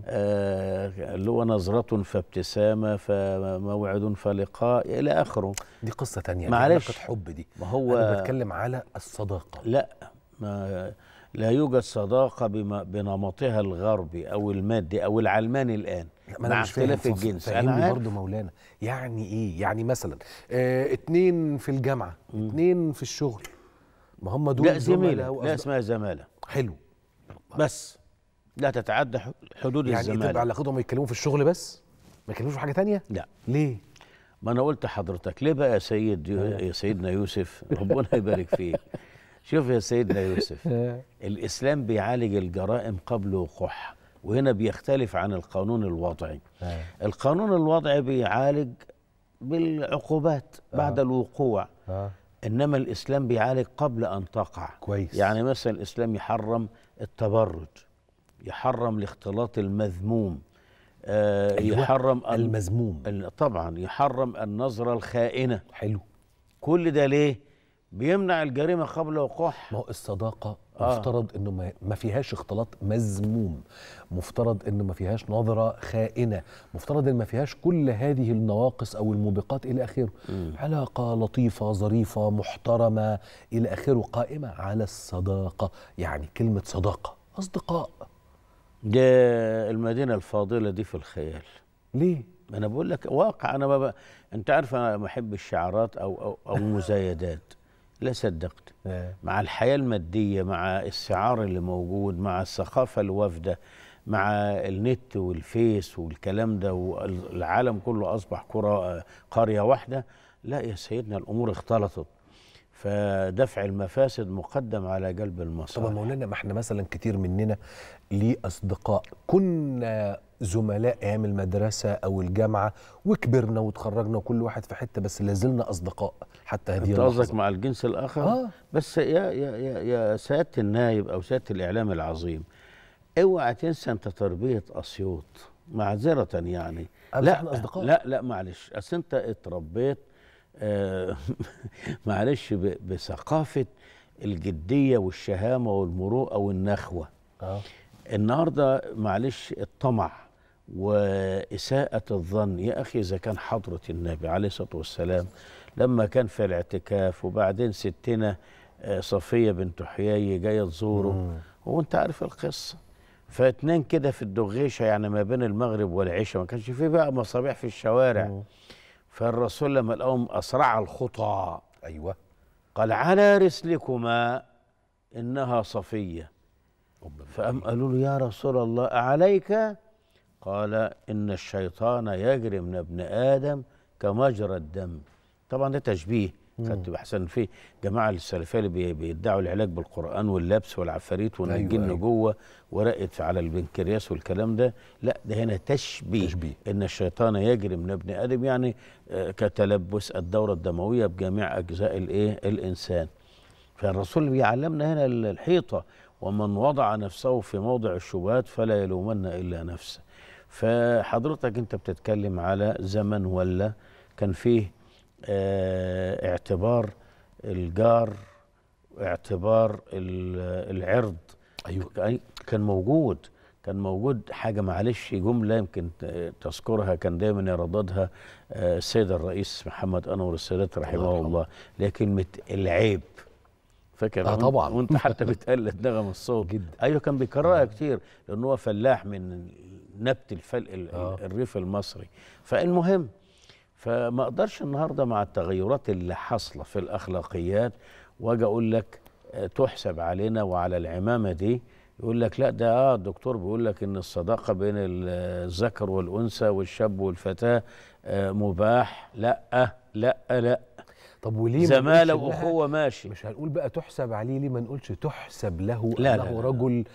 آه اللي هو نظرة فابتسامة فموعد فلقاء إلى آخره دي قصه تانية دي معلش علاقة حب دي ما هو انا بتكلم على الصداقه لا ما لا يوجد صداقة بما بنمطها الغربي أو المادي أو العلماني الآن ما أنا مع مش فاهم. اختلاف ف- الجنس فهمني عارف. برضه مولانا يعني ايه يعني مثلا آه اتنين في الجامعه اتنين في الشغل ما هم دول لا زملاء زميلة لا وأصدقاء. اسمها زمالة حلو بس لا تتعدى ح- حدود يعني تبقى الزمالة علاقتهم يتكلموا في الشغل بس ما يتكلموش في حاجه تانية لا ليه ما انا قلت حضرتك ليه بقى يا سيد يو يا سيدنا يوسف ربنا يبارك فيك شوف يا سيدنا يوسف الاسلام بيعالج الجرائم قبل وقوعها وهنا بيختلف عن القانون الوضعي القانون الوضعي بيعالج بالعقوبات بعد الوقوع آه. انما الاسلام بيعالج قبل ان تقع كويس يعني مثلا الاسلام يحرم التبرج يحرم الاختلاط المذموم آه أيوة، يحرم أن- المذموم ال- طبعا يحرم النظرة الخائنة حلو كل ده ليه؟ بيمنع الجريمة قبل وقوعها ما هو الصداقه آه. مفترض انه ما- ما فيهاش اختلاط مذموم مفترض انه ما فيهاش نظره خائنه مفترض ان ما فيهاش كل هذه النواقص او الموبقات الى اخره علاقه لطيفه ظريفه محترمه الى اخره قائمه على الصداقه يعني كلمه صداقه اصدقاء ده المدينة الفاضلة دي في الخيال ليه؟ ما أنا بقول لك واقع أنا ببقى أنت عارف أنا ما بحب الشعارات أو أو, أو مزايدات لا صدقت مع الحياة المادية مع السعار اللي موجود مع الثقافة الوافدة مع النت والفيس والكلام ده والعالم كله أصبح كرة قرية واحدة لا يا سيدنا الأمور اختلطت فدفع المفاسد مقدم على جلب طبعا المصالح مولانا ما احنا مثلا كتير مننا ليه اصدقاء كنا زملاء ايام المدرسه او الجامعه وكبرنا وتخرجنا وكل واحد في حته بس لازلنا اصدقاء حتى هذه انت اللحظه قصدك مع الجنس الاخر آه. بس يا يا يا, يا سياده النايب او سياده الاعلام العظيم اوعى تنسى انت تربيه اسيوط معذره يعني آه، بس إحنا أصدقاء. لا لا معلش اصل انت اتربيت آه معلش ب- بثقافه الجديه والشهامه والمروءه والنخوه اه النهارده معلش الطمع وإساءة الظن يا أخي إذا كان حضرة النبي عليه الصلاة والسلام لما كان في الاعتكاف وبعدين ستنا آه، صفية بنت حيي جاية تزوره هو أنت عارف القصة فاتنين كده في الدغيشة يعني ما بين المغرب والعشاء ما كانش فيه بقى مصابيح في الشوارع فالرسول لما لقاهم أسرع الخطى ايوه قال على رسلكما إنها صفية فأم قالوا له يا رسول الله عليك قال إن الشيطان يجري من ابن آدم كمجرى الدم طبعا ده تشبيه خدت بحسن فيه جماعة السلفية اللي بي- بيدعوا العلاج بالقرآن واللبس والعفاريت وإن أيوة، الجن أيوة. جوه ورقت على البنكرياس والكلام ده لا ده هنا تشبيه, تشبيه. إن الشيطان يجري من ابن آدم يعني آه، كتلبس الدورة الدموية بجميع أجزاء الإيه الإنسان فالرسول بيعلمنا هنا ال- الحيطة ومن وضع نفسه في موضع الشبهات فلا يلومن إلا نفسه فحضرتك أنت بتتكلم على زمن ولا كان فيه آه اعتبار الجار اعتبار ال- العرض أيوة. كان موجود كان موجود حاجة معلش جملة يمكن ت- تذكرها كان دايما يرددها آه، السيد الرئيس محمد أنور السادات رحمه الله اللي هي كلمة العيب فاكر آه وأنت- طبعا. وانت حتى بتقلد نغم الصوت جدا. ايوه كان بيكررها كتير لان هو فلاح من نبت الفل ال- آه. الريف المصري فالمهم فما اقدرش النهارده مع التغيرات اللي حاصله في الاخلاقيات واجي اقول لك آه، تحسب علينا وعلى العمامه دي يقول لك لا ده اه الدكتور بيقول لك ان الصداقه بين ال- الذكر والانثى والشاب والفتاه آه مباح لا لا لا طب وليه ما زماله نقولش إنها- واخوه ماشي مش هنقول بقى تحسب عليه ليه ما نقولش تحسب له لا، انه لا، لا، لا. رجل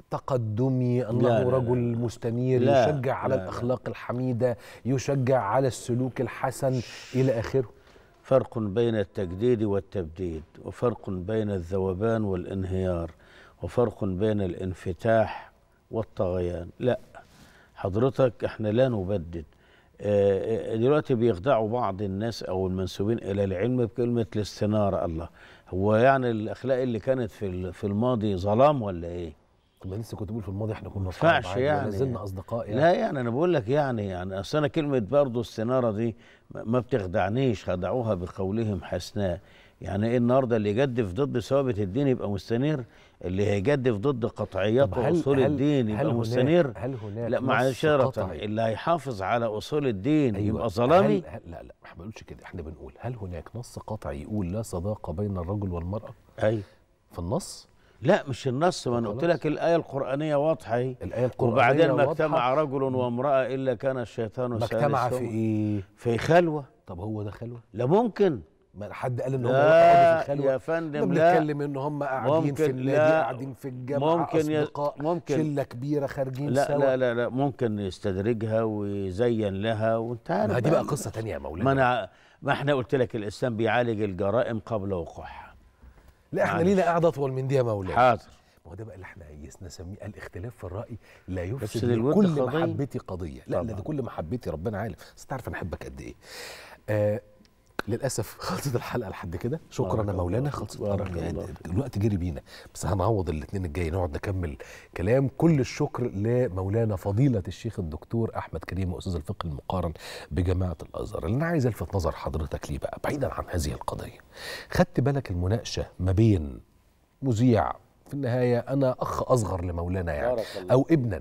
تقدمي انه لا، لا، لا، رجل مستنير لا، يشجع على لا، لا. الاخلاق الحميده يشجع على السلوك الحسن الى اخره فرق بين التجديد والتبديد وفرق بين الذوبان والانهيار وفرق بين الانفتاح والطغيان لا حضرتك احنا لا نبدد آه، آه، دلوقتي بيخدعوا بعض الناس او المنسوبين الى العلم بكلمه الاستناره الله هو يعني الاخلاق اللي كانت في ال- في الماضي ظلام ولا ايه؟ طب ما لسه كنت بقول في الماضي احنا كنا ما اصحاب ينفعش عادي يعني ولا زلنا اصدقاء يعني لا يعني انا بقول لك يعني يعني اصل انا كلمه برضه استناره دي ما ما بتخدعنيش خدعوها بقولهم حسناء يعني ايه النهارده اللي يجدف ضد ثوابت الدين يبقى مستنير اللي هيجدف ضد قطعيات طب هل- واصول هل- الدين هل يبقى هناك- مستنير هل هناك لا نص معاشرة قطعي؟ اللي هيحافظ على اصول الدين أيوة. يبقى ظلامي هل هل لا لا ما بنقولش كده احنا بنقول هل هناك نص قطعي يقول لا صداقه بين الرجل والمراه ايوه في النص لا مش النص ما انا قلت لك الايه القرانيه واضحه اهي الايه القرانيه وبعدين ما واضحة. اجتمع رجل وامراه الا كان الشيطان ما اجتمع في ثالثهما. ايه في خلوه طب هو ده خلوه لا ممكن ما حد قال ان هم لا يقعدوا في الخلوه يا فندم احنا لا بنتكلم ان هم قاعدين في ممكن النادي لا قاعدين في الجامعه ممكن ي- اصدقاء ممكن شله كبيره خارجين لا سوا لا لا لا ممكن يستدرجها ويزين لها وانت عارف ما دي بقى بقى قصه تانية يا مولانا ما انا ما احنا قلت لك الاسلام بيعالج الجرائم قبل وقوعها لا احنا معلش. لينا قاعده اطول من دي يا مولانا حاضر ما هو ده بقى اللي احنا نسميه الاختلاف في الراي لا بس يفسد للود لكل قضية. محبتي قضيه لا لا طبعا. ده كل محبتي ربنا عارف بس تعرف انا احبك قد ايه آه للاسف خلصت الحلقه لحد كده شكرا بارك يا الله مولانا فيك. خلصت بارك يعني الله فيك. الوقت جري بينا بس هنعوض الاثنين الجاي نقعد نكمل كلام كل الشكر لمولانا فضيله الشيخ الدكتور احمد كريم استاذ الفقه المقارن بجامعه الازهر اللي انا عايز الفت نظر حضرتك ليه بقى بعيدا عن هذه القضيه خدت بالك المناقشه ما بين مذيع في النهايه انا اخ اصغر لمولانا يعني بارك الله. او ابنا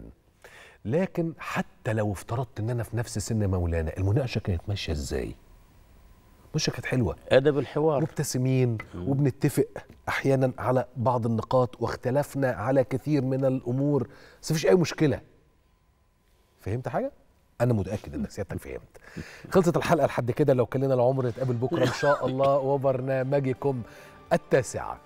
لكن حتى لو افترضت ان انا في نفس سن مولانا المناقشه كانت ماشيه ازاي المناقشه كانت حلوه ادب الحوار مبتسمين وبنتفق احيانا على بعض النقاط واختلفنا على كثير من الامور بس مفيش اي مشكله فهمت حاجه انا متاكد ان سيادتك فهمت خلصت الحلقه لحد كده لو كان لنا العمر نتقابل بكره ان شاء الله وبرنامجكم التاسعه